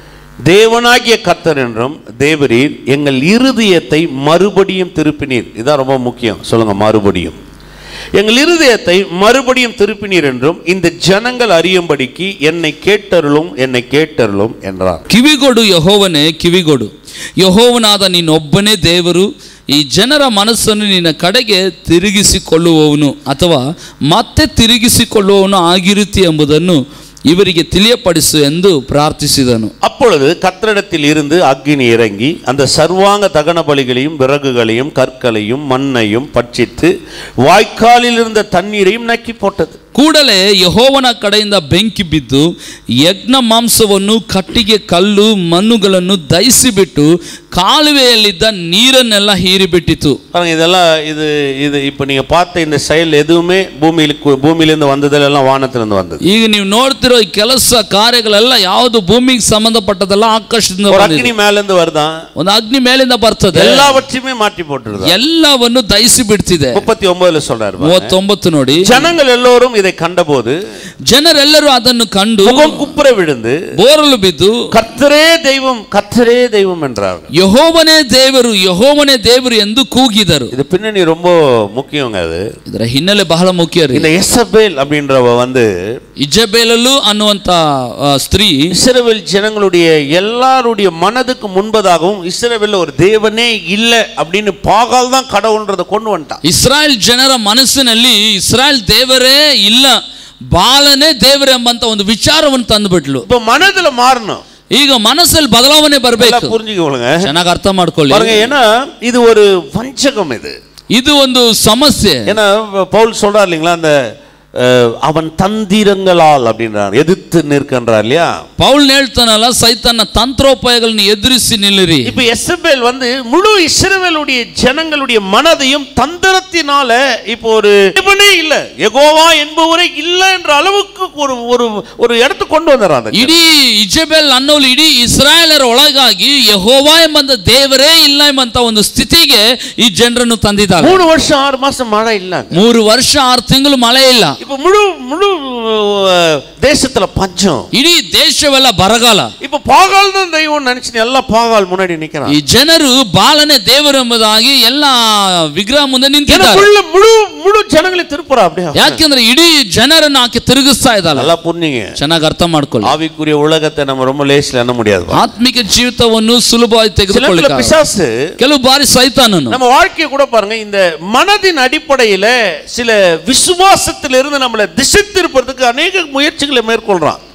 தேவனாகிய கர்த்தர் என்றும் தேவரீர் எங்கள் இருதயத்தை மறுபடியும் திருப்பினீர் இதான் ரொம்ப முக்கியம் சொல்லுங்க மறுபடியும் எங்கள் இருதயத்தை மறுபடியும் திருப்பினீர் என்றும் இந்த ஜனங்கள் அறியும்படிக்கு என்னை கேட்டருளும் என்னை கேட்டருளும் என்றார் ಕಿವಿಗೊಡು ಯಹೋವನೇ ಕಿವಿಗೊಡು ಯಹೋವನಾದ ನೀನೊಬ್ಬನೇ ದೇವರು ಈ ಜನರ ಮನಸ್ಸನ್ನು ನಿನ್ನ ಕಡೆಗೆ ತಿರುಗಿಸಿಕೊಳ್ಳುವವನು ಅಥವಾ ಮತ್ತೆ ತಿರುಗಿಸಿಕೊಳ್ಳುವವನು ಆಗಿರುತ್ತಿ ಎಂಬುದನ್ನು ಇವರಿಗೆ ತಿಳಿಯಪಡಿಸು ಎಂದು ಪ್ರಾರ್ಥಿಸಿದನು அப்பொழுது கர்த்தரிடத்தில் இருந்து அக்கினி இறங்கி அந்த சர்வாங்க தகன பலிகளையும் விறகுகளையும் கற்களையும் மண்ணையும் பட்சித்து வாய்க்காலில் இருந்த தண்ணீரையும் நக்கி போட்டது ಕೂಡಲೇ ಯಹೋವನ ಕಡೆಯಿಂದ ಬೆಂಕಿ ಬಿದ್ದು ಯಜ್ಞ ಮಾಂಸವನ್ನು ಕಟ್ಟಿಗೆ ಕಲ್ಲು ಮಣ್ಣುಗಳನ್ನು ದಹಿಸಿಬಿಟ್ಟು ಕಾಲುವೆಯಲ್ಲಿದ್ದ ನೀರನ್ನೆಲ್ಲ ಹೀರಿಬಿಟ್ಟಿತು பாருங்க இதெல்லாம் இது இது இப்போ நீங்கள் பார்த்த இந்த செயல் எதுவுமே பூமியில் பூமியிலேருந்து வந்ததெல்லாம் வானத்திலிருந்து வந்தது ಈಗ ನೀವು ನೋಡ್ತಿರೋ ಈ ಕೆಲಸ ಕಾರ್ಯಗಳೆಲ್ಲ ಯಾವುದು ಭೂಮಿಗೆ ಸಂಬಂಧಪಟ್ಟದೆಲ್ಲ ಆಕಾಶದಿಂದ ஒரு ಬಂದಿದೆ அக்னி மேலேருந்து வருதான் ಒಂದು ಅಗ್ನಿ ಮೇಲಿಂದ ಬರ್ತದೆ எல்லாவற்றையுமே மாற்றி போட்டுருது ಎಲ್ಲವನ್ನು ದಹಿಸಿ ಬಿಡ್ತಿದೆ முப்பத்தி ஒன்பதுல சொல்றாரு பாருங்க. ಮೂವತ್ತೊಂಬತ್ತು ನೋಡಿ ஜனங்கள் எல்லோரும் இதை கண்டபோது ಜನರೆಲ್ಲರೂ ಅದನ್ನು ಕಂಡು முகம் குப்புற விழுந்து ಬೋರಲು ಬಿದ್ದು கர்த்தரே தெய்வம் கர்த்தரே தெய்வம் என்றார்கள் ಯಹೋವನೇ ದೇವರು ಯಹೋವನೇ ದೇವರು ಎಂದು ಕೂಗಿದರು இது பின்னணி ரொம்ப முக்கியங்க அது ಇದರ ಹಿನ್ನೆಲೆ ಬಹಳ ಮುಖ್ಯ ರೀ இந்த எசபேல் அப்படின்றவ வந்து ಇಜಬೇಲಲು ಅನ್ನುವಂತ ಆ, ಸ್ತ್ರೀ இஸ்ரவேல் ஜனங்களுடைய எல்லாருடைய மனதுக்கு முன்பதாகவும் இஸ்ரவேல்ல ஒரு தேவனே இல்லை அப்படின்னு பாகால் தான் கடவுள்ன்றதை கொண்டு வந்துட்டான் ಇಸ್ರಾಯೇಲ್ ಜನರ ಮನಸ್ಸಿನಲ್ಲಿ ಇಸ್ರಾಯೇಲ್ ದೇವರೇ ಇಲ್ಲ ಬಾಲನೇ ದೇವರೆಂಬಂತ ಒಂದು ವಿಚಾರವನ್ನು ತಂದುಬಿಟ್ಲು இப்போ மனதுல மாறணும் ಈಗ ಮನಸ್ಸಲ್ಲಿ ಬದಲಾವಣೆ நல்லா ಬರಬೇಕು புரிஞ்சுக்கோங்க ಚೆನ್ನಾಗಿ ಅರ್ಥ ಮಾಡ್ಕೊಳ್ಳಿ பாருங்க ஏன்னா இது ஒரு வஞ்சகம் இது ಇದು ಒಂದು ಸಮಸ್ಯೆ ஏன்னா பவுல் சொல்றார் இல்லைங்களா அந்த அஹ், அவன் தந்திரங்களால் அப்படின்றார் எதிர்த்து நிற்கின்றார் இல்லையா ಪೌಲ್ ಹೇಳ್ತಾನಲ್ಲ ಸೈತನ್ನ ತಂತ್ರೋಪಾಯಗಳನ್ನ ಎದುರಿಸಿ ನಿಲ್ಲಿರಿ இப்ப எசபேல் வந்து முழு இஸ்ரவேலுடைய ஜனங்களுடைய மனதையும் தந்திரத்தினால இப்போ ஒரு தேவனே இல்ல எகோவா என்பவரே இல்ல என்ற அளவுக்கு ஒரு ஒரு ஒரு இடத்துக்கு கொண்டு வந்துடுறான் அந்த ಇಡೀ ಇಜಬೆಲ್ ಅನ್ನೋಳು ಇಡೀ ಇಸ್ರಾಯೇಲರ ಒಳಗಾಗಿ ಯಹೋವಾ ಎಂಬಂತ ದೇವರೇ ಇಲ್ಲ ಎಂಬಂತ ಒಂದು ಸ್ಥಿತಿಗೆ ಈ ಜನರನ್ನು ತಂದಿದ್ದಾರೆ மூணு வருஷம் ஆறு மாசம் மழை இல்ல ಮೂರು ವರ್ಷ ಆರು ತಿಂಗಳು ಮಳೆ ಇಲ್ಲ இப்ப முழு முழு அஹ், தேசத்துல பஞ்சம் ಇಡೀ ದೇಶವೆಲ್ಲ ಬರಗಾಲ இப்ப பாகால் தான் தெய்வம் நினைச்சு எல்லாம் பாகால் முன்னாடி நிக்கிறான் ಈ ಜನರು ಬಾಲನೆ ದೇವರು ಎಂಬುದಾಗಿ ಎಲ್ಲ ವಿಗ್ರಹ ಮುಂದೆ ನಿಂತಿದ್ದಾರೆ எனக்குள்ள முழு முழு ஜனங்களை திருப்புறா அப்படியே ಯಾಕೆಂದ್ರೆ ಇಡೀ ಜನರನ್ನು ಆಕೆ ತಿರುಗಿಸ್ತಾ ಇದ್ದಾಳೆ நல்லா புரிஞ்சுங்க ಚೆನ್ನಾಗಿ ಅರ್ಥ ಮಾಡ್ಕೊಳ್ಳಿ ஆவிக்குரிய உலகத்தை நம்ம ரொம்ப லேசில் எண்ண முடியாது ಆತ್ಮಿಕ ಜೀವಿತವನ್ನು ಸುಲಭವಾಗಿ சில இடத்துல ತೆಗೆದುಕೊಳ್ಳಿಕ್ಕೆ பிசாசு ಕೆಲವು ಬಾರಿ ಸೈತಾನನು நம்ம வாழ்க்கையை கூட பாருங்க இந்த மனதின் அடிப்படையில சில விசுவாசத்திலிருந்து நம்மளை திசை திருப்பறதுக்கு அநேக முயற்சிகளை மேற்கொள்றான்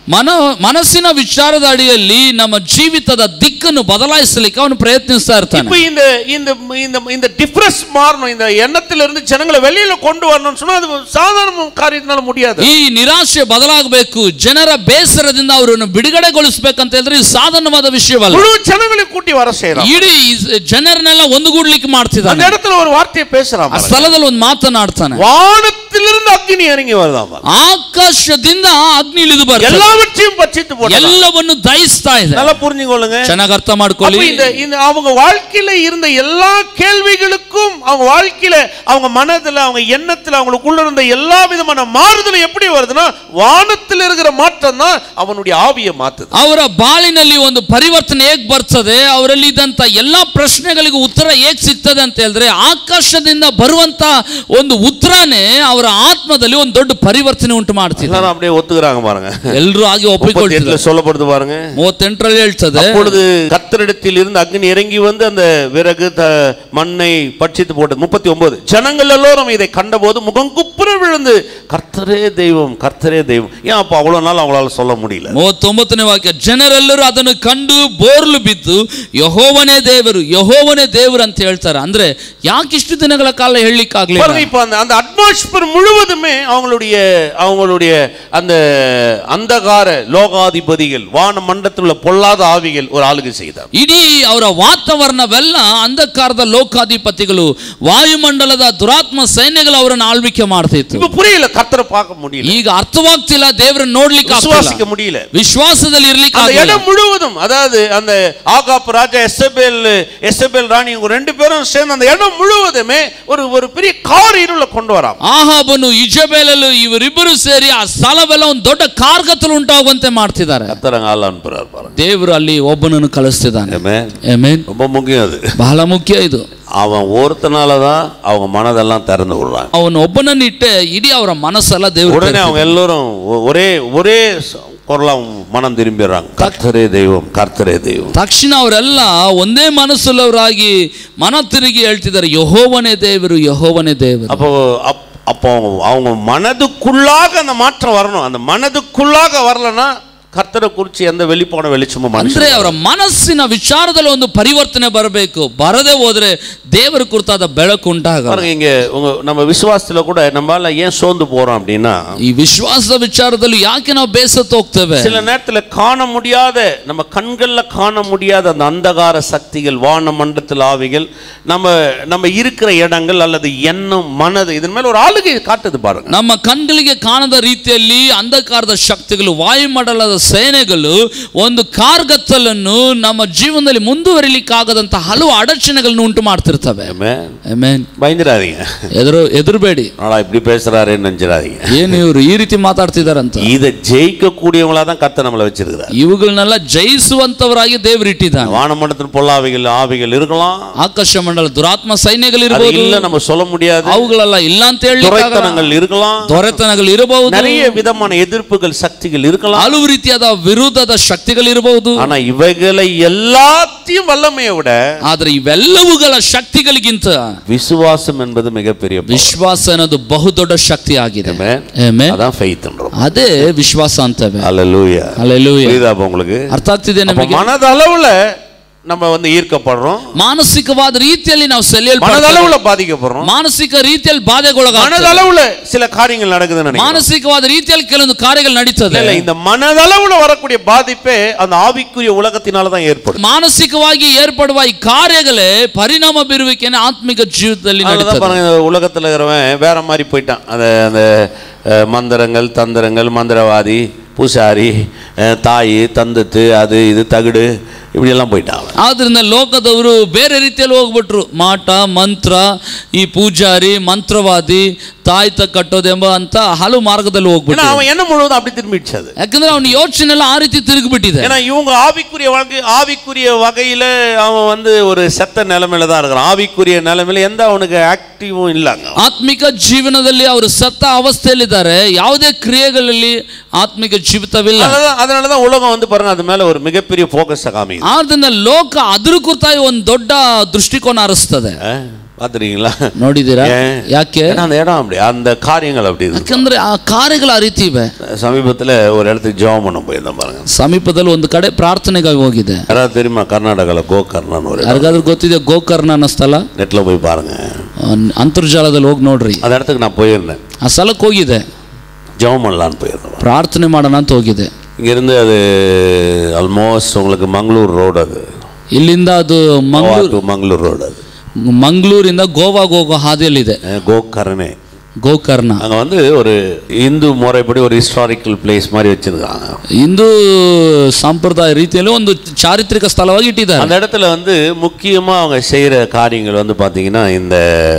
ಮನ ಮನಸ್ಸಿನ ವಿಚಾರದ ಅಡಿಯಲ್ಲಿ ನಮ್ಮ ಜೀವಿತದ ದಿಕ್ಕನ್ನು ಬದಲಾಯಿಸಲಿಕ್ಕೆ ಅವನು ಪ್ರಯತ್ನಿಸ್ತಾ ಇರ್ತಾನೆ இப்ப இந்த இந்த இந்த இந்த டிஃபரன்ஸ் மாறணும் இந்த எண்ணத்துல இருந்து ஜனங்களை வெளியில கொண்டு வரணும்னு சொன்னா அது சாதாரண காரியத்தினால முடியாது ಈ ನಿರಾಶೆ ಬದಲಾಗಬೇಕು ಜನರ ಬೇಸರದಿಂದ ಅವರನ್ನು ಬಿಡುಗಡೆಗೊಳಿಸಬೇಕಂತ ಹೇಳಿದ್ರೆ ಇದು ಸಾಧಾರಣವಾದ ವಿಷಯವಲ್ಲ முழு ஜனங்களை கூட்டி வர செய்யறான் ಇಡೀ ಜನರನ್ನೆಲ್ಲ ಒಂದುಗೂಡ್ಲಿಕ್ಕೆ அந்த ಮಾಡ್ತಿದ್ದಾನೆ இடத்துல ஒரு வார்த்தையை பேசுறான் ಆ பாருங்க. ಸ್ಥಳದಲ್ಲಿ ಒಂದು ಮಾತನಾಡ್ತಾನೆ வானத்திலிருந்து அக்னி இறங்கி வருதாம் பாருங்க. ಆಕಾಶದಿಂದ ಅಗ್ನಿ ಇಳಿದು ಬರ್ತದೆ எல்லாவற்றையும் பட்சித்து போட்டு ಎಲ್ಲವನ್ನು ದಹಿಸ್ತಾ ಇದೆ நல்லா புரிஞ்சுக்கொள்ளுங்க ಚೆನ್ನಾಗಿ ಅರ್ಥ அப்ப ಮಾಡ್ಕೊಳ್ಳಿ இந்த இந்த அவங்க வாழ்க்கையில இருந்த எல்லா கேள்விகளுக்கும் அவங்க வாழ்க்கையில அவங்க மனதுல அவங்க எண்ணத்துல அவங்களுக்குள்ள இருந்த எல்லா விதமான மாறுதலும் எப்படி வருதுன்னா வானத்தில் இருக்கிற மாற்றம் தான் அவனுடைய ஆவியை மாத்துது ಅವರ ಬಾಳಿನಲ್ಲಿ ಒಂದು ಪರಿವರ್ತನೆ ಹೇಗ್ ಬರ್ತದೆ ಅವರಲ್ಲಿ ಇದ್ದಂತ ಎಲ್ಲಾ ಪ್ರಶ್ನೆಗಳಿಗೂ ಉತ್ತರ ಹೇಗ್ ಸಿಗ್ತದೆ ಅಂತ ಹೇಳಿದ್ರೆ ಆಕಾಶದಿಂದ ಬರುವಂತ ಒಂದು ಉತ್ತರನೇ ಅವರ ಆತ್ಮದಲ್ಲಿ ಒಂದು ದೊಡ್ಡ ಪರಿವರ್ತನೆ ಉಂಟು ಮಾಡ್ತಿದೆ எல்லாரும் அப்படியே ஒத்துக்கிறாங்க பாருங்க ಎಲ್ಲರೂ ಹಾಗೆ முப்பத்தி ಒಪ್ಪಿಕೊಳ್ತಿದ್ದಾರೆ எட்டுல சொல்லப்படுது பாருங்க ಮೂವತ್ತೆಂಟರಲ್ಲಿ ಹೇಳ್ತದೆ அப்பொழுது கத்தரிடத்தில் இருந்து அக்னி இறங்கி வந்து அந்த விறகு த- மண்ணை பட்சித்து போட்டது முப்பத்தி ஒன்பது ஜனங்கள் எல்லோரும் இதை கண்டபோது முகம் குப்புற விழுந்து கர்த்தரே தெய்வம் கர்த்தரே தெய்வம் ஏன் அப்போ அவ்வளவு நாள் அவங்களால சொல்ல முடியல ಮೂವತ್ತೊಂಬತ್ತನೇ ವಾಕ್ಯ ಜನರೆಲ್ಲರೂ ಅದನ್ನು ಕಂಡು ಬೋರ್ಲು ಬಿದ್ದು ಯಹೋವನೇ ದೇವರು ಯಹೋವನೇ ದೇವರು ಅಂತ ಹೇಳ್ತಾರೆ ಅಂದ್ರೆ ಯಾಕೆ ಇಷ್ಟು ದಿನಗಳ ಕಾಲ ಹೇಳಲಿಕ್ಕಾಗ್ಲಿಲ್ಲ பாருங்க இப்ப அந்த அந்த அட்மாஸ்பியர் முழுவதுமே அவங்களுடைய அவங்களுடைய அந்த அந்தகார லோகாதிபதிகள் வான மண்டலத்தில் உள்ள பொல்லாத ஆவிகள் ஒரு ஆளுகை செய்தார் ಇಡೀ ಅವರ ವಾತಾವರಣವೆಲ್ಲ ಅಂಧಕಾರದ ಲೋಕಾಧಿಪತಿಗಳು ವಾಯುಮಂಡಲದ ದುರಾತ್ಮ ಸೈನ್ಯಗಳು ಅವರನ್ನು ಆಳ್ವಿಕೆ ಮಾಡ್ತಿತ್ತು இப்ப புரியல கர்த்தரை பார்க்க முடியல ಈಗ ಅರ್ಥವಾಗ್ತಿಲ್ಲ ದೇವರನ್ನ ನೋಡ್ಲಿಕ್ಕೆ விசுவாசிக்க ಆಗ್ತಿಲ್ಲ. முடியல ವಿಶ್ವಾಸದಲ್ಲಿ ಇರ್ಲಿಕ್ಕೆ அந்த ಆಗ್ಲಿಲ್ಲ. இடம் முழுவதும் அதாவது அந்த ஆகாப் ராஜா எஸ்எபேல் எஸ்எபேல் ராணி இவங்க ரெண்டு பேரும் சேர்ந்து அந்த இடம் முழுவதுமே ஒரு ஒரு பெரிய கார் இருள கொண்டு வராங்க ಆಹಾಬನು ಇಜಬೇಲಲು ಇವರಿಬ್ಬರು ಸೇರಿ ಆ ಸ್ಥಳವೆಲ್ಲ ಒಂದು ದೊಡ್ಡ ಕಾರ್ಗತ್ತಲು ಉಂಟಾಗುವಂತೆ ಮಾಡ್ತಿದ್ದಾರೆ கர்த்தரங்க ஆள் அனுப்புறாரு பாருங்க ದೇವರು ಅಲ್ಲಿ ಒಬ್ಬನನ್ನು ಕಳಿಸ್ತಿದ್ದಾನೆ Amen. Amen. ரொம்ப முக்கியம் அது ಬಹಳ ಮುಖ್ಯ ಇದು அவன் ஒருத்தனால தான் அவங்க மனதெல்லாம் திறந்து விடுறாங்க ಅವನು ಒಬ್ಬನನ್ನು ಇಟ್ಟೆ ಇಡೀ ಅವರ ಮನಸ್ಸೆಲ್ಲ ದೇವರು உடனே அவங்க எல்லோரும் ஒ- ஒரே ஒரே ச- குரலா மனம் திரும்பிடுறாங்க கர்த்தரே தெய்வம் கர்த்தரே தெய்வம் ತಕ್ಷಣ ಅವರೆಲ್ಲ ಒಂದೇ ಮನಸ್ಸುಳ್ಳವರಾಗಿ ಮನ ತಿರುಗಿ ಹೇಳ್ತಿದ್ದಾರೆ ಯಹೋವನೇ ದೇವರು ಯಹೋವನೇ ದೇವರು அப்போ அப்- அப்போ அவங்க- அவங்க மனதுக்குள்ளாக அந்த மாற்றம் வரணும் அந்த மனதுக்குள்ளாக வரலன்னா கர்த்தரை குறித்து எந்த வெளிப்பான வெளிச்சமும் ಅಂದ್ರೆ மனுஷன் ಅವರ ಮನಸ್ಸಿನ ವಿಚಾರದಲ್ಲಿ ಒಂದು ಪರಿವರ್ತನೆ ಬರಬೇಕು ಬರದೇ ಹೋದ್ರೆ ದೇವರ ಕುರಿತಾದ ಬೆಳಕು ಉಂಟಾಗಲ್ಲ பாருங்க இங்க உங்க நம்ம விசுவாசத்துல கூட நம்மளால ஏன் சோர்ந்து போறோம் அப்படின்னா ಈ ವಿಶ್ವಾಸದ ವಿಚಾರದಲ್ಲಿ ಯಾಕೆ ನಾವು ಬೇಸತ್ತು ಹೋಗ್ತೇವೆ சில நேரத்துல காண முடியாத நம்ம கண்கள்ல காண முடியாத அந்த அந்தகார சக்திகள் வான மண்டலத்தில் ஆவிகள் நம்ம நம்ம இருக்கிற இடங்கள் அல்லது எண்ணம் மனது இதன் மேல ஒரு ஆளுகை காட்டுது பாருங்க ನಮ್ಮ ಕಣ್ಗಳಿಗೆ ಕಾಣದ ರೀತಿಯಲ್ಲಿ ಅಂಧಕಾರದ ಶಕ್ತಿಗಳು ವಾಯುಮಂಡಲದ ಸೇನೆಗಳು ಒಂದು ಕಾರ್ಗತ್ತಲನ್ನು ನಮ್ಮ ಜೀವನದಲ್ಲಿ ಮುಂದುವರಿಲಿಕ್ಕಾಗದಂತ ಹಲವು ಅಡಚಣೆಗಳನ್ನು ಉಂಟು ಮಾಡ್ತಿರ್ತವೆ Amen. Amen. பயந்துடாதீங்க ಎದುರು ಎದುರುಬೇಡಿ நாளா இப்படி பேசுறாருன்னு நினைச்சிடாதீங்க ಏನು ಇವರು ಈ ರೀತಿ ಮಾತಾಡ್ತಿದಾರಂತ இதை ஜெயிக்க கூடியவங்களா தான் கத்த நம்மளை வச்சிருக்கிறார் ಇವುಗಳನ್ನೆಲ್ಲ ಜಯಿಸುವಂತವರಾಗಿ ದೇವರು ಇಟ್ಟಿದ್ದಾನೆ வானமண்டலத்தில் பொல்லாவிகள் ஆவிகள் இருக்கலாம் ಆಕಾಶ ಮಂಡಲ ದುರಾತ್ಮ அது ಸೈನ್ಯಗಳಿರ್ಬೋದು இல்ல நம்ம சொல்ல முடியாது ಅವುಗಳೆಲ್ಲ ಇಲ್ಲ ಅಂತ ಹೇಳಿ துரைத்தனங்கள் இருக்கலாம் ದೊರೆತನಗಳು ಇರಬಹುದು நிறைய விதமான எதிர்ப்புகள் சக்திகள் இருக்கலாம் ಹಲವು ರೀತಿಯಾದ ವಿರೋಧದ ಶಕ್ತಿಗಳಿರಬಹುದು ஆனா இவைகளை எல்லாத்தையும் வல்லமையை விட ಆದ್ರೆ ಇವೆಲ್ಲವುಗಳ ಶಕ್ತಿಗಳಿಗಿಂತ விசுவாசம் என்பது மிகப்பெரிய பலம். ವಿಶ್ವಾಸ ಅನ್ನೋದು ಬಹುದೊಡ್ಡ ಶಕ್ತಿ ಆಗಿದೆ Amen. Amen. அதான் ஃபெய்த்ன்றோம் ಅದೇ ವಿಶ್ವಾಸ ಅಂತವೆ அல்லேலூயா Hallelujah. புரியுதா அப்ப உங்களுக்கு ಅರ್ಥ ಆಗ್ತಿದೆ அப்ப ನಮಗೆ மனதளவுல நம்ம வந்து ஈர்க்கப்படுறோம் ಮಾನಸಿಕವಾದ ರೀತಿಯಲ್ಲಿ ನಾವು ಸೆಳೆಯಲ್ಪಡ್ತೇವೆ மனதளவுல பாதிக்கப்படுறோம் ಮಾನಸಿಕ ರೀತಿಯಲ್ಲಿ ಬಾಧೆಗೊಳಗಾಗ್ತೇವೆ மனதளவுல சில காரியங்கள் நடக்குதுன்னு நினைக்கிறேன் ಮಾನಸಿಕವಾದ ರೀತಿಯಲ್ಲಿ ಕೆಲವೊಂದು ಕಾರ್ಯಗಳು ನಡೀತದೆ இல்ல இந்த மனதளவுல வரக்கூடிய பாதிப்பே அந்த ஆவிக்குரிய உலகத்தினால தான் ஏற்படும் ಮಾನಸಿಕವಾಗಿ ಏರ್ಪಡುವ ಈ ಕಾರ್ಯಗಳೇ ಪರಿಣಾಮ ಬೀರುವಿಕೆನೆ ಆತ್ಮಿಕ ಜೀವಿತದಲ್ಲಿ அதனாலதான் ನಡೀತದೆ பாருங்க இந்த உலகத்துல இருக்கிறவன் வேற மாதிரி போயிட்டான் அந்த அந்த அஹ், மந்திரங்கள் தந்திரங்கள் மந்திரவாதி பூசாரி அஹ், தாய் தந்தத்து அது இது தகுடு இப்படி எல்லாம் போயிட்டான் அவன் ಆದ್ರಿಂದ ಲೋಕದವರು ಬೇರೆ ರೀತಿಯಲ್ಲಿ ಹೋಗ್ಬಿಟ್ರು ಮಾಟ ಮಂತ್ರ ಈ ಪೂಜಾರಿ ಮಂತ್ರವಾದಿ ತಾಯ್ತ ಕಟ್ಟೋದೆಂಬ ಅಂತ ಹಲವು ಮಾರ್ಗದಲ್ಲಿ ஏன்னா ಹೋಗ್ಬಿಟ್ರು அவன் என்ன முழுவதும் அப்படி திரும்பிடுச்சு அது ಯಾಕಂದ್ರೆ ಅವನ ಯೋಚನೆ ಎಲ್ಲ ಆ ರೀತಿ ತಿರುಗಿಬಿಟ್ಟಿದೆ ஏன்னா இவங்க ஆவிக்குரிய வகை ஆவிக்குரிய வகையில அவன் வந்து ஒரு செத்த நிலைமையில தான் இருக்கிறான் ஆவிக்குரிய நிலைமையில எந்த அவனுக்கு ஆக்டிவும் இல்லைங்க ಆತ್ಮಿಕ ಜೀವನದಲ್ಲಿ ಅವರು ಸತ್ತ ಅವಸ್ಥೆಯಲ್ಲಿದ್ದಾರೆ ಯಾವುದೇ ಕ್ರಿಯೆಗಳಲ್ಲಿ ಆತ್ಮಿಕ ಜೀವಿತವಿಲ್ಲ அதனாலதான் அதனாலதான் உலகம் வந்து பாருங்க அது மேல ஒரு மிகப்பெரிய போக்கஸ் காமிக்குது ಆದ್ರಿಂದ ಲೋಕ ಅದ್ರ ಕುರಿತಾಗಿ ಒಂದು ದೊಡ್ಡ ದೃಷ್ಟಿಕೋನ ಹರಿಸ್ತದೆ அஹ், பார்த்துருக்கீங்களா ನೋಡಿದ್ದೀರಾ ಏನ್? ಯಾಕೆ ஏன்னா அந்த இடம் அப்படி அந்த காரியங்கள் அப்படி இருக்கு ಯಾಕಂದ್ರೆ ಆ ಕಾರ್ಯಗಳು ಆ ರೀತಿ ಇವೆ சமீபத்தில் ஒரு இடத்துக்கு ஜெபம் பண்ண போயிருந்தேன் பாருங்க ಸಮೀಪದಲ್ಲಿ ಒಂದು ಕಡೆ ಪ್ರಾರ್ಥನೆಗಾಗಿ ಹೋಗಿದೆ யாராவது தெரியுமா கர்நாடகாவில் கோகர்ணான்னு ஒரு இடம் ಯಾರಿಗಾದ್ರೂ ಗೊತ್ತಿದೆ ಗೋಕರ್ಣ ಅನ್ನೋ ಸ್ಥಳ நெட்டில் போய் பாருங்க ಆ, ಅಂತರ್ಜಾಲದಲ್ಲಿ ಹೋಗಿ ನೋಡ್ರಿ அந்த இடத்துக்கு நான் போயிருந்தேன் ಆ ಸ್ಥಳಕ್ಕೆ ಹೋಗಿದೆ ஜெபம் பண்ணலான்னு போயிருந்தேன் ಪ್ರಾರ್ಥನೆ ಮಾಡೋಣ ಅಂತ ಹೋಗಿದೆ இங்கேருந்து அது ஆல்மோஸ்ட் உங்களுக்கு மங்களூர் ரோடு அது ಇಲ್ಲಿಂದ ಅದು ಮಂಗ್ಳೂರ್ to மங்களூர் ரோடு அது ಮಂಗಳೂರಿಂದ ಗೋವಾಗೆ ಹೋಗೋ ಹಾದಿಯಲ್ಲಿದೆ அஹ் கோகர்ணே ಗೋಕರ್ಣ அங்கே வந்து ஒரு இந்து முறைப்படி ஒரு ஹிஸ்டாரிக்கல் பிளேஸ் மாதிரி வச்சிருக்காங்க ಹಿಂದೂ ಸಂಪ್ರದಾಯ ರೀತಿಯಲ್ಲಿ ಒಂದು ಚಾರಿತ್ರಿಕ ಸ್ಥಳವಾಗಿ ಇಟ್ಟಿದ್ದಾರೆ அந்த இடத்துல வந்து முக்கியமாக அவங்க செய்கிற காரியங்கள் வந்து பார்த்தீங்கன்னா இந்த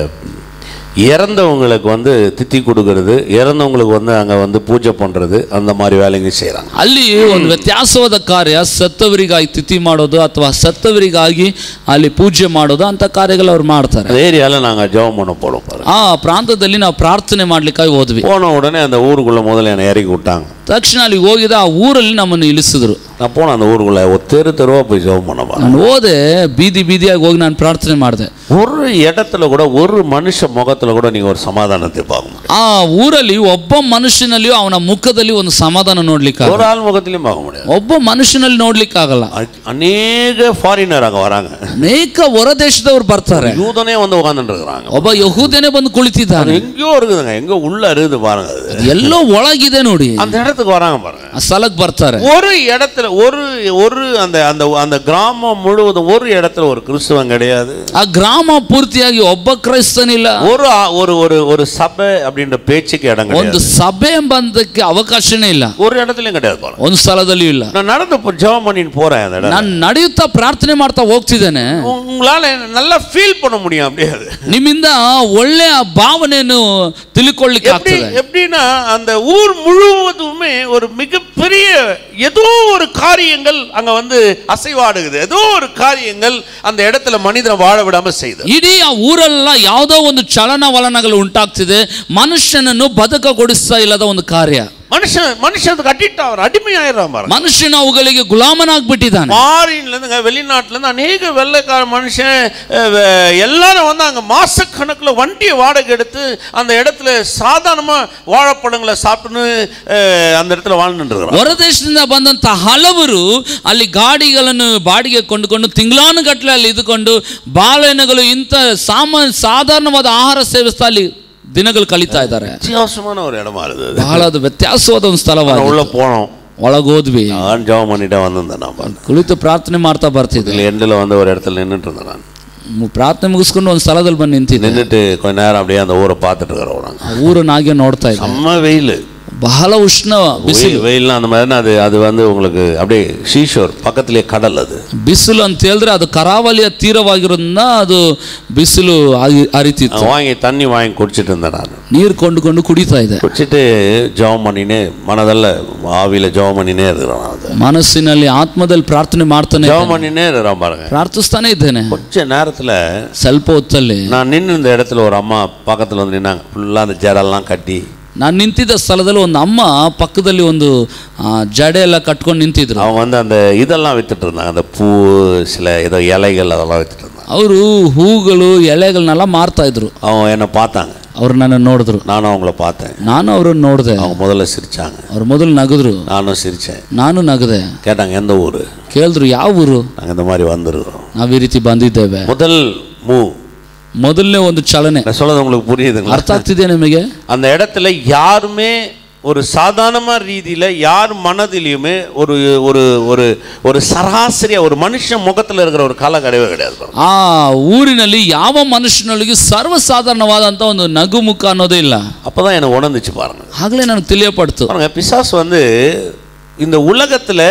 இறந்தவங்களுக்கு வந்து தித்தி கொடுக்கறது இறந்தவங்களுக்கு வந்து அங்கே வந்து பூஜை பண்ணுறது அந்த மாதிரி வேலைங்க செய்கிறாங்க ಅಲ್ಲಿ ಒಂದು ವ್ಯತ್ಯಾಸವಾದ ಕಾರ್ಯ ಸತ್ತವರಿಗಾಗಿ ತಿಥಿ ಮಾಡೋದು ಅಥವಾ ಸತ್ತವರಿಗಾಗಿ ಅಲ್ಲಿ ಪೂಜೆ ಮಾಡೋದು ಅಂತ ಕಾರ್ಯಗಳು ಅವ್ರು ಮಾಡ್ತಾರೆ அந்த ஏரியாவில் நாங்கள் ஜெபம் பண்ண போனோம் பாருங்க ಆ ಪ್ರಾಂತದಲ್ಲಿ ನಾವು ಪ್ರಾರ್ಥನೆ ಮಾಡ್ಲಿಕ್ಕಾಗಿ ಹೋದ್ವಿ போன உடனே அந்த ஊருக்குள்ளே முதல்ல என்னை இறக்கி விட்டாங்க ತಕ್ಷಣ ಅಲ್ಲಿ ಹೋಗಿದ ಆ ಊರಲ್ಲಿ ನಮ್ಮನ್ನು ಇಳಿಸಿದ್ರು நான் போனேன் அந்த ஊருக்குள்ளே ஒரு தெரு தெருவாக போய் ஜெபம் பண்ண பாருங்க ನಾನು ಹೋದೆ ಬೀದಿ ಬೀದಿಯಾಗಿ ಹೋಗಿ ನಾನು ಪ್ರಾರ್ಥನೆ ಮಾಡಿದೆ ஒரு இடத்துல கூட ஒரு மனுஷ முகத்தில் கூட நீங்கள் ஒரு சமாதானத்தை பார்க்க முடியும் ಆ ಊರಲ್ಲಿ ಒಬ್ಬ ಮನುಷ್ಯನಲ್ಲಿಯೂ ಅವನ ಮುಖದಲ್ಲಿ ಒಂದು ಸಮಾಧಾನ ನೋಡ್ಲಿಕ್ಕೆ ஒரு ஆள் முகத்திலையும் பார்க்க முடியாது ಒಬ್ಬ ಮನುಷ್ಯನಲ್ಲಿ ನೋಡ್ಲಿಕ್ಕಾಗಲ್ಲ அ- அநேக ஃபாரினர் அங்கே வராங்க ಅನೇಕ ಹೊರ ದೇಶದವ್ರು ಬರ್ತಾರೆ யூதனே வந்து உட்காந்துட்டு இருக்கிறாங்க ಒಬ್ಬ ಯಹೂದನೇ ಬಂದು ಕುಳಿತಿದ್ದಾನೆ எங்கேயோ இருக்குதுங்க எங்க உள்ள இருக்குது பாருங்க அது ಎಲ್ಲೋ ಒಳಗಿದೆ ನೋಡಿ அந்த இடத்துக்கு வராங்க பாருங்க ಆ ಸ್ಥಳಕ್ಕೆ ಬರ್ತಾರೆ ஒரு இடத்துல ஒரு ஒரு அந்த அந்த அந்த கிராமம் முழுவதும் ஒரு இடத்துல ஒரு கிறிஸ்துவம் கிடையாது ಆ ಗ್ರಾಮ ಪೂರ್ತಿಯಾಗಿ ಒಬ್ಬ ಕ್ರೈಸ್ತನಿಲ್ಲ ஒரு ஆ- ஒரு ஒரு ஒரு சபை அப்படின்ற பேச்சுக்கு இடம் ಒಂದು கிடையாது ಸಭೆ ಬಂದಕ್ಕೆ ಅವಕಾಶನೇ ಇಲ್ಲ ஒரு இடத்துலயும் கிடையாது பாருங்க ಒಂದು ಸ್ಥಳದಲ್ಲಿಯೂ ಇಲ್ಲ நான் நடந்து போ- ஜெபம் பண்ணிட்டு போறேன் அந்த இடம் ನಾನು ನಡೆಯುತ್ತಾ ಪ್ರಾರ್ಥನೆ ಮಾಡ್ತಾ ಹೋಗ್ತಿದ್ದೇನೆ உங்களால நல்லா ஃபீல் பண்ண முடியும் அப்படியே அது ನಿಮ್ಮಿಂದ ಒಳ್ಳೆಯ ಭಾವನೆಯನ್ನು ತಿಳ್ಕೊಳ್ಳಿಕ್ಕೆ எப்படி ಆಗ್ತದೆ எப்படின்னா அந்த ஊர் முழுவதுமே ஒரு மிகப்பெரிய ஏதோ ஒரு காரியங்கள் அங்க வந்து அசைவாடுகுது ஏதோ ஒரு காரியங்கள் அந்த இடத்துல மனிதனை வாழ விடாம செய்யுது ಇಡೀ ಆ ಊರೆಲ್ಲ ಯಾವುದೋ ಒಂದು ಚಲನವಲನಗಳು ಉಂಟಾಗ್ತಿದೆ ಮನುಷ್ಯನನ್ನು ಬದುಕಗೊಳಿಸ್ತಾ ಇಲ್ಲದ ಒಂದು ಕಾರ್ಯ மனுஷன் மனுஷன் அதுக்கு அடிக்ட் ஆகிறான் அடிமையாயிடுறான் பாருங்க ಮನುಷ್ಯನ ಅವುಗಳಿಗೆ ಗುಲಾಮನಾಗ್ಬಿಟ್ಟಿದ್ದಾನೆ ஃபாரின்ல இருந்துங்க வெளிநாட்டுல இருந்து அநேக வெள்ளைக்கார மனுஷன் அஹ், வே- எல்லாரும் வந்து அங்க மாசக்கணக்குல வண்டியை வாடகை எடுத்து அந்த இடத்துல சாதாரணமா வாழைப்பழங்களை சாப்பிட்டுன்னு அஹ், அந்த இடத்துல வாழ்ந்துட்டு இருக்கிறான் ಹೊರ ದೇಶದಿಂದ ಬಂದಂತ ಹಲವರು ಅಲ್ಲಿ ಗಾಡಿಗಳನ್ನು ಬಾಡಿಗೆ ಕೊಂಡುಕೊಂಡು ತಿಂಗಳಾನುಗಟ್ಟಲೆ ಅಲ್ಲಿ ಇದ್ದುಕೊಂಡು ಬಾಳೆಹಣ್ಣುಗಳು ಇಂಥ ಸಾಮಾನ್ಯ ಸಾಧಾರಣವಾದ ಆಹಾರ ಸೇವಿಸ್ತಾ ಅಲ್ಲಿ ದಿನಗಳು ಕಳೀತಾ ಇದ್ದಾರೆ வித்தியாசமான ஒரு இடமா இருந்தது ಬಹಳ ಅದು ವ್ಯತ್ಯಾಸವಾದ ಒಂದು நான் ಸ್ಥಳವಾಗಿ உள்ள போனோம் ಒಳಗೋದ್ವಿ நான் ஜெபம் பண்ணிட்டே வந்திருந்தேன் நான் பாருங்க. ಕುಳಿತು ಪ್ರಾರ್ಥನೆ ಮಾಡ್ತಾ ಬರ್ತಿದ್ದೆ இதுல எண்டில் வந்து ஒரு இடத்துல நின்றுட்டு இருந்தேன் நான் ಮು- ಪ್ರಾರ್ಥನೆ ಮುಗಿಸ್ಕೊಂಡು ಒಂದು ಸ್ಥಳದಲ್ಲಿ ಬಂದು ನಿಂತಿದ್ದೆ நின்றுட்டு கொஞ்ச நேரம் அப்படியே அந்த ஊரை பார்த்துட்டு இருக்கிறோம் நாங்கள் ಆ ಊರನ್ನ ಹಾಗೆ ನೋಡ್ತಾ ಇದ್ದೆ செம்ம வெயில் ಬಹಳ ಉಷ್ಣ ಬಿಸಿಲು வெயில் வெயில்லாம் அந்த மாதிரி அது அது வந்து உங்களுக்கு அப்படியே ஷீஷோர் பக்கத்திலே கடல் அது ಬಿಸಿಲು ಅಂತ ಹೇಳಿದ್ರೆ ಅದು ಕರಾವಳಿಯ ತೀರವಾಗಿರೋದ್ರಿಂದ ಅದು ಬಿಸಿಲು ಆ- ಹರಿತಿತ್ತು நான் வாங்கி தண்ணி வாங்கி குடிச்சிட்டு இருந்தேன் நான் ನೀರು ಕೊಂಡುಕೊಂಡು ಕುಡಿತಾ ಇದೆ குடிச்சிட்டு ஜெபம் பண்ணினே மனதல்ல ஆவியில ஜெபம் பண்ணினே இருக்கிறேன் நான் அது ಮನಸ್ಸಿನಲ್ಲಿ ಆತ್ಮದಲ್ಲಿ ಪ್ರಾರ್ಥನೆ ಮಾಡ್ತಾನೆ ஜெபம் பண்ணினே இருக்கிறேன் பாருங்க ಪ್ರಾರ್ಥಿಸ್ತಾನೆ ಇದ್ದೇನೆ கொஞ்ச நேரத்துல ಸ್ವಲ್ಪ ಹೊತ್ತಲ್ಲಿ நான் நின்று இந்த இடத்துல ஒரு அம்மா பக்கத்துல வந்து நின்னாங்க ஃபுல்லா அந்த ஜடெல்லாம் கட்டி ನಾನು ನಿಂತಿದ್ದ ಸ್ಥಳದಲ್ಲಿ ಒಂದು ಅಮ್ಮ ಪಕ್ಕದಲ್ಲಿ ಒಂದು ಆ, ಜಡೆ ಎಲ್ಲ ಕಟ್ಕೊಂಡು ನಿಂತಿದ್ರು அவங்க வந்து அந்த இதெல்லாம் வித்துட்டு இருந்தாங்க அந்த பூ சில ஏதோ இலைகள் அதெல்லாம் வித்துட்டு இருந்தாங்க ಅವರು ಹೂಗಳು ಎಲೆಗಳನ್ನೆಲ್ಲ ಮಾರ್ತಾ ಇದ್ರು அவங்க என்னை பார்த்தாங்க ಅವ್ರು ನನ್ನ ನೋಡಿದ್ರು நானும் அவங்கள பார்த்தேன் ನಾನು ಅವ್ರನ್ನ ನೋಡಿದೆ அவங்க முதல்ல சிரிச்சாங்க ಅವ್ರು ಮೊದಲು ನಗದ್ರು நானும் சிரிச்சேன் ನಾನು ನಗದೆ கேட்டாங்க எந்த ஊர் ಕೇಳಿದ್ರು ಯಾವ ಊರು நாங்கள் இந்த மாதிரி வந்துருக்கிறோம் ನಾವು ಈ ರೀತಿ ಬಂದಿದ್ದೇವೆ முதல் மூ ಮೊದಲನೇ ಒಂದು ಚಲನೆ நான் சொல்றது உங்களுக்கு புரியுதுங்களா ಅರ್ಥ ಆಗ್ತಿದೆ ನಿಮಗೆ அந்த இடத்துல யாருமே ஒரு சாதாரண ரீதியில யார் மனதிலையுமே ஒரு ஒரு ஒரு ஒரு சராசரியா ஒரு மனுஷன் முகத்துல இருக்கிற ஒரு கலை கிடையவே கிடையாது பாருங்க. ಆ ಊರಿನಲ್ಲಿ ಯಾವ ಮನುಷ್ಯನೊಳಗೆ ಸರ್ವಸಾಧಾರಣವಾದಂಥ ಒಂದು ನಗು ಮುಖ ಅನ್ನೋದೇ ಇಲ್ಲ அப்பதான் எனக்கு உணர்ந்துச்சு பாருங்க ಆಗಲೇ ನನಗೆ ತಿಳಿಯಪಡ್ತು பாருங்க பிசாசு வந்து இந்த உலகத்துல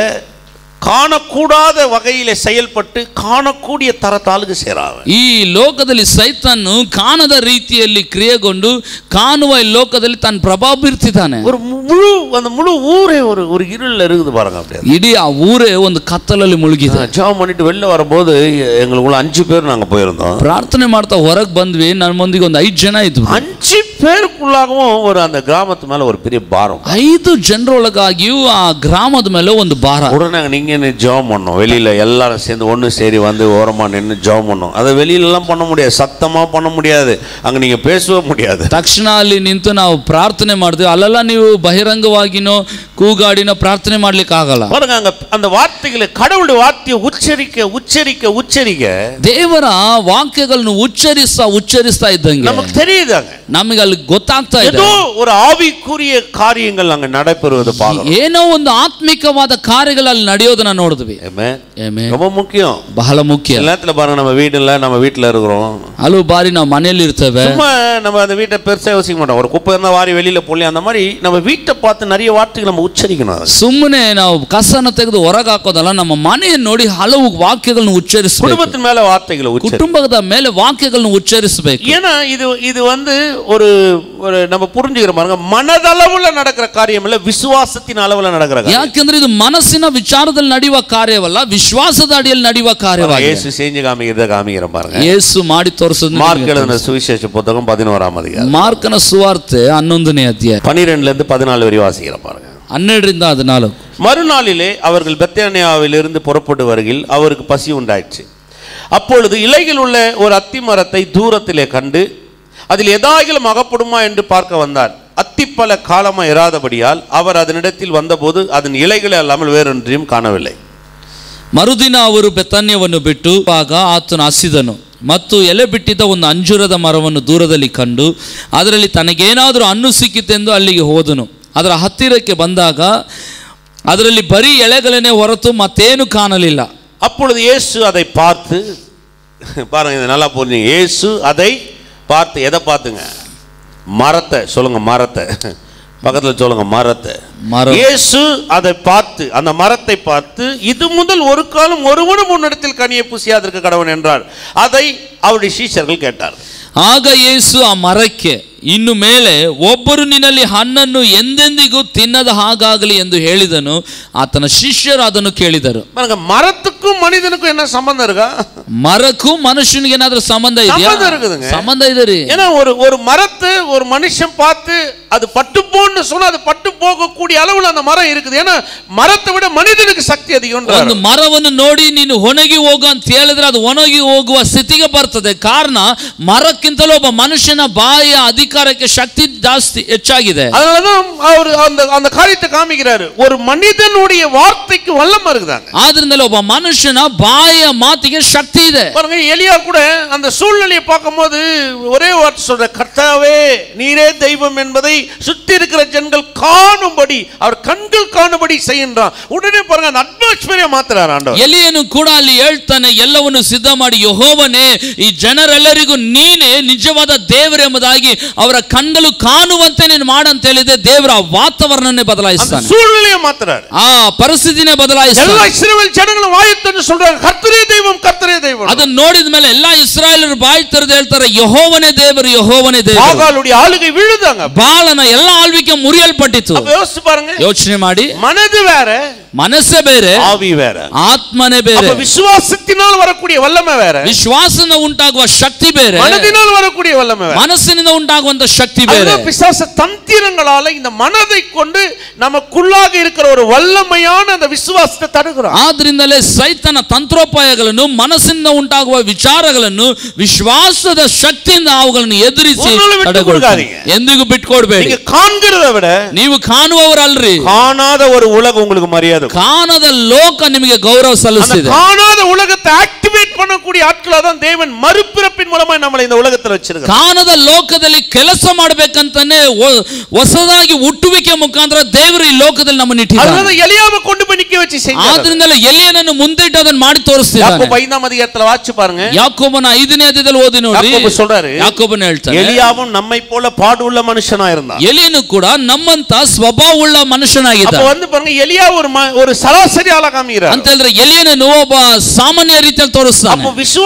காணக்கூடாத வகையில செயல்பட்டு காணக்கூடிய தரத்தாளுக்கு செய்றாங்க ಈ ಲೋಕದಲ್ಲಿ ಸೈತಾನು ಕಾಣದ ರೀತಿಯಲ್ಲಿ ಕ್ರಿಯೆಗೊಂಡು ಕಾಣುವ ಈ ಲೋಕದಲ್ಲಿ ತಾನು ಪ್ರಭಾವ ಬೀರ್ತಿದ್ದಾನೆ ஒரு முழு அந்த முழு ஊரே ஒரு ஒரு இருள்ல இருக்குது பாருங்க அப்படியே ಇಡೀ ಆ ಊರೇ ಒಂದು ಕತ್ತಲಲ್ಲಿ ಮುಳುಗಿದೆ ஜெபம் பண்ணிட்டு வெளில வரும்போது எங்களுக்குள்ள அஞ்சு பேர் நாங்க போயிருந்தோம் ಪ್ರಾರ್ಥನೆ ಮಾಡ್ತಾ ಹೊರಗೆ ಬಂದ್ವಿ ನನ್ನ ಮುಂದಿಗೆ ಒಂದು ಐದು ಜನ ಇದ್ವು அஞ்சு பேருக்குள்ளாகவும் ஒரு அந்த கிராமத்து மேல ஒரு பெரிய பாரம் ಐದು ಜನರೊಳಗಾಗಿಯೂ ಆ ಗ್ರಾಮದ ಮೇಲೆ ಒಂದು ಭಾರ உடனே நீங்க என்ன ஜெபம் பண்ணோம் வெளியில எல்லாரும் சேர்ந்து ஒன்று சேரி வந்து ஓரமா நின்று ஜெபம் பண்ணோம் அதை வெளியிலலாம் பண்ண முடியாது சத்தமா பண்ண முடியாது அங்க நீங்க பேசவே முடியாது ತಕ್ಷಣ ಅಲ್ಲಿ ನಿಂತು ನಾವು ಪ್ರಾರ್ಥನೆ ಮಾಡಿದ್ವಿ ಅಲ್ಲೆಲ್ಲ ನೀವು ಬಹಿರಂಗವಾಗಿನೋ ಕೂಗಾಡಿನೋ ಪ್ರಾರ್ಥನೆ ಮಾಡ್ಲಿಕ್ಕೆ ಆಗಲ್ಲ பாருங்க அங்க அந்த வார்த்தைகளை கடவுளுடைய வார்த்தையை உச்சரிக்க உச்சரிக்க உச்சரிக்க ದೇವರ ವಾಕ್ಯಗಳನ್ನು ಉಚ್ಚರಿಸ್ತಾ ಉಚ್ಚರಿಸ್ತಾ ಇದ್ದಂಗೆ நமக்கு தெரியுதாங்க ನಮಗೆ ಅಲ್ಲಿ ಗೊತ್ತಾಗ್ತಾ ಇದೆ ஏதோ ஒரு ஆவிக்குரிய காரியங்கள் அங்க நடைபெறுவது பார்க்கணும் ಏನೋ ಒಂದು ಆತ್ಮಿಕವಾದ ಕಾರ್ಯಗಳು ಅಲ್ಲಿ ನಡೆಯೋದನ್ನ ನೋಡಿದ್ವಿ Amen. Amen. ரொம்ப முக்கியம் ಬಹಳ ಮುಖ್ಯ சில நேரத்துல பாருங்க நம்ம வீடுல நம்ம வீட்டுல இருக்கிறோம் ಹಲವು ಬಾರಿ ನಾವು ಮನೆಯಲ್ಲಿ ಇರ್ತೇವೆ சும்மா நம்ம அந்த வீட்டை பெருசா யோசிக்க மாட்டோம் ஒரு குப்பை இருந்தா வாரி வெளியில போடல அந்த மாதிரி நம்ம வீட்டை பார்த்து நிறைய வார்த்தைகள் நம்ம உச்சரிக்கணும் அதை. ಸುಮ್ಮನೆ ನಾವು ಕಸನ ತೆಗೆದು ಹೊರಗೆ ಹಾಕೋದಲ್ಲ ನಮ್ಮ ಮನೆಯನ್ನು ನೋಡಿ ಹಲವು ವಾಕ್ಯಗಳನ್ನು ಉಚ್ಚರಿಸಬೇಕು குடும்பத்தின் மேல வார்த்தைகளை உச்சரி ಕುಟುಂಬದ ಮೇಲೆ ವಾಕ್ಯಗಳನ್ನು ಉಚ್ಚರಿಸಬೇಕು ஏன்னா இது இது வந்து ஒரு ஒரு நம்ம புரிஞ்சுக்கிற பாருங்க மனதளவுல நடக்கிற காரியம் இல்ல விசுவாசத்தின் அளவுல நடக்கிற காரியம் ಯಾಕೆಂದ್ರೆ ಇದು ಮನಸ್ಸಿನ ವಿಚಾರದಲ್ಲಿ ನಡೆಯುವ ಕಾರ್ಯವಲ್ಲ ವಿಶ್ವಾಸದ ಅಡಿಯಲ್ಲಿ ನಡೆಯುವ ಕಾರ್ಯವಾಗಿದೆ இயேசு செஞ்சு காமிக்கிறத காமிக்கிறேன் பாருங்க ಯೇಸು ಮಾಡಿ ತೋರಿಸೋದು மார்க் எழுதின சுவிசேஷ புத்தகம் பதினோராம் அதிகாரம் ಮಾರ್ಕನ ಸುವಾರ್ತೆ ಹನ್ನೊಂದನೇ ಅಧ್ಯಾಯ பனிரெண்டுல இருந்து பதினாலு வரை வாசிக்கிறேன் பாருங்க ಹನ್ನೆರಡರಿಂದ ಹದಿನಾಲ್ಕು மறுநாளிலே அவர்கள் பெத்தானியாவிலிருந்து புறப்பட்டு வருகையில் அவருக்கு பசி உண்டாயிற்று அப்பொழுது இலையில் உள்ள ஒரு அத்தி மரத்தை தூரத்திலே கண்டு அதில் எதாகிலும் அகப்படுமா என்று பார்க்க வந்தார் அத்திப்பழ காலமா இராதபடியால் அவர் அதனிடத்தில் வந்தபோது அதன் இலைகளை அல்லாமல் வேறொன்றையும் காணவில்லை ಮರುದಿನ ಅವರು ಬೆತಾನ್ಯವನ್ನು ಬಿಟ್ಟು ಆಗ ಆತನು ಹಸಿದನು ಮತ್ತು ಎಲೆ ಬಿಟ್ಟಿದ್ದ ಒಂದು ಅಂಜೂರದ ಮರವನ್ನು ದೂರದಲ್ಲಿ ಕಂಡು ಅದರಲ್ಲಿ ತನಗೇನಾದರೂ ಹಣ್ಣು ಸಿಕ್ಕಿತೆಂದು ಅಲ್ಲಿಗೆ ಹೋದನು ಅದರ ಹತ್ತಿರಕ್ಕೆ ಬಂದಾಗ ಅದರಲ್ಲಿ ಬರೀ ಎಲೆಗಳನ್ನೇ ಹೊರತು ಮತ್ತೇನು ಕಾಣಲಿಲ್ಲ அப்பொழுது இயேசு அதை பார்த்து பாருங்க இது நல்லா புரிஞ்சுங்க இயேசு அதை பார்த்து எதை பார்த்துங்க மரத்தை சொல்லுங்க மரத்தை பக்கத்துல சொல்லுங்க மரத்தை மரம் இயேசு அதை பார்த்து அந்த மரத்தை பார்த்து இது முதல் ஒரு காலம் ஒருவனும் உன்னிடத்தில் கனியை புசியாதிருக்க கடவன் என்றார் அதை அவருடைய சீஷர்கள் கேட்டார் ಆಗ ಯೇಸು ಆ ಮರಕ್ಕೆ ಇನ್ನು ಮೇಲೆ ಒಬ್ಬರು ನಿನ್ನಲ್ಲಿ ಹಣ್ಣನ್ನು ಎಂದೆಂದಿಗೂ ತಿನ್ನದ ಹಾಗಾಗಲಿ ಎಂದು ಹೇಳಿದನು ಆತನ ಶಿಷ್ಯರು ಅದನ್ನು ಕೇಳಿದರು பாருங்க மரத்துக்கும் மனிதனுக்கும் என்ன சம்பந்தம் இருக்கா ಮರಕ್ಕೂ ಮನುಷ್ಯನಿಗೆ ಏನಾದ್ರೂ ಸಂಬಂಧ ಇದೆಯಾ ಸಂಬಂಧ இருக்குதுங்க. ಸಂಬಂಧ ಇದೆ ರೀ ஏன்னா ஒரு ஒரு மரத்தை ஒரு மனுஷன் பார்த்து அது பட்டு போன்னு சொன்னா அது பட்டு போகக்கூடிய அளவுல அந்த மரம் இருக்குது ஏன்னா மரத்தை விட மனிதனுக்கு சக்தி அதிகம் ಒಂದು ಮರವನ್ನು ನೋಡಿ ನೀನು ಒಣಗಿ ಹೋಗು ಅಂತ ಹೇಳಿದ್ರೆ ಅದು ಒಣಗಿ ಹೋಗುವ ಸ್ಥಿತಿಗೆ ಬರ್ತದೆ ಕಾರಣ ಮರಕ್ಕಿಂತಲೂ ಒಬ್ಬ ಮನುಷ್ಯನ ಬಾಯಿಯ ಅಧಿಕಾರಕ್ಕೆ ಶಕ್ತಿ ಜಾಸ್ತಿ ಹೆಚ್ಚಾಗಿದೆ அதனாலதான் அவர் அந்த அந்த காரியத்தை காமிக்கிறாரு ஒரு மனிதனுடைய வார்த்தைக்கு வல்லமை இருக்குதாங்க ಆದ್ರಿಂದಲೇ ಒಬ್ಬ ಮನುಷ್ಯನ ಬಾಯಿಯ ಮಾತಿಗೆ ಶಕ್ತಿ ಇದೆ பாருங்க எலியா கூட அந்த சூழ்நிலையை பார்க்கும்போது ஒரே வார்த்தை சொல்ற கர்த்தாவே நீரே தெய்வம் என்பதை சுத்தி இருக்கிற ஜனங்கள் காணும்படி அவர் கண்கள் காணும்படி செய்கின்றான் உடனே பாருங்க அந்த அட்மாஸ்பியரை மாத்துறாரு ஆண்டவர் ಎಲಿಯನು ಕೂಡ ಅಲ್ಲಿ ಹೇಳ್ತಾನೆ ಎಲ್ಲವನ್ನು ಸಿದ್ಧ ಮಾಡಿ ಯಹೋವನೇ ಈ ಜನರೆಲ್ಲರಿಗೂ ನೀನೇ ನಿಜವಾದ ದೇವರೆಂಬುದಾಗಿ ಅವರ ಕಣ್ಣಲು ಕಾಣುವಂತೆ ನೀನು ಮಾಡಂತ ಹೇಳಿದೆ ದೇವರ ವಾತಾವರಣನೇ அந்த ಬದಲಾಯಿಸ್ತಾನೆ சூழ்நிலையை மாத்துறாரு ಆ ಪರಿಸ್ಥಿತಿನೇ ಬದಲಾಯಿಸ್ತಾನೆ எல்லா இஸ்ரவேல் ஜனங்களும் வாயத்தன்னு சொல்றாங்க கர்த்தரே தெய்வம் கர்த்தரே தெய்வம் ಅದನ್ನ ನೋಡಿದ ಮೇಲೆ ಎಲ್ಲಾ ಇಸ್ರಾಯೇಲರು ಬಾಯಿ ತೆರೆದು ಹೇಳ್ತಾರೆ ಯಹೋವನೇ ದೇವರು ಯಹೋವನೇ ದೇವರು ஆகாலுடைய ஆளுகை விழுதாங்க ಬಾಳನ ಎಲ್ಲ ಆಳ್ವಿಕೆ ಮುರಿಯಲ್ಪಟ್ಟಿತು அப்ப யோசிச்சு பாருங்க ಯೋಚನೆ ಮಾಡಿ மனது வேற ಮನಸ್ಸೇ ಬೇರೆ ஆவி வேற ಆತ್ಮನೇ ಬೇರೆ அப்ப விசுவாசத்தினால் வரக்கூடிய வல்லமை வேற ವಿಶ್ವಾಸದಿಂದ ಉಂಟಾಗುವ ಶಕ್ತಿ ಬೇರೆ மனதினால் வரக்கூடிய வல்லமை வேற ಮನಸ್ಸಿನಿಂದ ಉಂಟಾಗುವಂತ ಶಕ್ತಿ ಬೇರೆ அதுதான் பிசாச தந்திரங்களால இந்த மனதை கொண்டு நமக்குள்ளாக இருக்கிற ஒரு வல்லமையான அந்த விசுவாசத்தை தடுக்கிறான் ಆದ್ರಿಂದಲೇ ಸೈತನ ತಂತ್ರೋಪಾಯಗಳನ್ನು ಮನಸ್ಸಿನಿಂದ ಉಂಟಾಗುವ ವಿಚಾರಗಳನ್ನು ವಿಶ್ವಾಸದ ಶಕ್ತಿಯಿಂದ ಅವುಗಳನ್ನು ಎದುರಿಸಿ ஒரு நாளும் விட்டு ತಡೆಗೊಳ್ತಾನೆ. கொடுக்காதೀங்க. ಎಂದಿಗೂ ಬಿಟ್ಕೊಡ್ಬೇಡಿ நீங்க காண்கிறத விட ನೀವು ಕಾಣುವವರಲ್ರಿ காணாத ஒரு உலகம் உங்களுக்கு மரியாதை கொடுக்கும். ಕಾಣದ ಲೋಕ ನಿಮಗೆ ಗೌರವ அந்த ಸಲ್ಲಿಸಿದೆ காணாத உலகத்தை ஆக்டிவேட் பண்ணக்கூடிய ஆட்களா தான் தேவன் மறுபிறப்பின் மூலமா நம்மளை இந்த உலகத்துல வச்சிருக்கார் ಕಾಣದ ಲೋಕದಲ್ಲಿ ಕೆಲಸ ಮಾಡ್ಬೇಕಂತಾನೆ ಹೊ- ಹೊಸದಾಗಿ ಹುಟ್ಟುವಿಕೆ ಮುಖಾಂತರ ದೇವರು ಈ ಲೋಕದಲ್ಲಿ ನಮ್ಮನ್ನು ಇಟ್ಟಿದ್ದಾನೆ அதனால எலியாவை கொண்டு போய் நிக்க வச்சு செஞ்சார் ಆದ್ರಿಂದಲೇ ಎಲಿಯನನ್ನು ಮುಂದಿಟ್ಟು ಅದನ್ನು ಮಾಡಿ ತೋರಿಸ್ತಿದ್ದಾನೆ யாக்கோபு ஐந்தாம் அதிகாரத்துல வாச்சு பாருங்க ಯಾಕೋಬನ ಐದನೇ ಅಧ್ಯಾಯದಲ್ಲಿ ಓದಿ ನೋಡಿ யாக்கோபு சொல்றாரு ಯಾಕೋಬನ ಹೇಳ್ತಾನೆ எலியாவும் நம்மை போல பாடுள்ள மனுஷனா இருந்தான் ಎಲಿಯನು ಕೂಡ ನಮ್ಮಂತ ಸ್ವಭಾವವುಳ್ಳ ಮನುಷ್ಯನಾಗಿದ್ದ அப்ப வந்து பாருங்க எலியா ஒரு ம- ஒரு சராசரி ஆளா காமிக்கிறார் ಅಂತ ಹೇಳಿದ್ರೆ ಎಲಿಯನನ್ನು ಒಬ್ಬ ಸಾಮಾನ್ಯ ರೀತಿಯಲ್ಲಿ ತೋರಿಸ್ತಾನೆ அப்போ விசுவாச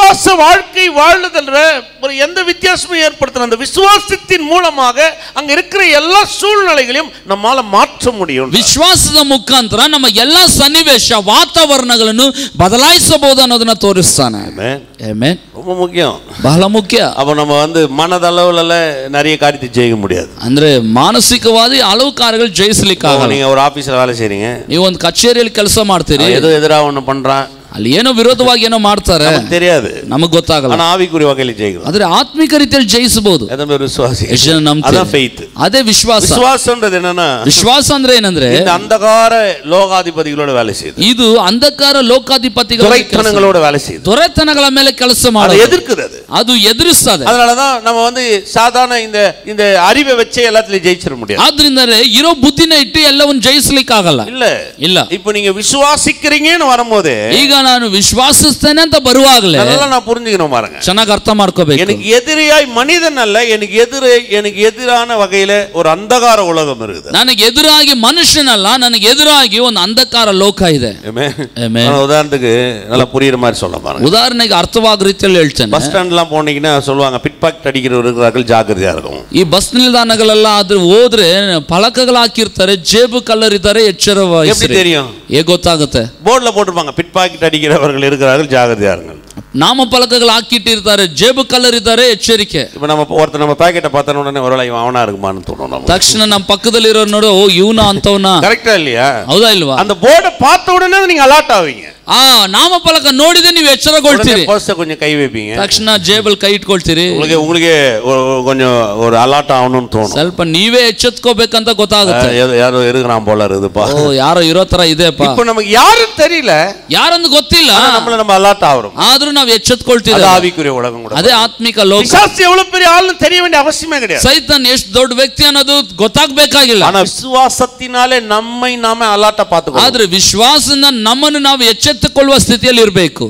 விசுவாச வாழ்க்கை வாழுதல்ல ஒரு எந்த வித்தியாசமும் ஏற்படுத்தணும் அந்த விசுவாசத்தின் மூலமாக அங்க இருக்கிற எல்லா சூழ்நிலைகளையும் நம்மால மாற்ற முடியும் ವಿಶ್ವಾಸದ ಮುಖಾಂತರ ನಮ್ಮ ಎಲ್ಲ ಸನ್ನಿವೇಶ ವಾತಾವರಣಗಳನ್ನು ಬದಲಾಯಿಸಬಹುದು ಅನ್ನೋದನ್ನ ತೋರಿಸ್ತಾನೆ Amen. Amen. ரொம்ப முக்கியம் ಬಹಳ ಮುಖ್ಯ அப்போ நம்ம வந்து மனதளவுல நிறைய காரியத்தை ஜெயிக்க முடியாது ಅಂದ್ರೆ ಮಾನಸಿಕವಾದಿ ಹಲವು ಕಾರ್ಯಗಳು ಜಯಿಸ್ಲಿಕ್ಕಾಗಲ್ಲ நீங்க ஒரு ஆபீஸ்ல வேலை செய்றீங்க ನೀವು ಒಂದು ಕಚೇರಿಯಲ್ಲಿ ಕೆಲಸ ಮಾಡ್ತೀರಿ அவன் ஏதோ எதிராக ஒண்ணு பண்றான் ಅಲ್ಲಿ ಏನೋ ವಿರೋಧವಾಗಿ ಏನೋ ಮಾಡ್ತಾರೆ நமக்கு தெரியாது ನಮಗ್ ಗೊತ್ತಾಗಲ್ಲ ஆனா ஆவிக்குரிய வகையில ஜெயிக்கலாம் ಆದ್ರೆ ಆತ್ಮಿಕ ರೀತಿಯಲ್ಲಿ ಜಯಿಸಬಹುದು எதை பேர் விசுவாசி ಎಷ್ಟು ಜನ ನಂಬ್ತೀರಿ? அதான் faith ಅದೇ ವಿಶ್ವಾಸ விசுவாசம்ன்றது என்னன்னா ವಿಶ್ವಾಸ ಅಂದ್ರೆ ಏನಂದ್ರೆ இந்த அந்தகார லோகாதிபதிகளோட வேலை செய்யுது ಇದು ಅಂಧಕಾರ ಲೋಕಾಧಿಪತಿಗಳ ಕೆಲಸ. துறைத்தனங்களோட வேலை செய்யுது ದೊರೆತನಗಳ ಮೇಲೆ ಕೆಲಸ அதை ಮಾಡೋದು எதிர்க்குது அது ಅದು ಎದುರಿಸ್ತದೆ அதனாலதான் நம்ம வந்து சாதாரண இந்த இந்த அறிவை வச்சே எல்லாத்துலயும் ஜெயிச்சிட முடியாது ಆದ್ರಿಂದಲೇ ಇರೋ ಬುದ್ಧಿನ ಇಟ್ಟು ಎಲ್ಲವನ್ನು ಜಯಿಸ್ಲಿಕ್ಕಾಗಲ್ಲ இல்ல ಇಲ್ಲ இப்போ நீங்க விசுவாசிக்கிறீங்கன்னு வரும்போது ಈಗ ನಾನು ವಿಶ್ವಾಸಿಸ್ತೇನೆ ಅಂತ ಬರುವಾಗಲೇ நல்லா நான் புரிஞ்சுக்கணும் பாருங்க ಚೆನ್ನಾಗಿ ಅರ್ಥ ಮಾಡ್ಕೋಬೇಕು எனக்கு எதிரியாய் மனிதன் அல்ல எனக்கு எதிர எனக்கு எதிரான வகையில ஒரு அந்தகார உலகம் இருக்குது ನನಗೆ ಎದುರಾಗಿ ಮನುಷ್ಯನಲ್ಲ ನನಗೆ ಎದುರಾಗಿ ಒಂದು ಅಂಧಕಾರ ಲೋಕ ಇದೆ Amen. Amen. ஆனா உதாரணத்துக்கு நல்லா புரியுற மாதிரி சொல்ல பாருங்க ಉದಾಹರಣೆಗೆ ಅರ್ಥವಾಗೋ ರೀತಿಯಲ್ಲಿ ಹೇಳ್ತೇನೆ பஸ் ஸ்டாண்ட்லாம் போனீங்கன்னா சொல்லுவாங்க பிட் பாக்கெட் அடிக்கிறவர் இருக்கிறார்கள் ஜாக்கிரதையா இருக்கும் ಈ ಬಸ್ ನಿಲ್ದಾಣಗಳೆಲ್ಲ ಆದ್ರೆ ಹೋದ್ರೆ ಫಲಕಗಳು ಹಾಕಿರ್ತಾರೆ ಜೇಬು ಕಲ್ಲರ್ ಇದ್ದಾರೆ ಎಚ್ಚರ எப்படி ವಹಿಸ್ರಿ தெரியும் ಹೇಗೆ ಗೊತ್ತಾಗುತ್ತೆ போர்டுல போட்டிருப்பாங்க பிட் பாக்கெட் அடிக்கிறவர்கள் இருக்கிறார்கள் ஜாகிரதையா இருங்கள் ನಾಮ ಫಲಕಗಳು ಹಾಕಿಟ್ಟಿರ್ತಾರೆ ಜೇಬು ಕಲ್ಲರ್ ಇದ್ದಾರೆ ಎಚ್ಚರಿಕೆ இப்போ நம்ம ஒருத்தர் நம்ம பாக்கெட்டை பார்த்த உடனே ஒரு இவன் அவனா இருக்குமான்னு தோணும் நம்ம ತಕ್ಷಣ ನಮ್ಮ ಪಕ್ಕದಲ್ಲಿರೋ ನೋಡು ಓ ಇವನ ಅಂತವನ கரெக்டா இல்லையா ಹೌದಾ ಇಲ್ವಾ அந்த போர்டை பார்த்த உடனே நீங்க அலர்ட் ஆவீங்க ಆ ನಾಮಫಲಕ ನೋಡಿದ್ರೆ ನೀವು உடனே ಎಚ್ಚರಗೊಳ್ತೀರಿ பர்ஸை கொஞ்சம் கை வைப்பீங்க ತಕ್ಷಣ ಜೇಬಲ್ ಕೈ ಇಟ್ಕೊಳ್ತೀರಿ உங்களுக்கு உங்களுக்கே ஒரு- ஒரு கொஞ்சம் ஒரு அலர்ட் ஆகணும்னு தோணும் ಸ್ವಲ್ಪ ನೀವೇ ಎಚ್ಚೆತ್ಕೋಬೇಕಂತ ಗೊತ್ತಾಗುತ್ತೆ அஹ் ஏதோ- யாரோ இருக்கிறான் போல இருக்குதுப்பா ಓ ಯಾರೋ ಇರೋ ತರ ಇದೆಪ್ಪ இப்போ நமக்கு யாரும் தெரியல ಯಾರಂದು ಗೊತ್ತಿಲ್ಲ ஆனா நம்மள நம்ம அலர்ட் ஆகிறோம் ಆದ್ರೂ ನಾವ್ அது ಎಚ್ಚೆತ್ಕೊಳ್ತೀವಿ ஆவிக்குரிய உலகம் கூட ಅದೇ ಆತ್ಮಿಕ ಲೋಕ பிசாசு எவ்வளவு பெரிய ஆளுன்னு தெரிய வேண்டிய அவசியமே கிடையாது ಸೈತಾನ್ ಎಷ್ಟು ದೊಡ್ಡ ವ್ಯಕ್ತಿ ಅನ್ನೋದು ಗೊತ್ತಾಗ್ಬೇಕಾಗಿಲ್ಲ ஆனா விசுவாசத்தினாலே நம்மை நாம அலர்ட்டா பார்த்துக்கணும் ಆದ್ರೆ ವಿಶ್ವಾಸದಿಂದ ನಮ್ಮನ್ನು ನಾವು ಎಚ್ಚೆತ್ತುಕೊಳ್ಳುವ ಸ್ಥಿತಿಯಲ್ಲಿ ಇರಬೇಕು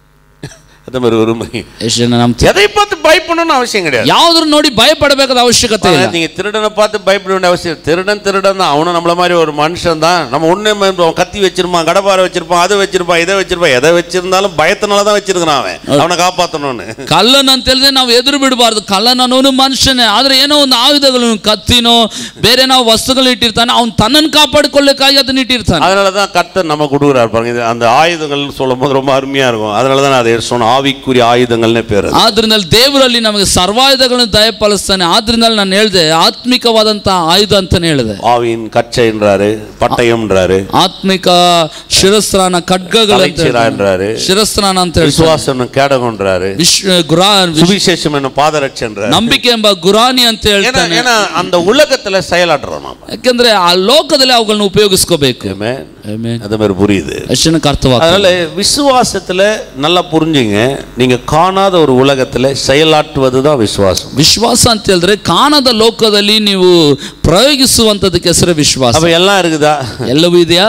அதே மாதிரி ஒரு முறை ಎಷ್ಟು ಜನ ನಂಬ್ತೀವಿ எதை பார்த்து பயப்படணும்னு அவசியம் கிடையாது ಯಾವ್ದ್ರ ನೋಡಿ ಭಯ ಪಡಬೇಕಾದ ಅವಶ್ಯಕತೆ ಇಲ್ಲ நீங்க திருடனை பார்த்து பயப்பட வேண்டிய அவசியம் திருடன் திருடன் தான் அவனும் நம்மள மாதிரி ஒரு மனுஷன் தான் நம்ம ஒண்ணே அவன் கத்தி வச்சிருப்பான் கடப்பாரை வச்சிருப்பான் அதை வச்சிருப்பான் இதை வச்சிருப்பான் எதை வச்சிருந்தாலும் பயத்தினால தான் வச்சிருக்கான் அவன் அவனை காப்பாத்தணும்னு ಕಳ್ಳನ್ ಅಂತ ಹೇಳಿದ್ರೆ ನಾವು ಎದುರು ಬಿಡಬಾರ್ದು ಕಳ್ಳನ್ ಅನ್ನೋನು ಮನುಷ್ಯನೇ ಆದ್ರೆ ಏನೋ ಒಂದು ಆಯುಧಗಳು ಕತ್ತಿನೋ ಬೇರೆ ನಾವು ವಸ್ತುಗಳು ಇಟ್ಟಿರ್ತಾನೆ ಅವ್ನು ತನ್ನನ್ನು ಕಾಪಾಡಿಕೊಳ್ಳಕ್ಕಾಗಿ ಅದನ್ನ ಇಟ್ಟಿರ್ತಾನೆ அதனால தான் கர்த்தர் நம்ம கொடுக்குறாரு பாருங்க இது அந்த ஆயுதங்கள் சொல்லும் போது ரொம்ப அருமையா இருக்கும் அதனால தான் நான் அதை சொன்ன ஆவிக்குரிய ஆயுதங்கள்னே பேர் அது. ಆದ್ರಿಂದ ದೇವರಲ್ಲಿ ನಮಗೆ ಸರ್ವಾಯುಧಗಳನ್ನು ದಯಪಾಲಿಸ್ತಾನೆ ಆದ್ರಿಂದ ನಾನು ಹೇಳಿದೆ ಆತ್ಮಿಕವಾದಂತ ಆಯುಧ ಅಂತಾನೆ ಹೇಳಿದೆ ஆவியின் கச்சைன்றாரு பட்டயம்ன்றாரு ಆತ್ಮಿಕ ಶಿರಸ್ತ್ರಾನ ಖಡ್ಗಗಳು ಅಂತ தலைச்சீரான்றாரு ಹೇಳ್ತಾನೆ. ಶಿರಸ್ತ್ರಾನ ಅಂತ ಹೇಳಿ விசுவாசம் கேடகம்ன்றாரு ವಿಶ್ವ ಗುರಾ ವಿಶ್- சுவிசேஷம் என்ன பாதரட்சன்றாரு ನಂಬಿಕೆ ಎಂಬ ಗುರಾನಿ ಅಂತ ஏன்னா ಹೇಳ್ತಾನೆ ஏன்னா அந்த உலகத்துல செயலாடுறோம் நாம ಯಾಕಂದ್ರೆ ಆ ಲೋಕದಲ್ಲಿ ಅವುಗಳನ್ನ ಉಪಯೋಗಿಸ್ಕೋಬೇಕು Amen. Amen. அது மாதிரி புரியுது ಎಷ್ಟು ಜನಕ್ಕೆ ಅರ್ಥವಾಗ್ತದೆ அதனால விசுவாசத்துல நல்லா புரிஞ்சுங்க நீங்க காணாத ஒரு உலகத்துல செயலாற்றுவது தான் விசுவாசம் ವಿಶ್ವಾಸ ಅಂತ ಹೇಳಿದ್ರೆ ಕಾಣದ ಲೋಕದಲ್ಲಿ ನೀವು ಪ್ರಯೋಗಿಸುವಂತದಕ್ಕೆ ಹೆಸರು ವಿಶ್ವಾಸ அப்ப எல்லாம் இருக்குதா ಎಲ್ಲವೂ ಇದೆಯಾ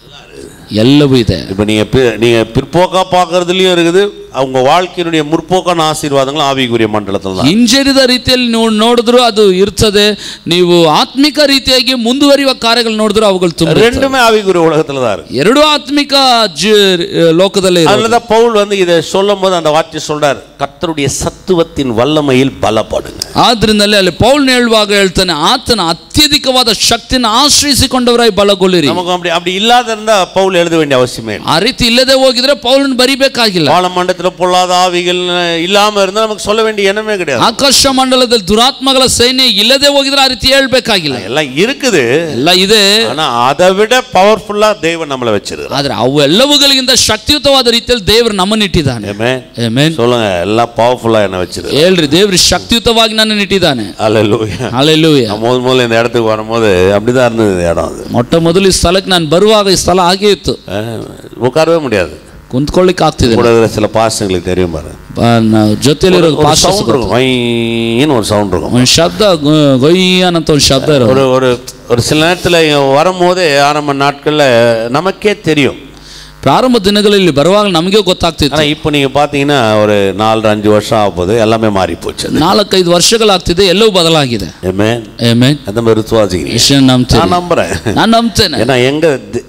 ಎಲ್ಲವೂ ಇದೆ இப்ப நீங்க பி- நீங்க பிற்போக்கா பார்க்கறதுலயும் இருக்குது அவங்க வாழ்க்கையினுடைய முற்போக்கான ஆசீர்வாதங்களும் ஆவிக்குரிய மண்டலத்துல தான் ಹಿಂಜರಿದ ರೀತಿಯಲ್ಲಿ ನೀವು ನೋಡಿದ್ರು ಅದು ಇರ್ತದೆ ನೀವು ಆತ್ಮಿಕ ರೀತಿಯಾಗಿ ಮುಂದುವರಿಯುವ ಕಾರ್ಯಗಳು ನೋಡಿದ್ರು ಅವುಗಳು ತುಂಬ ரெண்டுமே ஆவிக்குரிய உலகத்துல தான் இருக்கு ಎರಡು ಆತ್ಮಿಕ ಜೀ ಲೋಕದಲ್ಲೇ ಇರೋದು. அதனாலதான் பவுல் வந்து இதை சொல்லும் போது அந்த வார்த்தை சொல்றார் கர்த்தருடைய சத்துவத்தின் வல்லமையில் பலப்படுங்க ಆದ್ರಿಂದಲೇ ಅಲ್ಲಿ ಪೌಲ್ನ ಹೇಳುವಾಗ ಹೇಳ್ತಾನೆ ಆತನ ಅತ್ಯಧಿಕವಾದ ಶಕ್ತಿನ ಆಶ್ರಯಿಸಿಕೊಂಡವರಾಗಿ ಬಲಗೊಳ್ಳಿರಿ நமக்கு அப்படி அப்படி இல்லாத இருந்தா பவுல் எழுத வேண்டிய அவசியமே இல்லை ಆ ರೀತಿ ಇಲ್ಲದೆ ಹೋಗಿದ್ರೆ ಪೌಲನ್ ಬರಿಬೇಕಾಗಿಲ್ಲ வாழமண்டத்துல பொல்லாத ஆவிகள் இல்லாம இருந்தா நமக்கு சொல்ல வேண்டிய எண்ணமே கிடையாது ಆಕಾಶ ಮಂಡಲದಲ್ಲಿ ದುರಾತ್ಮಗಳ ಸೈನ್ಯ ಇಲ್ಲದೆ ಹೋಗಿದ್ರೆ ಆ ರೀತಿ ಹೇಳ್ಬೇಕಾಗಿಲ್ಲ எல்லாம் இருக்குது ಎಲ್ಲ ಇದೆ ஆனா அதை விட பவர்ஃபுல்லா தேவன் நம்மளை வச்சிருக்கார் ಆದ್ರೆ ಅವೆಲ್ಲವುಗಳಿಗಿಂತ ಶಕ್ತಿಯುತವಾದ ರೀತಿಯಲ್ಲಿ ದೇವರು ನಮ್ಮನ್ನು ಇಟ್ಟಿದ್ದಾನೆ Amen. Amen. சொல்லுங்க எல்லாம் பவர்ஃபுல்லா என்ன வச்சிருக்கார் ಹೇಳ್ರಿ ದೇವ್ರು ಶಕ್ತಿಯುತವಾಗಿ ನನ್ನನ್ನು ಇಟ್ಟಿದ್ದಾನೆ அல்லேலூயா ಅಲ್ಲೆಲ್ಲೂಯ நான் முதல் முதல்ல இந்த இடத்துக்கு வரும்போது அப்படிதான் இருந்தது இந்த இடம் அது ಮೊಟ್ಟ ಮೊದಲು ಈ ಸ್ಥಳಕ್ಕೆ ನಾನು ಬರುವಾಗ ಈ ಸ್ಥಳ ಹಾಗೆ ಇತ್ತು அஹ், உட்காரவே முடியாது ಕುಂತ್ಕೊಳ್ಳಿಕ್ಕೆ ಆಗ್ತಿದೆ கூட இருக்கிற சில பாசங்களுக்கு தெரியும் பாருங்க ಜೊತೆಲಿರೋ ஒரு சவுண்ட் இருக்கும் வைன்னு ஒரு சவுண்ட் இருக்கும் ಒಂದು ಶಬ್ದ ಗೊ- ಗೊಯ್ಯನ್ ಅಂತ ಒಂದು ಶಬ್ದ ಇರೋದು ஒரு ஒரு ஒரு சில நேரத்துல இங்க வரும்போதே ஆரம்ப நாட்கள்ல நமக்கே தெரியும் ಪ್ರಾರಂಭ ದಿನಗಳಲ್ಲಿ ಬರುವಾಗ ನಮಗೆ ಗೊತ್ತಾಗ್ತಿತ್ತು ஆனா இப்போ நீங்க பாத்தீங்கன்னா ஒரு நாலு அஞ்சு வருஷம் ஆக போகுது எல்லாமே மாறி போச்சு அது. ನಾಲ್ಕೈದು ವರ್ಷಗಳಾಗ್ತಿದೆ ಎಲ್ಲವೂ ಬದಲಾಗಿದೆ Amen. Amen. அந்த மாதிரி விசுவாசிக்கிறீங்க ಎಷ್ಟು ಜನ ನಂಬ್ತೀರಿ நான் நம்புறேன் ನಾನು ನಂಬ್ತೇನೆ ஏன்னா எங்க தி-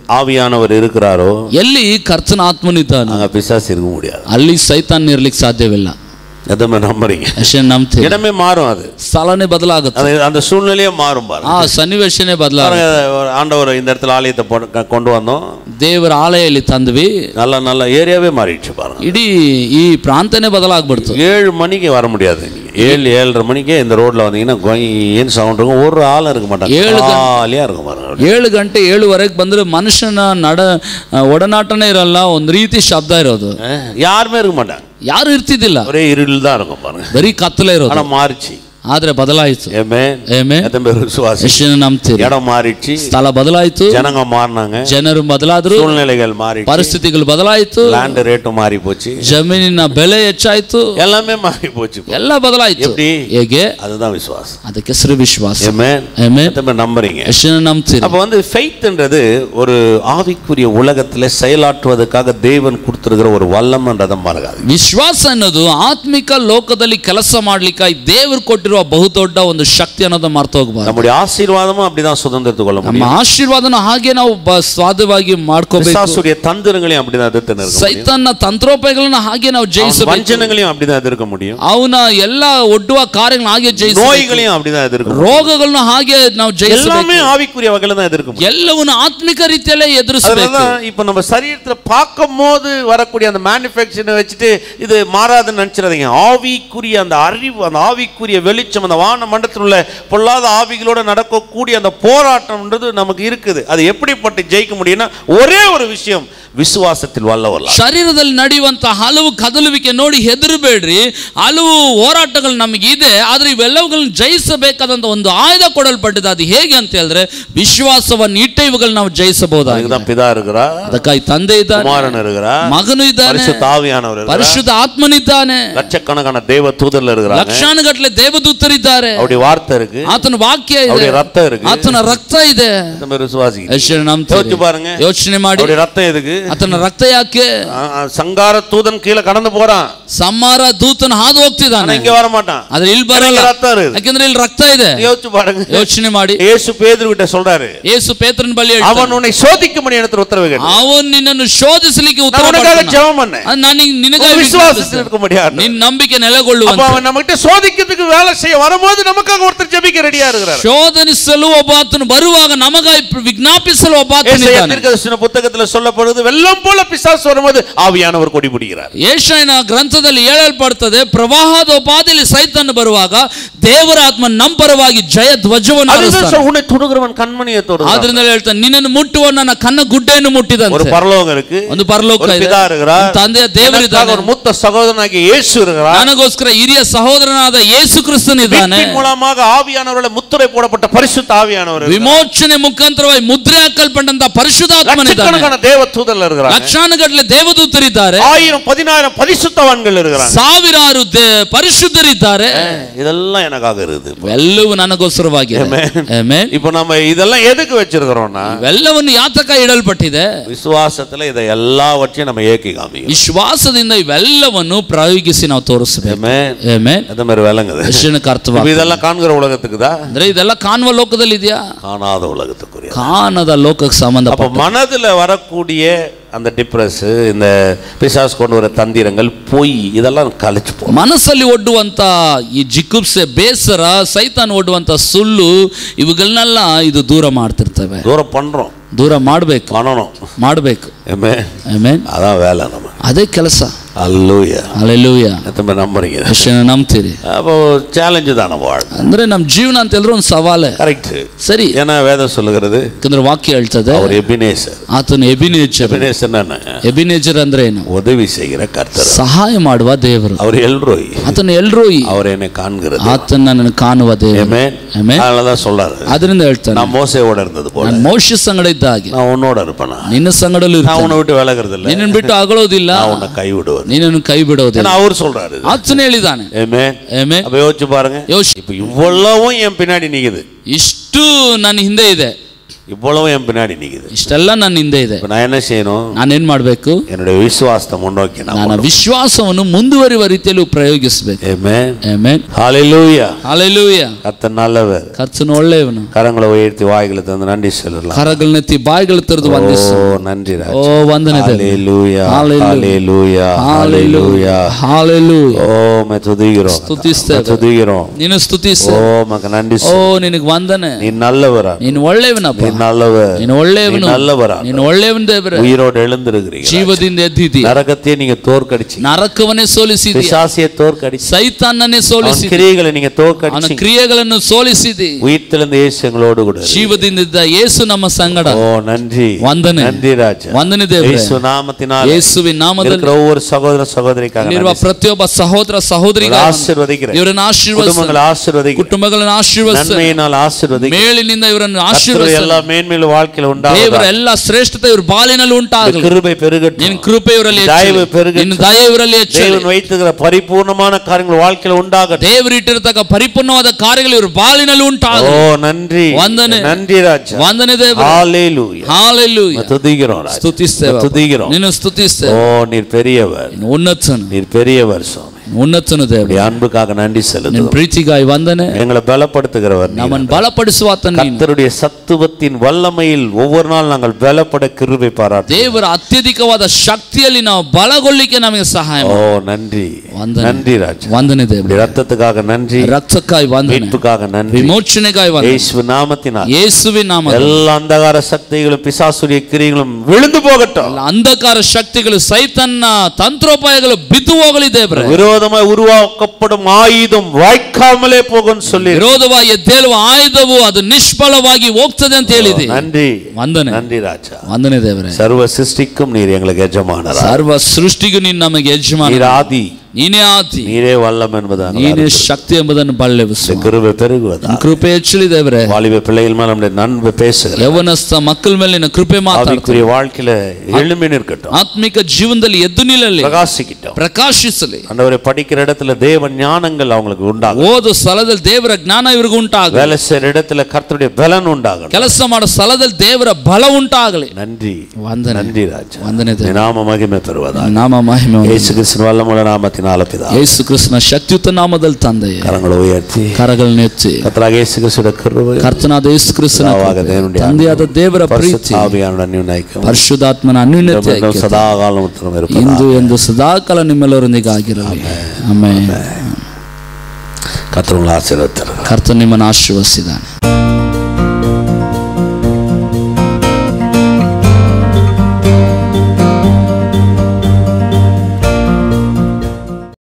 ஆவியானவர் இருக்கிறாரோ ಎಲ್ಲಿ ಕರ್ತನ ಆತ್ಮನಿದ್ದಾನೆ அங்க பிசாசு இருக்க முடியாது ಅಲ್ಲಿ ಸೈತಾನ್ ಇರ್ಲಿಕ್ಕೆ ಸಾಧ್ಯವಿಲ್ಲ எதுவுமே நம்புறீங்க ಅಷ್ಟೇ ನಂಬ್ತೀವಿ இடமே மாறும் அது ಸ್ಥಳನೇ ಬದಲಾಗುತ್ತೆ அது அந்த சூழ்நிலையே மாறும் பாருங்க ಆ ಸನ್ನಿವೇಶನೇ ಬದಲಾಗುತ್ತೆ பாருங்க, ஒரு ஆண்டவர் இந்த இடத்துல ஆலயத்தை போட்டு- க- கொண்டு வந்தோம் ದೇವರ ಆಲಯಲ್ಲಿ ತಂದ್ವಿ நல்ல நல்ல ஏரியாவே மாறிடுச்சு பாருங்க ಇಡೀ ಈ ಪ್ರಾಂತನೇ ಬದಲಾಗ್ಬಿಡ್ತು ஏழு மணிக்கு வர முடியாது நீங்க ஏழு ஏழரை மணிக்கே இந்த ரோட்ல வந்தீங்கன்னா கொய்ன்னு சவுண்ட் இருக்கும் ஒரு ஆளும் இருக்க மாட்டாங்க ஏழு கண்- ஜாலியா இருக்கும் பாருங்க ಏಳು ಗಂಟೆ ಏಳುವರೆಗೆ ಬಂದ್ರೆ ಮನುಷ್ಯನ ನಡ ಒಡನಾಟನೇ ಇರಲ್ಲ ಒಂದು ರೀತಿ ಶಬ್ದ ಇರೋದು அஹ், யாருமே இருக்க மாட்டாங்க ಯಾರು ಇರ್ತಿದ್ದಿಲ್ಲ ஒரே இருள் தான் இருக்கும் பாருங்க ಬರೀ ಕತ್ತಲೆ ಇರೋದು ஆனா மாறிச்சு ಆದ್ರೆ ಬದಲಾಯಿತು ஏமே ಏಮೇ எத்தனை பேர் விசுவாசி ಎಷ್ಟು ಜನ ನಂಬ್ತೀರಿ இடம் மாறிடுச்சு ಸ್ಥಳ ಬದಲಾಯಿತು ஜனங்க மாறினாங்க ಜನರು ಬದಲಾದ್ರು சூழ்நிலைகள் மாறிடுச்சு ಪರಿಸ್ಥಿತಿಗಳು ಬದಲಾಯಿತು லேண்ட் ரேட்டும் மாறி போச்சு ಜಮೀನಿನ ಬೆಲೆ ಹೆಚ್ಚಾಯ್ತು எல்லாமே மாறி போச்சு ಎಲ್ಲ ಬದಲಾಯಿತು எப்படி? ಹೇಗೆ அதுதான் விசுவாசம் ಅದಕ್ಕೆ ಹೆಸರು ವಿಶ್ವಾಸ ஏமே ಏಮೇ எத்தனை பேர் நம்புறீங்க ಎಷ್ಟು ಜನ ನಂಬ್ತೀರಿ அப்ப வந்து ஃபெய்த்ன்றது ஒரு ஆவிக்குரிய உலகத்துல செயலாற்றுவதற்காக தேவன் கொடுத்திருக்கிற ஒரு வல்லமன்றதை மறக்காது ವಿಶ್ವಾಸ ಅನ್ನೋದು ಆತ್ಮಿಕ ಲೋಕದಲ್ಲಿ ಕೆಲಸ ಮಾಡ್ಲಿಕ್ಕಾಗಿ ದೇವರು ಕೊಟ್ಟಿರುವ ಬಹುದೊಡ್ಡ ಒಂದು ಶಕ್ತಿ ಅನ್ನೋದು ಮರ್ತು ಹೋಗ್ಬಾರ್ದು நம்முடைய ஆசீர்வாதமும் அப்படிதான் சுதந்திரத்துக் கொள்ள ನಮ್ಮ முடியும் ಆಶೀರ್ವಾದನ ಹಾಗೆ ನಾವು ಬ- ಸ್ವಾದವಾಗಿ ಮಾಡ್ಕೋಬೇಕು பிசாசுடைய தந்திரங்களையும் அப்படிதான் எதிர்த்து நிற்க முடியும் ಸೈತನ್ನ ತಂತ್ರೋಪಾಯಗಳನ್ನ ಹಾಗೆ ನಾವು அவன் ಜಯಿಸಬೇಕು வஞ்சனங்களையும் அப்படிதான் எதிர்க்க முடியும் ಅವನ ಎಲ್ಲ ಒಡ್ಡುವ ಕಾರ್ಯಗಳನ್ನ ಹಾಗೆ ಜಯಿಸಬೇಕು நோய்களையும் அப்படிதான் எதிர்க்க முடியும் ರೋಗಗಳನ್ನ ಹಾಗೆ ನಾವು ಜಯಿಸಬೇಕು எல்லாமே ஆவிக்குரிய வகையில தான் எதிர்க்க முடியும் ಎಲ್ಲವನ್ನು ಆತ್ಮಿಕ ರೀತಿಯಲ್ಲೇ ಎದುರಿಸಬೇಕು அதனாலதான் இப்ப நம்ம சரீரத்துல பார்க்கும் போது வரக்கூடிய அந்த மேனுஃபேக்சரை வச்சுட்டு இது மாறாதுன்னு நினைச்சிடாதீங்க ஆவிக்குரிய அந்த அறிவு அந்த ஆவிக்குரிய வெளிச்சம் அந்த வான மண்டலத்தில் உள்ள பொல்லாத ஆவிகளோட நடக்கக்கூடிய அந்த போராட்டம்ன்றது நமக்கு இருக்குது அது எப்படிப்பட்டு ஜெயிக்க முடியும்னா ஒரே ஒரு விஷயம் விசுவாசத்தில் வல்லவல்ல ಶರೀರದಲ್ಲಿ ನಡೆಯುವಂತ ಹಲವು ಕದಲುವಿಕೆ ನೋಡಿ ಹೆದರಬೇಡ್ರಿ ಹಲವು ಹೋರಾಟಗಳು ನಮಗಿದೆ ಆದ್ರೆ ಇವೆಲ್ಲವುಗಳನ್ನ ಜಯಿಸಬೇಕಾದಂತ ಒಂದು ಆಯುಧ ಕೊಡಲ್ಪಟ್ಟಿದೆ ಅದು ಹೇಗೆ ಅಂತ ಹೇಳಿದ್ರೆ ವಿಶ್ವಾಸವನ್ನು ಇಟ್ಟ ಇವುಗಳನ್ನ ನಾವು ಜಯಿಸಬಹುದಾಗಿದೆ அதுக்குதான் பிதா இருக்கிறா ಅದಕ್ಕಾಗಿ ತಂದೆ ಇದ್ದಾನೆ குமாரன் இருக்கிறா ಮಗನು ಇದ್ದಾನೆ பரிசுத்த ஆவியானவர் இருக்கிறா ಪರಿಶುದ್ಧ ಆತ್ಮನಿದ್ದಾನೆ லட்சக்கணக்கான தேவ தூதர்ல இருக்கிறாங்க ಲಕ್ಷಾನುಗಟ್ಲೆ ದೇವದೂತರಿದ್ದಾರೆ அவருடைய வார்த்தை இருக்கு ಆತನ ವಾಕ್ಯ ಇದೆ அவருடைய ரத்தம் இருக்கு ಆತನ ರಕ್ತ ಇದೆ இந்த மாதிரி விசுவாசிங்க ಎಷ್ಟು ಜನ ನಂಬ್ತೀರಿ? யோசிச்சு பாருங்க ಯೋಚನೆ ಮಾಡಿ அவருடைய ரத்தம் எதுக்கு ಆತನ ರಕ್ತ ಯಾಕೆ ஆ, ஆ, சங்கார தூதன் கீழே கடந்து போறான் ಸಂಹಾರ ದೂತನ ಹಾದು ஆனா ಹೋಗ್ತಿದ್ದಾನೆ இங்க வர மாட்டான் ಆದ್ರೆ ಇಲ್ಲಿ ಬರಲ್ಲ எனக்கு ரத்தம் இருக்குது ಯಾಕೆಂದ್ರೆ ಇಲ್ಲಿ ರಕ್ತ ಇದೆ யோசிச்சு பாருங்க ಯೋಚನೆ ಮಾಡಿ இயேசு பேதுரு கிட்ட சொல்றாரு ಏಸು ಪೇತ್ರನ ಬಳಿ ಹೇಳ್ತಾನೆ, அவன் உன்னை சோதிக்கும்படி எனக்கு உத்தரவு கேட்டான் ಅವನು ನಿನ್ನನ್ನು ಶೋಧಿಸಲಿಕ್ಕೆ ಉತ್ತರ நான் உனக்காக ಕೊಡ್ತಾನೆ. ஜெபம் பண்ணேன் ಅದು ನಾನು ನಿನ್- ನಿನಗಾಗಿ உன் விசுவாசத்தில் ವಿಜ್ಞಾಪಿಸ್ತೇನೆ. இருக்க முடியாது ನಿನ್ ನಂಬಿಕೆ அப்ப ನೆಲೆಗೊಳ್ಳುವಂತ அவன் நம்ம கிட்ட சோதிக்கிறதுக்கு வேலை செய்ய வரும்போது நமக்காக ஒருத்தர் ஜெபிக்க ரெடியா இருக்கிறார் ಶೋಧನಿಸಲು ಒಬ್ಬ ಆತನು ಬರುವಾಗ ನಮಗಾಗಿ ವಿಜ್ಞಾಪಿಸಲು ಒಬ್ಬ ஏசாயா ಆತನಿದ್ದಾನೆ தீர்க்கதரிசன புத்தகத்துல சொல்லப்படுது வெள்ளம் போல பிசாசு வரும்போது ஆவியானவர் கொடி பிடிக்கிறார் ಏಷಯನ ಗ್ರಂಥದಲ್ಲಿ ಹೇಳಲ್ಪಡ್ತದೆ ಪ್ರವಾಹದ ಉಪಾದಿಯಲ್ಲಿ ಸೈತನ್ ಬರುವಾಗ ದೇವರ ಆತ್ಮ ನಮ್ಮ ಪರವಾಗಿ ಜಯ ಧ್ವಜವನ್ನು அதுதான் ಹಾರಿಸ್ತಾನೆ. சொல், உன்னை தொடுகிறவன் கண்மணியை தொடுகிறான் ಆದ್ರಿಂದ ಹೇಳ್ತಾನೆ ನಿನ್ನನ್ನು ಮುಟ್ಟುವ ನನ್ನ ಕನ್ನ ಗುಡ್ಡೆಯನ್ನು ஒரு ಮುಟ್ಟಿದಂತೆ பரலோகம் இருக்கு ಒಂದು ಪರಲೋಕ ஒரு ಇದೆ பிதா இருக்கிறார் ಒಂದು ತಂದೆಯ எனக்காக ದೇವರಿದ್ದಾನೆ ஒரு மூத்த சகோதரனாகிய இயேசு இருக்கிறார் ನನಗೋಸ್ಕರ ಹಿರಿಯ ಸಹೋದರನಾದ ಯೇಸು ಕ್ರಿಸ್ತನಿದ್ದಾನೆ வீட்டின் மூலமாக ஆவியானவர்களை முத்திரை போடப்பட்ட பரிசுத்த ஆவியானவர் இருக்கிறார். ವಿಮೋಚನೆ ಮುಖಾಂತರವಾಗಿ ಮುದ್ರೆ ಹಾಕಲ್ಪಟ್ಟಂತ ಪರಿಶುದ್ಧಾತ್ಮನಿದ್ದಾನೆ லட்சக்கணக்கான தேவ தூதர்கள் இருக்கிறாங்க ಲಕ್ಷಾನುಗಟ್ಟಲೆ ದೇವದೂತರಿದ್ದಾರೆ ஆயிரம் பதினாயிரம் பரிசுத்தவான்கள் இருக்கிறாங்க ಸಾವಿರಾರು ದೇ- ಪರಿಶುದ್ಧರಿದ್ದಾರೆ இதெல்லாம் எனக்காக இருக்குது ಎಲ್ಲವೂ ನನಗೋಸ್ಕರವಾಗಿದೆ Amen. இப்போ நம்ம இதெல்லாம் எதுக்கு வச்சிருக்கிறோம்னா ಇವೆಲ್ಲವನ್ನು ಯಾತಕ ಇಡಲ್ಪಟ್ಟಿದೆ விசுவாசத்துல இதை எல்லாவற்றையும் நம்ம ஏக்கி காமிக்கணும் ವಿಶ್ವಾಸದಿಂದ ಇವೆಲ್ಲವನ್ನು ಪ್ರಯೋಗಿಸಿ ನಾವು ತೋರಿಸಬೇಕು Amen. Amen. அந்த மாதிரி விளங்குது ಎಷ್ಟನಕ್ಕೆ இப்ப ಅರ್ಥವಾಗ இதெல்லாம் காண்கிற உலகத்துக்கு தான் ಅಂದ್ರೆ ಇದೆಲ್ಲ ಕಾಣುವ ಲೋಕದಲ್ಲಿ ಇದೆಯಾ காணாத உலகத்துக்குரிய ಕಾಣದ ಲೋಕಕ್ಕೆ ಸಂಬಂಧ அப்ப மனதுல வரக்கூடிய அந்த டிப்ரெஸ் இந்த பிசாஸ் கொண்டு வர தந்திரங்கள் பொய் இதெல்லாம் கழிச்சு போ ಮನಸ್ಸಲ್ಲಿ ಒಡ್ಡುವಂತ ಈ ಜಿಗುಪ್ಸೆ ಬೇಸರ ಸೈತಾನ್ ಒಡ್ಡುವಂತ ಸುಳ್ಳು ಇವುಗಳನ್ನೆಲ್ಲ ಇದು ದೂರ ಮಾಡ್ತಿರ್ತವೆ தூரம் பண்றோம் ದೂರ ಮಾಡಬೇಕು பண்ணணும் ಮಾಡಬೇಕು Amen. ಆಮೇನ್ அதான் வேலை நம்ம ಅದೇ ಕೆಲಸ அல்லூயா ಅಲ್ಲೆಲ್ಲೂಯ எத்தனை நம்புறீங்க இதை? ಎಷ್ಟು ಜನ ನಂಬ್ತೀರಿ அப்போ சேலஞ்சு தானே வாழ் ಅಂದ್ರೆ ನಮ್ಮ ಜೀವನ ಅಂತ ಹೇಳಿದ್ರೆ ಒಂದು ಸವಾಲೆ கரெக்ட் ಸರಿ ஏன்னா வேதம் சொல்லுகிறது ಯಾಕಂದ್ರೆ ವಾಕ್ಯ ಹೇಳ್ತದೆ அவர் எபினேசர் ಆತನು ಎಬಿನೇಚರ್ எபினேசர் என்ன ಎಬಿನೇಚರ್ ಅಂದ್ರೆ ಏನು உதவி செய்கிற கர்த்தர் ಸಹಾಯ ಮಾಡುವ ದೇವರು அவர் எல்ரோய் ಆತನು ಎಲ್ರೂ அவர் என்னை காண்கிறது ಆತನ ನನ್ನ ಕಾಣುವ ದೇವರು Amen. Amen. அதனாலதான் சொல்றாரு ಅದರಿಂದ ಹೇಳ್ತಾನೆ நான் மோசையோட இருந்தது போல ನಾನು ಮೋಶ ಸಂಗಡ ಇದ್ದ ಹಾಗೆ நான் உன்னோட இருப்பேனா ನಿನ್ನ ಸಂಗಡಲು நான் உன்னை விட்டு விலகிறது இல்ல ನಿನ್ನನ್ನು ಬಿಟ್ಟು ಅಗಳೋದಿಲ್ಲ நான் உன்னை கைவிடுவேன் ನಿನ್ನನ್ನು ಕೈ ಬಿಡೋದಿಲ್ಲ ஏன்னா அவர் சொல்றாரு இது. ಆತನು ಹೇಳಿದ್ದಾನೆ Amen. ಏಮೇ அப்ப யோசிச்சு பாருங்க ಯೋಶ್ இப்ப இவ்வளவும் என் பின்னாடி நிக்குது ಇಷ್ಟು ನನ್ನ ಹಿಂದೆ ಇದೆ இவ்வளவும் என் பின்னாடி நிக்குது ಇಷ್ಟೆಲ್ಲ ನನ್ನ ಹಿಂದೆ ಇದೆ இப்ப நான் என்ன செய்யணும் ನಾನೇನ್ ಮಾಡ್ಬೇಕು என்னுடைய விசுவாசத்தை முன்னோக்கி நான் ನನ್ನ ವಿಶ್ವಾಸವನ್ನು ಮುಂದುವರಿಯುವ ರೀತಿಯಲ್ಲಿ ಪ್ರಯೋಗಿಸಬೇಕು Amen. Amen Hallelujah. ಹಾಲೆಲೂಯ கர்த்தர் நல்லவர் ಕರ್ತನು ಒಳ್ಳೆಯವನು கரங்களை உயர்த்தி வாய்களை தந்து நன்றி சொல்லலாம் ಕರಗಳನ್ನೆತ್ತಿ ಬಾಯಿಗಳು ತೆರೆದು ஓ ವಂದಿಸು நன்றி ராஜா. ಓ ವಂದನೆ ದೇವರೇ. Hallelujah. Hallelujah. Hallelujah. Hallelujah Hallelujah. Hallelujah ஓ மே துதிக்கிறோம் ಸ್ತುತಿಸ್ತೇವೆ. மே துதிக்கிறோம் ನೀನು ಸ್ತುತಿಸ ஓ மக நன்றி ಓ சொல்லு. ನಿನಗೆ ವಂದನೆ நீ நல்லவரா ನೀನು ಒಳ್ಳೆಯವನಪ್ಪ நீ நல்லவர் ನೀನು ಒಳ್ಳೆಯವನು நீ நல்லவரா ನೀನು ಒಳ್ಳೆಯವನು ದೇವರೇ உயிரோடு எழுந்திருக்கிறீங்க ಜೀವದಿಂದ ಎದ್ದಿದ್ದೀಯ நரகத்தையே நீங்க தோற்கடிச்சு ನರಕವನ್ನೇ ಸೋಲಿಸಿದಿ பிசாசியை தோற்கடிச்சு ಸೈತಾನನ್ನೇ அவன் ಸೋಲಿಸಿದಿ கிரியைகளை நீங்க ಅವನ தோற்கடிச்சு ಕ್ರಿಯೆಗಳನ್ನು ಸೋಲಿಸಿದಿ உயிர்த்தெழுந்த இயேசு எங்களோடு கூட இரு. ಜೀವದಿಂದ ಇದ್ದ ಯೇಸು ನಮ್ಮ ಸಂಗಡ ஓ நன்றி ವಂದನೆ நன்றி ராஜா ವಂದನೆ ದೇವರೇ இயேசு நாமத்தினால் ಯೇಸುವಿನ ನಾಮದಲ್ಲಿ இருக்கிற ஒவ்வொரு சகோதர சகோதரிக்காக ಇಲ್ಲಿರುವ நன்றி. ಪ್ರತಿಯೊಬ್ಬ ಸಹೋದರ ಸಹೋದರಿಗೆ ஆசீர்வதிக்கிறேன் ಇವರನ್ನು ಆಶೀರ್ವದಿಸ குடும்பங்களை ஆசீர்வதிக்கிறேன் ಕುಟುಂಬಗಳನ್ನು ಆಶೀರ್ವದಿಸ நன்மையினால் ஆசீர்வதிக்கிறேன் ಮೇಲಿನಿಂದ ಇವರನ್ನು கர்த்தருடைய ಆಶೀರ್ವದಿಸ எல்லா மேன்மையிலும் வாழ்க்கையில ದೇವರ உண்டாகும் ಎಲ್ಲ ಶ್ರೇಷ್ಠತೆ ಇವ್ರ ಬಾಲಿನಲ್ಲಿ ಉಂಟಾಗಲಿ கிருபை பெருகட்டும் ನಿನ್ನ ಕೃಪೆ ಇವರಲ್ಲಿ ದಯವು ಹೆಚ್ಚಲಿ. பெருகட்டும். ನಿನ್ನ ದಯ ಇವರಲ್ಲಿ ಹೆಚ್ಚಲಿ தேவன் வைத்துகிற பரிபூர்ணமான காரியங்கள் வாழ்க்கையில உண்டாகட்டும் ದೇವರು ಇಟ್ಟಿರತಕ್ಕ ಪರಿಪೂರ್ಣವಾದ ಕಾರ್ಯಗಳು ಇವ್ರ ಬಾಲಿನಲ್ಲಿ ஓ ಉಂಟಾಗಲಿ நன்றி ವಂದನೆ. நன்றி ராஜா ವಂದನೆ ದೇವರ ஹalleluya ಹಾಲೆಲೂಯ துதிக்கிறோம் ராஜா ಸ್ತುತಿಸ್ತೇವೆ துதிக்கிறோம் ನೀನು ಸ್ತುತಿಸ್ತೇವೆ ஓ நீர் பெரியவர் ನೀನು ಉನ್ನತನು நீர் பெரியவர் சுவாமி ನೀನು ಉನ್ನತನು ದೇವರು உடைய அன்புக்காக நன்றி ನಿನ್ನ செலுத்துகிறோம் ಪ್ರೀತಿಗಾಗಿ ವಂದನೆ எங்களை பலப்படுத்துகிறவர் நீர். ನಮ್ಮನ್ನು ಬಲಪಡಿಸುವ ಆತನು ನೀನು கர்த்தருடைய சத்துவத்தின் வல்லமையில் ஒவ்வொரு நாள் நாங்கள் பலப்பட கிருபை பாராட்டு ದೇವರ ಅತ್ಯಧಿಕವಾದ ಶಕ್ತಿಯಲ್ಲಿ ನಾವು ಬಲಗೊಳ್ಳಿಕ್ಕೆ ನಮಗೆ ಸಹಾಯ ஓ ಮಾಡು. நன்றி ವಂದನೆ நன்றி ராஜா ವಂದನೆ ದೇವರು உடைய ரத்தத்துக்காக நன்றி ರಕ್ತಕ್ಕಾಗಿ ವಂದನೆ மீட்புக்காக நன்றி ವಿಮೋಚನೆಗಾಗಿ ವಂದನೆ இயேசு நாமத்தினால் ಯೇಸುವಿನ ನಾಮ எல்லா அந்தகார சக்திகளும் பிசாசுரிய கிரியைகளும் விழுந்து போகட்டும் ಎಲ್ಲ ಅಂಧಕಾರ ಶಕ್ತಿಗಳು ಸೈತನ್ನ ತಂತ್ರೋಪಾಯಗಳು ಬಿದ್ದು ಹೋಗಲಿ ದೇವರೇ விரோதமாய் உருவாக்கப்படும் ஆயுதம் வாய்க்காமலே போகும் சொல்லி ವಿರೋಧವಾಗಿ ಎದ್ದೇಳುವ ಆಯುಧವು ಅದು ನಿಷ್ಫಲವಾಗಿ ಹೋಗ್ತದೆ ಅಂತ ಹೇಳಿದೆ நன்றி ವಂದನೆ நன்றி ராஜா ವಂದನೆ ದೇವರೇ சர்வ சிருஷ்டிக்கும் நீர் எங்களுக்கு எஜமானரா ಸರ್ವ ಸೃಷ್ಟಿಗೂ ನೀನು ನಮಗೆ ಯಜಮಾನ நீர் ஆதி ನೀನೇ ಆತಿ நீரே வல்லம் என்பதாக ನೀನೇ ಶಕ್ತಿ ಎಂಬುದನ್ನು ಬಳ್ಳೆವಿಸು கிருபை பெருகுவதா ಕೃಪೆ ಹೆಚ್ಚಲಿ ದೇವರೇ வாலிப பிள்ளைகள் மேல நம்முடைய நன்மை பேசுகிற ಯವನಸ್ಥ ಮಕ್ಕಳ ಮೇಲೆ ನಿನ್ನ ಕೃಪೆ ಮಾತಾಡ್ತಾರೆ ஆவிக்குரிய வாழ்க்கையில எழுமி நிற்கட்டும் ಆತ್ಮಿಕ ಜೀವನದಲ್ಲಿ ಎದ್ದು ನಿಲ್ಲಲಿ பிரகாசிக்கிட்டோம் ಪ್ರಕಾಶಿಸಲಿ ஆண்டவரை படிக்கிற இடத்துல தேவ ஞானங்கள் அவங்களுக்கு உண்டாகும் ಓದು ಸ್ಥಳದಲ್ಲಿ ದೇವರ ಜ್ಞಾನ ಇವ್ರಿಗೂ ಉಂಟಾಗಲಿ வேலை செய்யற இடத்துல கர்த்தருடைய பலன் உண்டாகணும் ಕೆಲಸ ಮಾಡೋ ಸ್ಥಳದಲ್ಲಿ ದೇವರ ಬಲ ಉಂಟಾಗಲಿ நன்றி ವಂದನೆ நன்றி ராஜா ವಂದನೆ நீ ದೇವ நாம மகிமை பெறுவதா ನಾಮ ಮಹಿಮೆ ಹೊಂದಲಿ. இயேசு கிறிஸ்துவின் வல்லமுள்ள நாமத்தினால பிதா ಯೇಸು ಕ್ರಿಸ್ತನ ಶಕ್ತಿಯುತ ನಾಮದಲ್ಲಿ ತಂದೆಯೇ கரங்களை உயர்த்தி ಕರಗಳನ್ನ ಎತ್ತಿ கர்த்தராக இயேசு கிறிஸ்துவோட கிருபை ಕರ್ತನಾದ ಯೇಸು ಕ್ರಿಸ್ತನ பிதாவாக ಕೃಪೆ, தேவனுடைய ತಂದೆಯಾದ ದೇವರ பரிசுத்த ಪ್ರೀತಿ ஆவியானுடைய அந்நியுநாய்க்கும் ಪರಿಶುದ್ಧಾತ್ಮನ ಅನ್ಯೂನ್ಯತೆ ಐಕ್ಯತೆ சதா காலம் உத்தரம் இருப்பதா ಇಂದು ಎಂದು ಸದಾಕಾಲ ನಿಮ್ಮೆಲ್ಲರೊಂದಿಗೆ ಆಗಿರಲಿ ಆಮೇಲೆ கர்த்தர் உங்களை ஆசீர்வதித்தார் ಕರ್ತ ನಿಮ್ಮನ್ನು ಆಶೀರ್ವದಿಸಿದ್ದಾನೆ